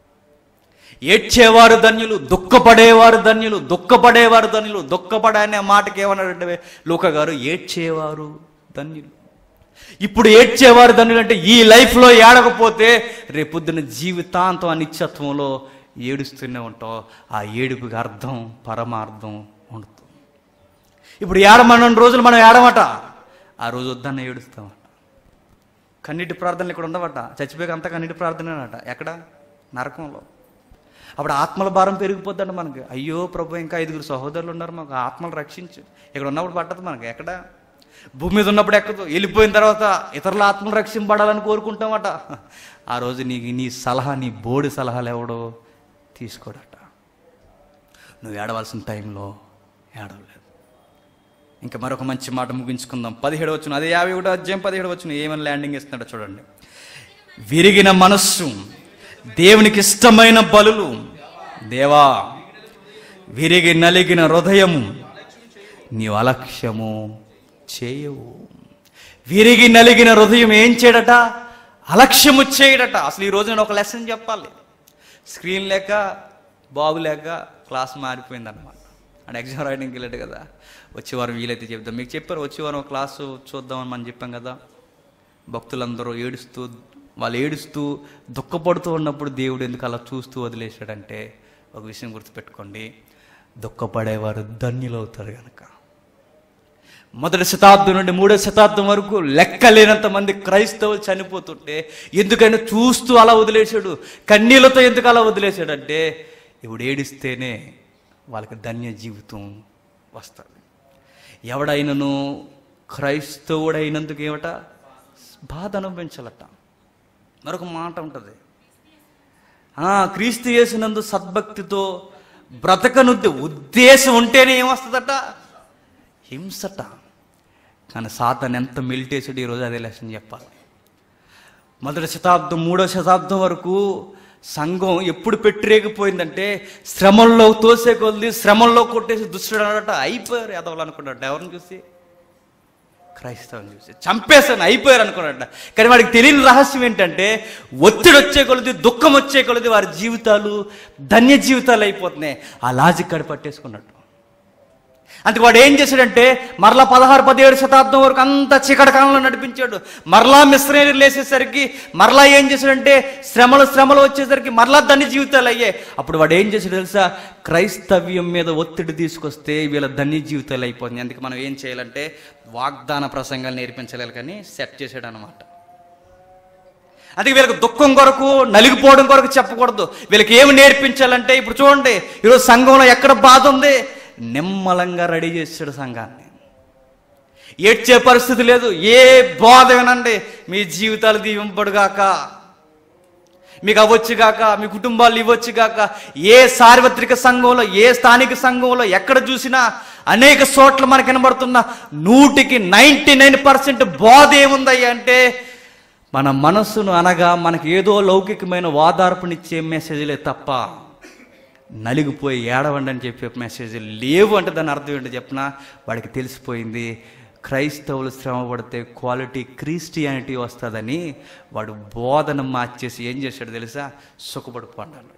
ఏడ్చేవారు ధన్యులు దుఃఖపడేవారు ధన్యులు దుఃఖపడేవారు ధన్యులు దుఃఖపడే అనే మాటకి ఏమన్నాడంటే లూక గారు ఏడ్చేవారు ధన్యులు ఇప్పుడు ఏడ్చేవారు ధన్యులు అంటే ఈ లైఫ్లో ఏడకపోతే రేపొద్దున జీవితాంతం అనిత్యత్వంలో ఏడుస్తూనే ఉంటాం ఆ ఏడుపుకి అర్థం పరమార్థం ఉండదు ఇప్పుడు ఏడమన్న రోజులు మనం ఏడమట ఆ రోజు వద్దన్న ఏడుస్తామట కన్నీటి ప్రార్థనలు ఇక్కడ ఉండవట చచ్చిపోయాక అంతా కన్నీటి ప్రార్థనేనట ఎక్కడ నరకంలో అప్పుడు ఆత్మల భారం పెరిగిపోద్దండి మనకి అయ్యో ప్రభు ఇంకా ఐదుగురు సహోదరులు ఉన్నారు మాకు ఆత్మలు రక్షించు ఇక్కడ ఉన్నప్పుడు పట్టదు మనకి ఎక్కడ భూమి మీద ఉన్నప్పుడు ఎక్కదు వెళ్ళిపోయిన తర్వాత ఇతరుల ఆత్మలు రక్షింపడాలని కోరుకుంటామట ఆ రోజు నీకు నీ సలహా నీ బోడి సలహాలు ఎవడో తీసుకోడట నువ్వు ఏడవలసిన టైంలో ఏడవలేదు ఇంకా మరొక మంచి మాట ముగించుకుందాం పదిహేడు వచ్చిన అదే యాభై ఒకటో అధ్యాయం పదిహేడు వచ్చిన ఏమని ల్యాండింగ్ ఇస్తున్నాడో చూడండి విరిగిన మనస్సు దేవునికి ఇష్టమైన బలులు దేవా విరిగి నలిగిన హృదయము నీవు అలక్ష్యము చేయవు విరిగి నలిగిన హృదయం ఏం చేయడట అలక్ష్యము చేయడట అసలు ఈ రోజు నేను ఒక లెసన్ చెప్పాలి స్క్రీన్ లేక బాబు లేక క్లాస్ మారిపోయింది అనమాట అంటే ఎగ్జామ్ రాయడానికి వెళ్ళాడు కదా వచ్చే వారం వీలైతే చెప్దాం మీకు చెప్పారు వచ్చే వారం క్లాసు చూద్దామని మనం చెప్పాం కదా భక్తులందరూ ఏడుస్తూ వాళ్ళు ఏడుస్తూ దుఃఖపడుతూ ఉన్నప్పుడు దేవుడు ఎందుకు అలా చూస్తూ వదిలేశాడంటే ఒక విషయం గుర్తుపెట్టుకోండి దుఃఖపడేవారు ధన్యులవుతారు కనుక మొదటి శతాబ్దం నుండి మూడో శతాబ్దం వరకు లెక్కలేనంత మంది క్రైస్తవులు చనిపోతుంటే ఎందుకైనా చూస్తూ అలా వదిలేశాడు కన్నీళ్లతో ఎందుకు అలా వదిలేశాడంటే ఇప్పుడు ఏడిస్తేనే వాళ్ళకి ధన్య జీవితం వస్తుంది ఎవడైనను క్రైస్తవుడైనందుకు ఏమట బాధ అనుభవించాలట మరొక మాట ఉంటుంది ఆ, క్రీస్తు చేసినందు సద్భక్తితో బ్రతకనుద్ది ఉద్దేశం ఉంటేనే ఏమొస్తుందట హింసట కానీ సాతాన్ ఎంత మెలిటేసాడు ఈరోజు అదే లెసన్ చెప్పాలి మొదటి శతాబ్దం మూడో శతాబ్దం వరకు సంఘం ఎప్పుడు పెట్టిరేగిపోయిందంటే శ్రమల్లో తోసే కొద్ది శ్రమల్లో కొట్టేసి దుష్టుడు అన్నట అయిపోయారు ఎదవలు అనుకున్నాడు ఎవరిని చూసి క్రైస్తవం చూసి చంపేస్తాను అయిపోయారు అనుకున్నాడు కానీ వాడికి తెలియని రహస్యం ఏంటంటే ఒత్తిడి వచ్చే కొలది దుఃఖం వచ్చే కొలది వారి జీవితాలు ధన్య జీవితాలు అయిపోతున్నాయి ఆ లాజిక్ కడి పట్టేసుకున్నట్టు అందుకు వాడు ఏం చేశాడంటే మరలా పదహారు పదిహేడు శతాబ్దం వరకు అంత చీకటి కాలంలో నడిపించాడు మరలా మిశ్రమీలు లేసేసరికి మరలా ఏం చేశాడంటే శ్రమలు శ్రమలు వచ్చేసరికి మరలా ధన్య జీవితాలు అయ్యాయి అప్పుడు వాడు ఏం చేశాడు తెలుసా క్రైస్తవ్యం మీద ఒత్తిడి తీసుకొస్తే వీళ్ళ ధన్య జీవితాలు అయిపోతుంది అందుకే మనం ఏం చేయాలంటే వాగ్దాన ప్రసంగాలు నేర్పించలేదు కానీ సెట్ చేశాడు అనమాట అందుకే వీళ్ళకి దుఃఖం కొరకు నలిగిపోవడం కొరకు చెప్పకూడదు వీళ్ళకి ఏమి నేర్పించాలంటే ఇప్పుడు చూడండి ఈరోజు సంఘంలో ఎక్కడ బాధ ఉంది నిమ్మలంగా రెడీ చేసాడు సంఘాన్ని ఏడ్చే పరిస్థితి లేదు ఏ బాధ వినండి మీ జీవితాలు దీవింపడుగాక మీకు అవ్వచ్చు గాక మీ కుటుంబాలు ఇవ్వచ్చు గాక ఏ సార్వత్రిక సంఘంలో ఏ స్థానిక సంఘంలో ఎక్కడ చూసినా అనేక చోట్ల మనకు కనబడుతున్న నూటికి నైంటీ నైన్ పర్సెంట్ బాధ ఏముందయ్యా అంటే మన మనస్సును అనగా మనకి ఏదో లౌకికమైన వాదార్పునిచ్చే మెసేజ్లే తప్ప నలిగిపోయి ఏడవండి అని చెప్పే మెసేజ్ లేవు అంటే దాని అర్థం ఏంటో చెప్పిన వాడికి తెలిసిపోయింది క్రైస్తవులు శ్రమ పడితే క్వాలిటీ క్రిస్టియానిటీ వస్తుందని వాడు బోధన మార్చేసి ఏం చేశాడు తెలుసా సుఖపడిపోండి అన్నాడు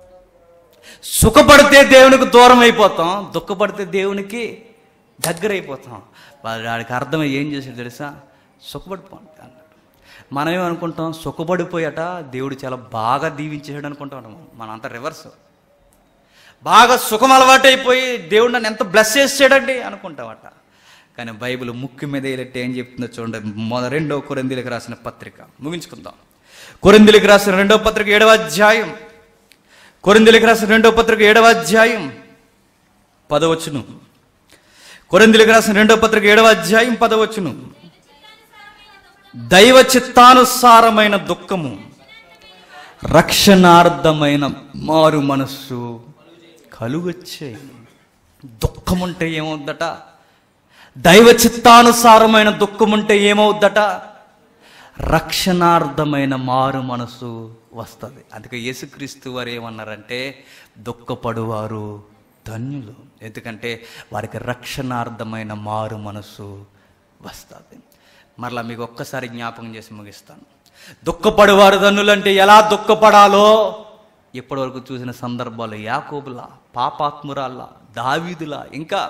సుఖపడితే దేవునికి దూరం అయిపోతాం దుఃఖపడితే దేవునికి దగ్గర అయిపోతాం వాడు వాడికి అర్థమై ఏం చేశాడు తెలుసా సుఖపడిపోండి అన్నాడు మనం ఏమనుకుంటాం సుఖపడిపోయాట దేవుడు చాలా బాగా దీవించేసాడు అనుకుంటాం మనంతా రివర్స్ బాగా సుఖం అలవాటైపోయి దేవుడు నన్ను ఎంత బ్లెస్ చేసాడండి అనుకుంటామట కానీ బైబిల్ ముక్కు మీద వేలెట్టి ఏం చెప్తుందో చూడండి మొద రెండో కొరిందీలకు రాసిన పత్రిక ముగించుకుందాం కొరిందీలకు రాసిన రెండో పత్రిక ఏడవ అధ్యాయం కొరిందీలకు రాసిన రెండో పత్రిక ఏడవ అధ్యాయం పదవచ్చును కొరిందీలకు రాసిన రెండో పత్రిక ఏడవ అధ్యాయం పదవచ్చును దైవ చిత్తానుసారమైన దుఃఖము రక్షణార్థమైన మారు మనస్సు కలుగొచ్చే దుఃఖం ఉంటే ఏమవుద్దట దైవ చిత్తానుసారమైన దుఃఖం ఉంటే ఏమవుద్దట రక్షణార్థమైన మారు మనసు వస్తుంది అందుకే యేసుక్రీస్తు వారు ఏమన్నారంటే దుఃఖపడువారు ధన్యులు ఎందుకంటే వారికి రక్షణార్థమైన మారు మనసు వస్తుంది మరలా మీకు ఒక్కసారి జ్ఞాపకం చేసి ముగిస్తాను దుఃఖపడువారు ధన్యులు అంటే ఎలా దుఃఖపడాలో ఇప్పటివరకు చూసిన సందర్భాలు యాకోబులా పాపాత్మురాల్లా దావీదులా ఇంకా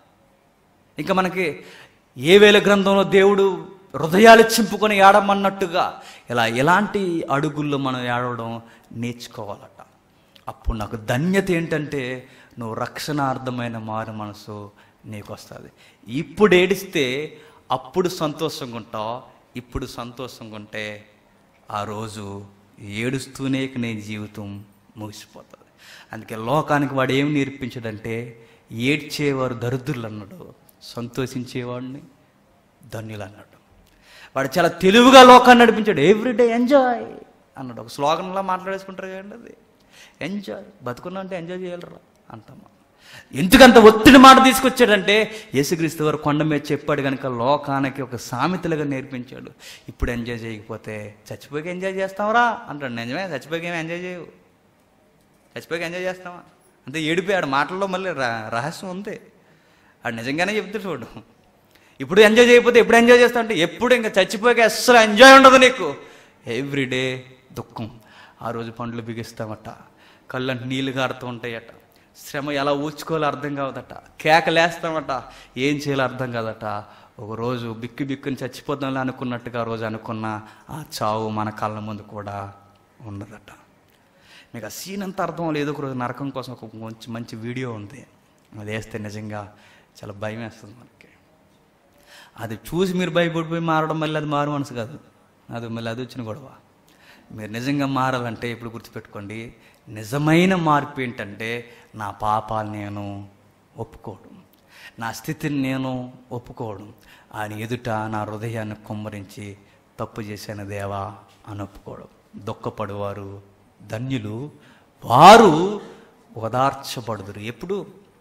ఇంకా మనకి ఏ వేల గ్రంథంలో దేవుడు హృదయాలు చింపుకొని ఏడమన్నట్టుగా ఇలా ఎలాంటి అడుగుల్లో మనం ఏడవడం నేర్చుకోవాలట అప్పుడు నాకు ధన్యత ఏంటంటే నువ్వు రక్షణార్థమైన మారు మనసు నీకు వస్తుంది ఇప్పుడు ఏడిస్తే అప్పుడు సంతోషంగా ఉంటావు ఇప్పుడు సంతోషంగా ఉంటే ఆ రోజు ఏడుస్తూనే ఇక నీ జీవితం ముగిసిపోతుంది అందుకే లోకానికి వాడు ఏం నేర్పించాడంటే ఏడ్చేవారు దరిద్రులు అన్నాడు సంతోషించేవాడిని ధన్యులు అన్నాడు వాడు చాలా తెలివిగా లోకాన్ని నడిపించాడు ఎవ్రీడే ఎంజాయ్ అన్నాడు ఒక స్లోగన్లా మాట్లాడేసుకుంటారు కదండి అది ఎంజాయ్ బతుకున్నా అంటే ఎంజాయ్ చేయాలరా అంటామా ఎందుకంత ఒత్తిడి మాట తీసుకొచ్చాడంటే యేసుక్రీస్తు వారు కొండ మీద చెప్పాడు కనుక లోకానికి ఒక సామెతలుగా నేర్పించాడు ఇప్పుడు ఎంజాయ్ చేయకపోతే చచ్చిపోయి ఎంజాయ్ చేస్తావరా అంటాడు నిజమే చచ్చిపోయి ఏమి ఎంజాయ్ చేయవు చచ్చిపోయి ఎంజాయ్ చేస్తావా అంతే ఏడిపోయాడు మాటల్లో మళ్ళీ ర- రహస్యం ఉంది ఆడు నిజంగానే చెప్తే చూడు ఇప్పుడు ఎంజాయ్ చేయకపోతే ఎప్పుడు ఎంజాయ్ చేస్తావు అంటే ఎప్పుడు ఇంకా చచ్చిపోయాక అస్సలు ఎంజాయ్ ఉండదు నీకు ఎవ్రీడే దుఃఖం ఆ రోజు పండ్లు బిగిస్తామట కళ్ళంటే నీళ్ళు గారుతూ ఉంటాయట శ్రమ ఎలా ఊడ్చుకోవాలో అర్థం కావదట కేకలేస్తామట ఏం చేయాలో అర్థం కాదట ఒక రోజు బిక్కు బిక్కుని చచ్చిపోదాంలే అనుకున్నట్టుగా ఆ రోజు అనుకున్న ఆ చావు మన కళ్ళ ముందు కూడా ఉండదట మీకు ఆ సీన్ అంతా అర్థం లేదు ఒక రోజు నరకం కోసం ఒక మంచి మంచి వీడియో ఉంది అది వేస్తే నిజంగా చాలా భయం వేస్తుంది మనకి అది చూసి మీరు భయపడిపోయి మారడం మళ్ళీ అది మారు మనసు కాదు అది మళ్ళీ అది వచ్చిన గొడవ మీరు నిజంగా మారాలంటే ఇప్పుడు గుర్తుపెట్టుకోండి నిజమైన మార్పు ఏంటంటే నా పాపాలు నేను ఒప్పుకోవడం నా స్థితిని నేను ఒప్పుకోవడం ఆయన ఎదుట నా హృదయాన్ని కుమ్మరించి తప్పు చేశాను దేవా అని ఒప్పుకోవడం దుఃఖపడువారు ధన్యులు వారు ఓదార్చబడుదురు ఎప్పుడు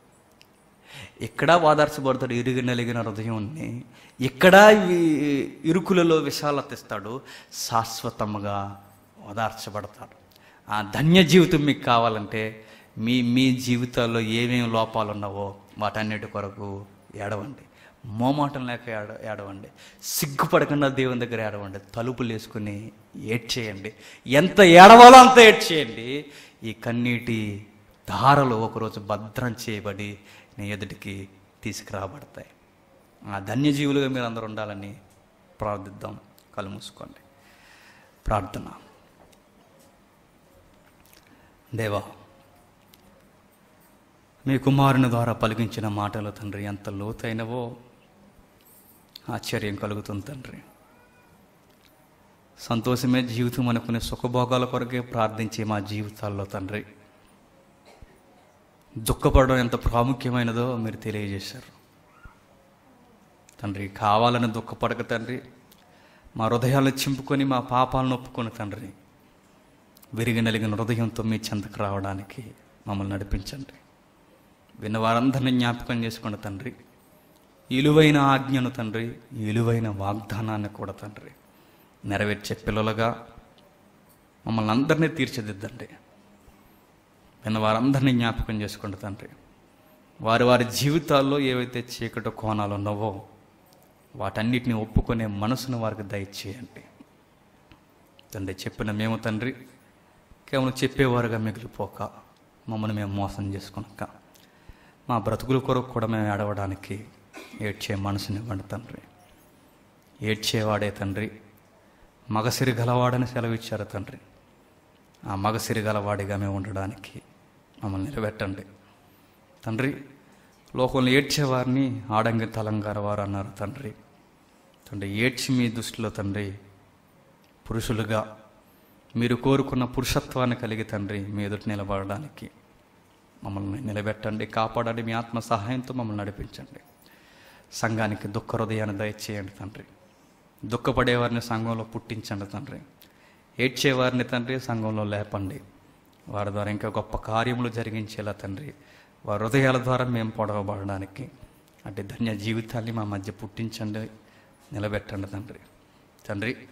ఇక్కడ ఓదార్చబడతాడు ఇరుగు నలిగిన హృదయాన్ని ఇక్కడ ఈ- ఇరుకులలో విశాలత ఇస్తాడు శాశ్వతముగా ఓదార్చబడతాడు ఆ ధన్య జీవితం మీకు కావాలంటే మీ మీ జీవితాల్లో ఏమేమి లోపాలు ఉన్నావో వాటన్నిటి కొరకు ఏడవండి మోమాటం లేక ఏడ ఏడవండి సిగ్గుపడకుండా దేవుని దగ్గర ఏడవండి తలుపులు వేసుకుని ఏడ్చేయండి ఎంత ఏడవాలో అంత ఏడ్చేయండి ఈ కన్నీటి ధారలు ఒకరోజు భద్రం చేయబడి నీ ఎదుటికి తీసుకురాబడతాయి ఆ ధన్యజీవులుగా మీరు అందరూ ఉండాలని ప్రార్థిద్దాం కళ్ళు మూసుకోండి ప్రార్థన దేవా మీ కుమారుని ద్వారా పలికించిన మాటలు తండ్రి ఎంత లోతైనవో ఆశ్చర్యం కలుగుతుంది తండ్రి సంతోషమే జీవితం అనుకునే సుఖభోగాల కొరకే ప్రార్థించే మా జీవితాల్లో తండ్రి దుఃఖపడడం ఎంత ప్రాముఖ్యమైనదో మీరు తెలియజేశారు తండ్రి కావాలని దుఃఖపడక తండ్రి మా హృదయాలను చింపుకొని మా పాపాలను ఒప్పుకొని తండ్రి విరిగి నలిగిన హృదయంతో మీ చెంతకు రావడానికి మమ్మల్ని నడిపించండి విన్న వారందరినీ జ్ఞాపకం చేసుకోండి తండ్రి ఇలువైన ఆజ్ఞను తండ్రి ఇలువైన వాగ్దానాన్ని కూడా తండ్రి నెరవేర్చే పిల్లలుగా మమ్మల్ని అందరినీ తీర్చిదిద్దండి విన్న వారందరినీ జ్ఞాపకం చేసుకోండి తండ్రి వారి వారి జీవితాల్లో ఏవైతే చీకటి కోణాలు ఉన్నావో వాటన్నిటిని ఒప్పుకునే మనసును వారికి దయచేయండి తండ్రి చెప్పిన మేము తండ్రి కేవలం చెప్పేవారుగా మిగిలిపోక మమ్మల్ని మేము మోసం చేసుకున్నాక మా బ్రతుకుల కొరకు కూడా మేము ఏడవడానికి ఏడ్చే మనసునివ్వండి తండ్రి ఏడ్చేవాడే తండ్రి మగసిరి గలవాడని సెలవిచ్చారు తండ్రి ఆ మగసిరి గలవాడిగా మేము ఉండడానికి మమ్మల్ని నిలబెట్టండి తండ్రి లోకంలో ఏడ్చేవారిని ఆడంగి తలంగార వారు అన్నారు తండ్రి తండ్రి ఏడ్చి మీ దృష్టిలో తండ్రి పురుషులుగా మీరు కోరుకున్న పురుషత్వాన్ని కలిగి తండ్రి మీ ఎదుటి నిలబడడానికి మమ్మల్ని నిలబెట్టండి కాపాడండి మీ ఆత్మ సహాయంతో మమ్మల్ని నడిపించండి సంఘానికి దుఃఖ హృదయాన్ని దయచేయండి తండ్రి దుఃఖపడేవారిని సంఘంలో పుట్టించండి తండ్రి ఏడ్చేవారిని తండ్రి సంఘంలో లేపండి వారి ద్వారా ఇంకా గొప్ప కార్యములు జరిగించేలా తండ్రి వారి హృదయాల ద్వారా మేము పొడవబడడానికి అంటే ధన్య జీవితాన్ని మా మధ్య పుట్టించండి నిలబెట్టండి తండ్రి తండ్రి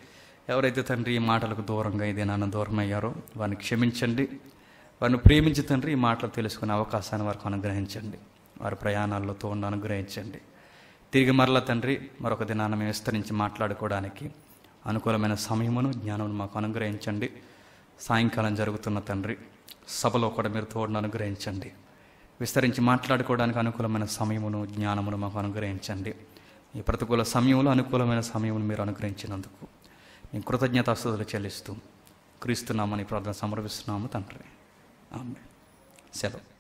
ఎవరైతే తండ్రి ఈ మాటలకు దూరంగా ఇదే నాన్న దూరం అయ్యారో వారిని క్షమించండి వారిని ప్రేమించి తండ్రి ఈ మాటలు తెలుసుకునే అవకాశాన్ని వారికి అనుగ్రహించండి వారి ప్రయాణాల్లో తోడు అనుగ్రహించండి తిరిగి మరల తండ్రి మరొక దినాన్ని మేము విస్తరించి మాట్లాడుకోవడానికి అనుకూలమైన సమయమును జ్ఞానమును మాకు అనుగ్రహించండి సాయంకాలం జరుగుతున్న తండ్రి సభలో కూడా మీరు తోడును అనుగ్రహించండి విస్తరించి మాట్లాడుకోవడానికి అనుకూలమైన సమయమును జ్ఞానమును మాకు అనుగ్రహించండి ఈ ప్రతికూల సమయంలో అనుకూలమైన సమయమును మీరు అనుగ్రహించినందుకు మేము కృతజ్ఞతాస్తుతులు చెల్లిస్తూ క్రీస్తున్నామని ప్రార్థన సమర్పిస్తున్నాము తండ్రి ఆమె సెలవు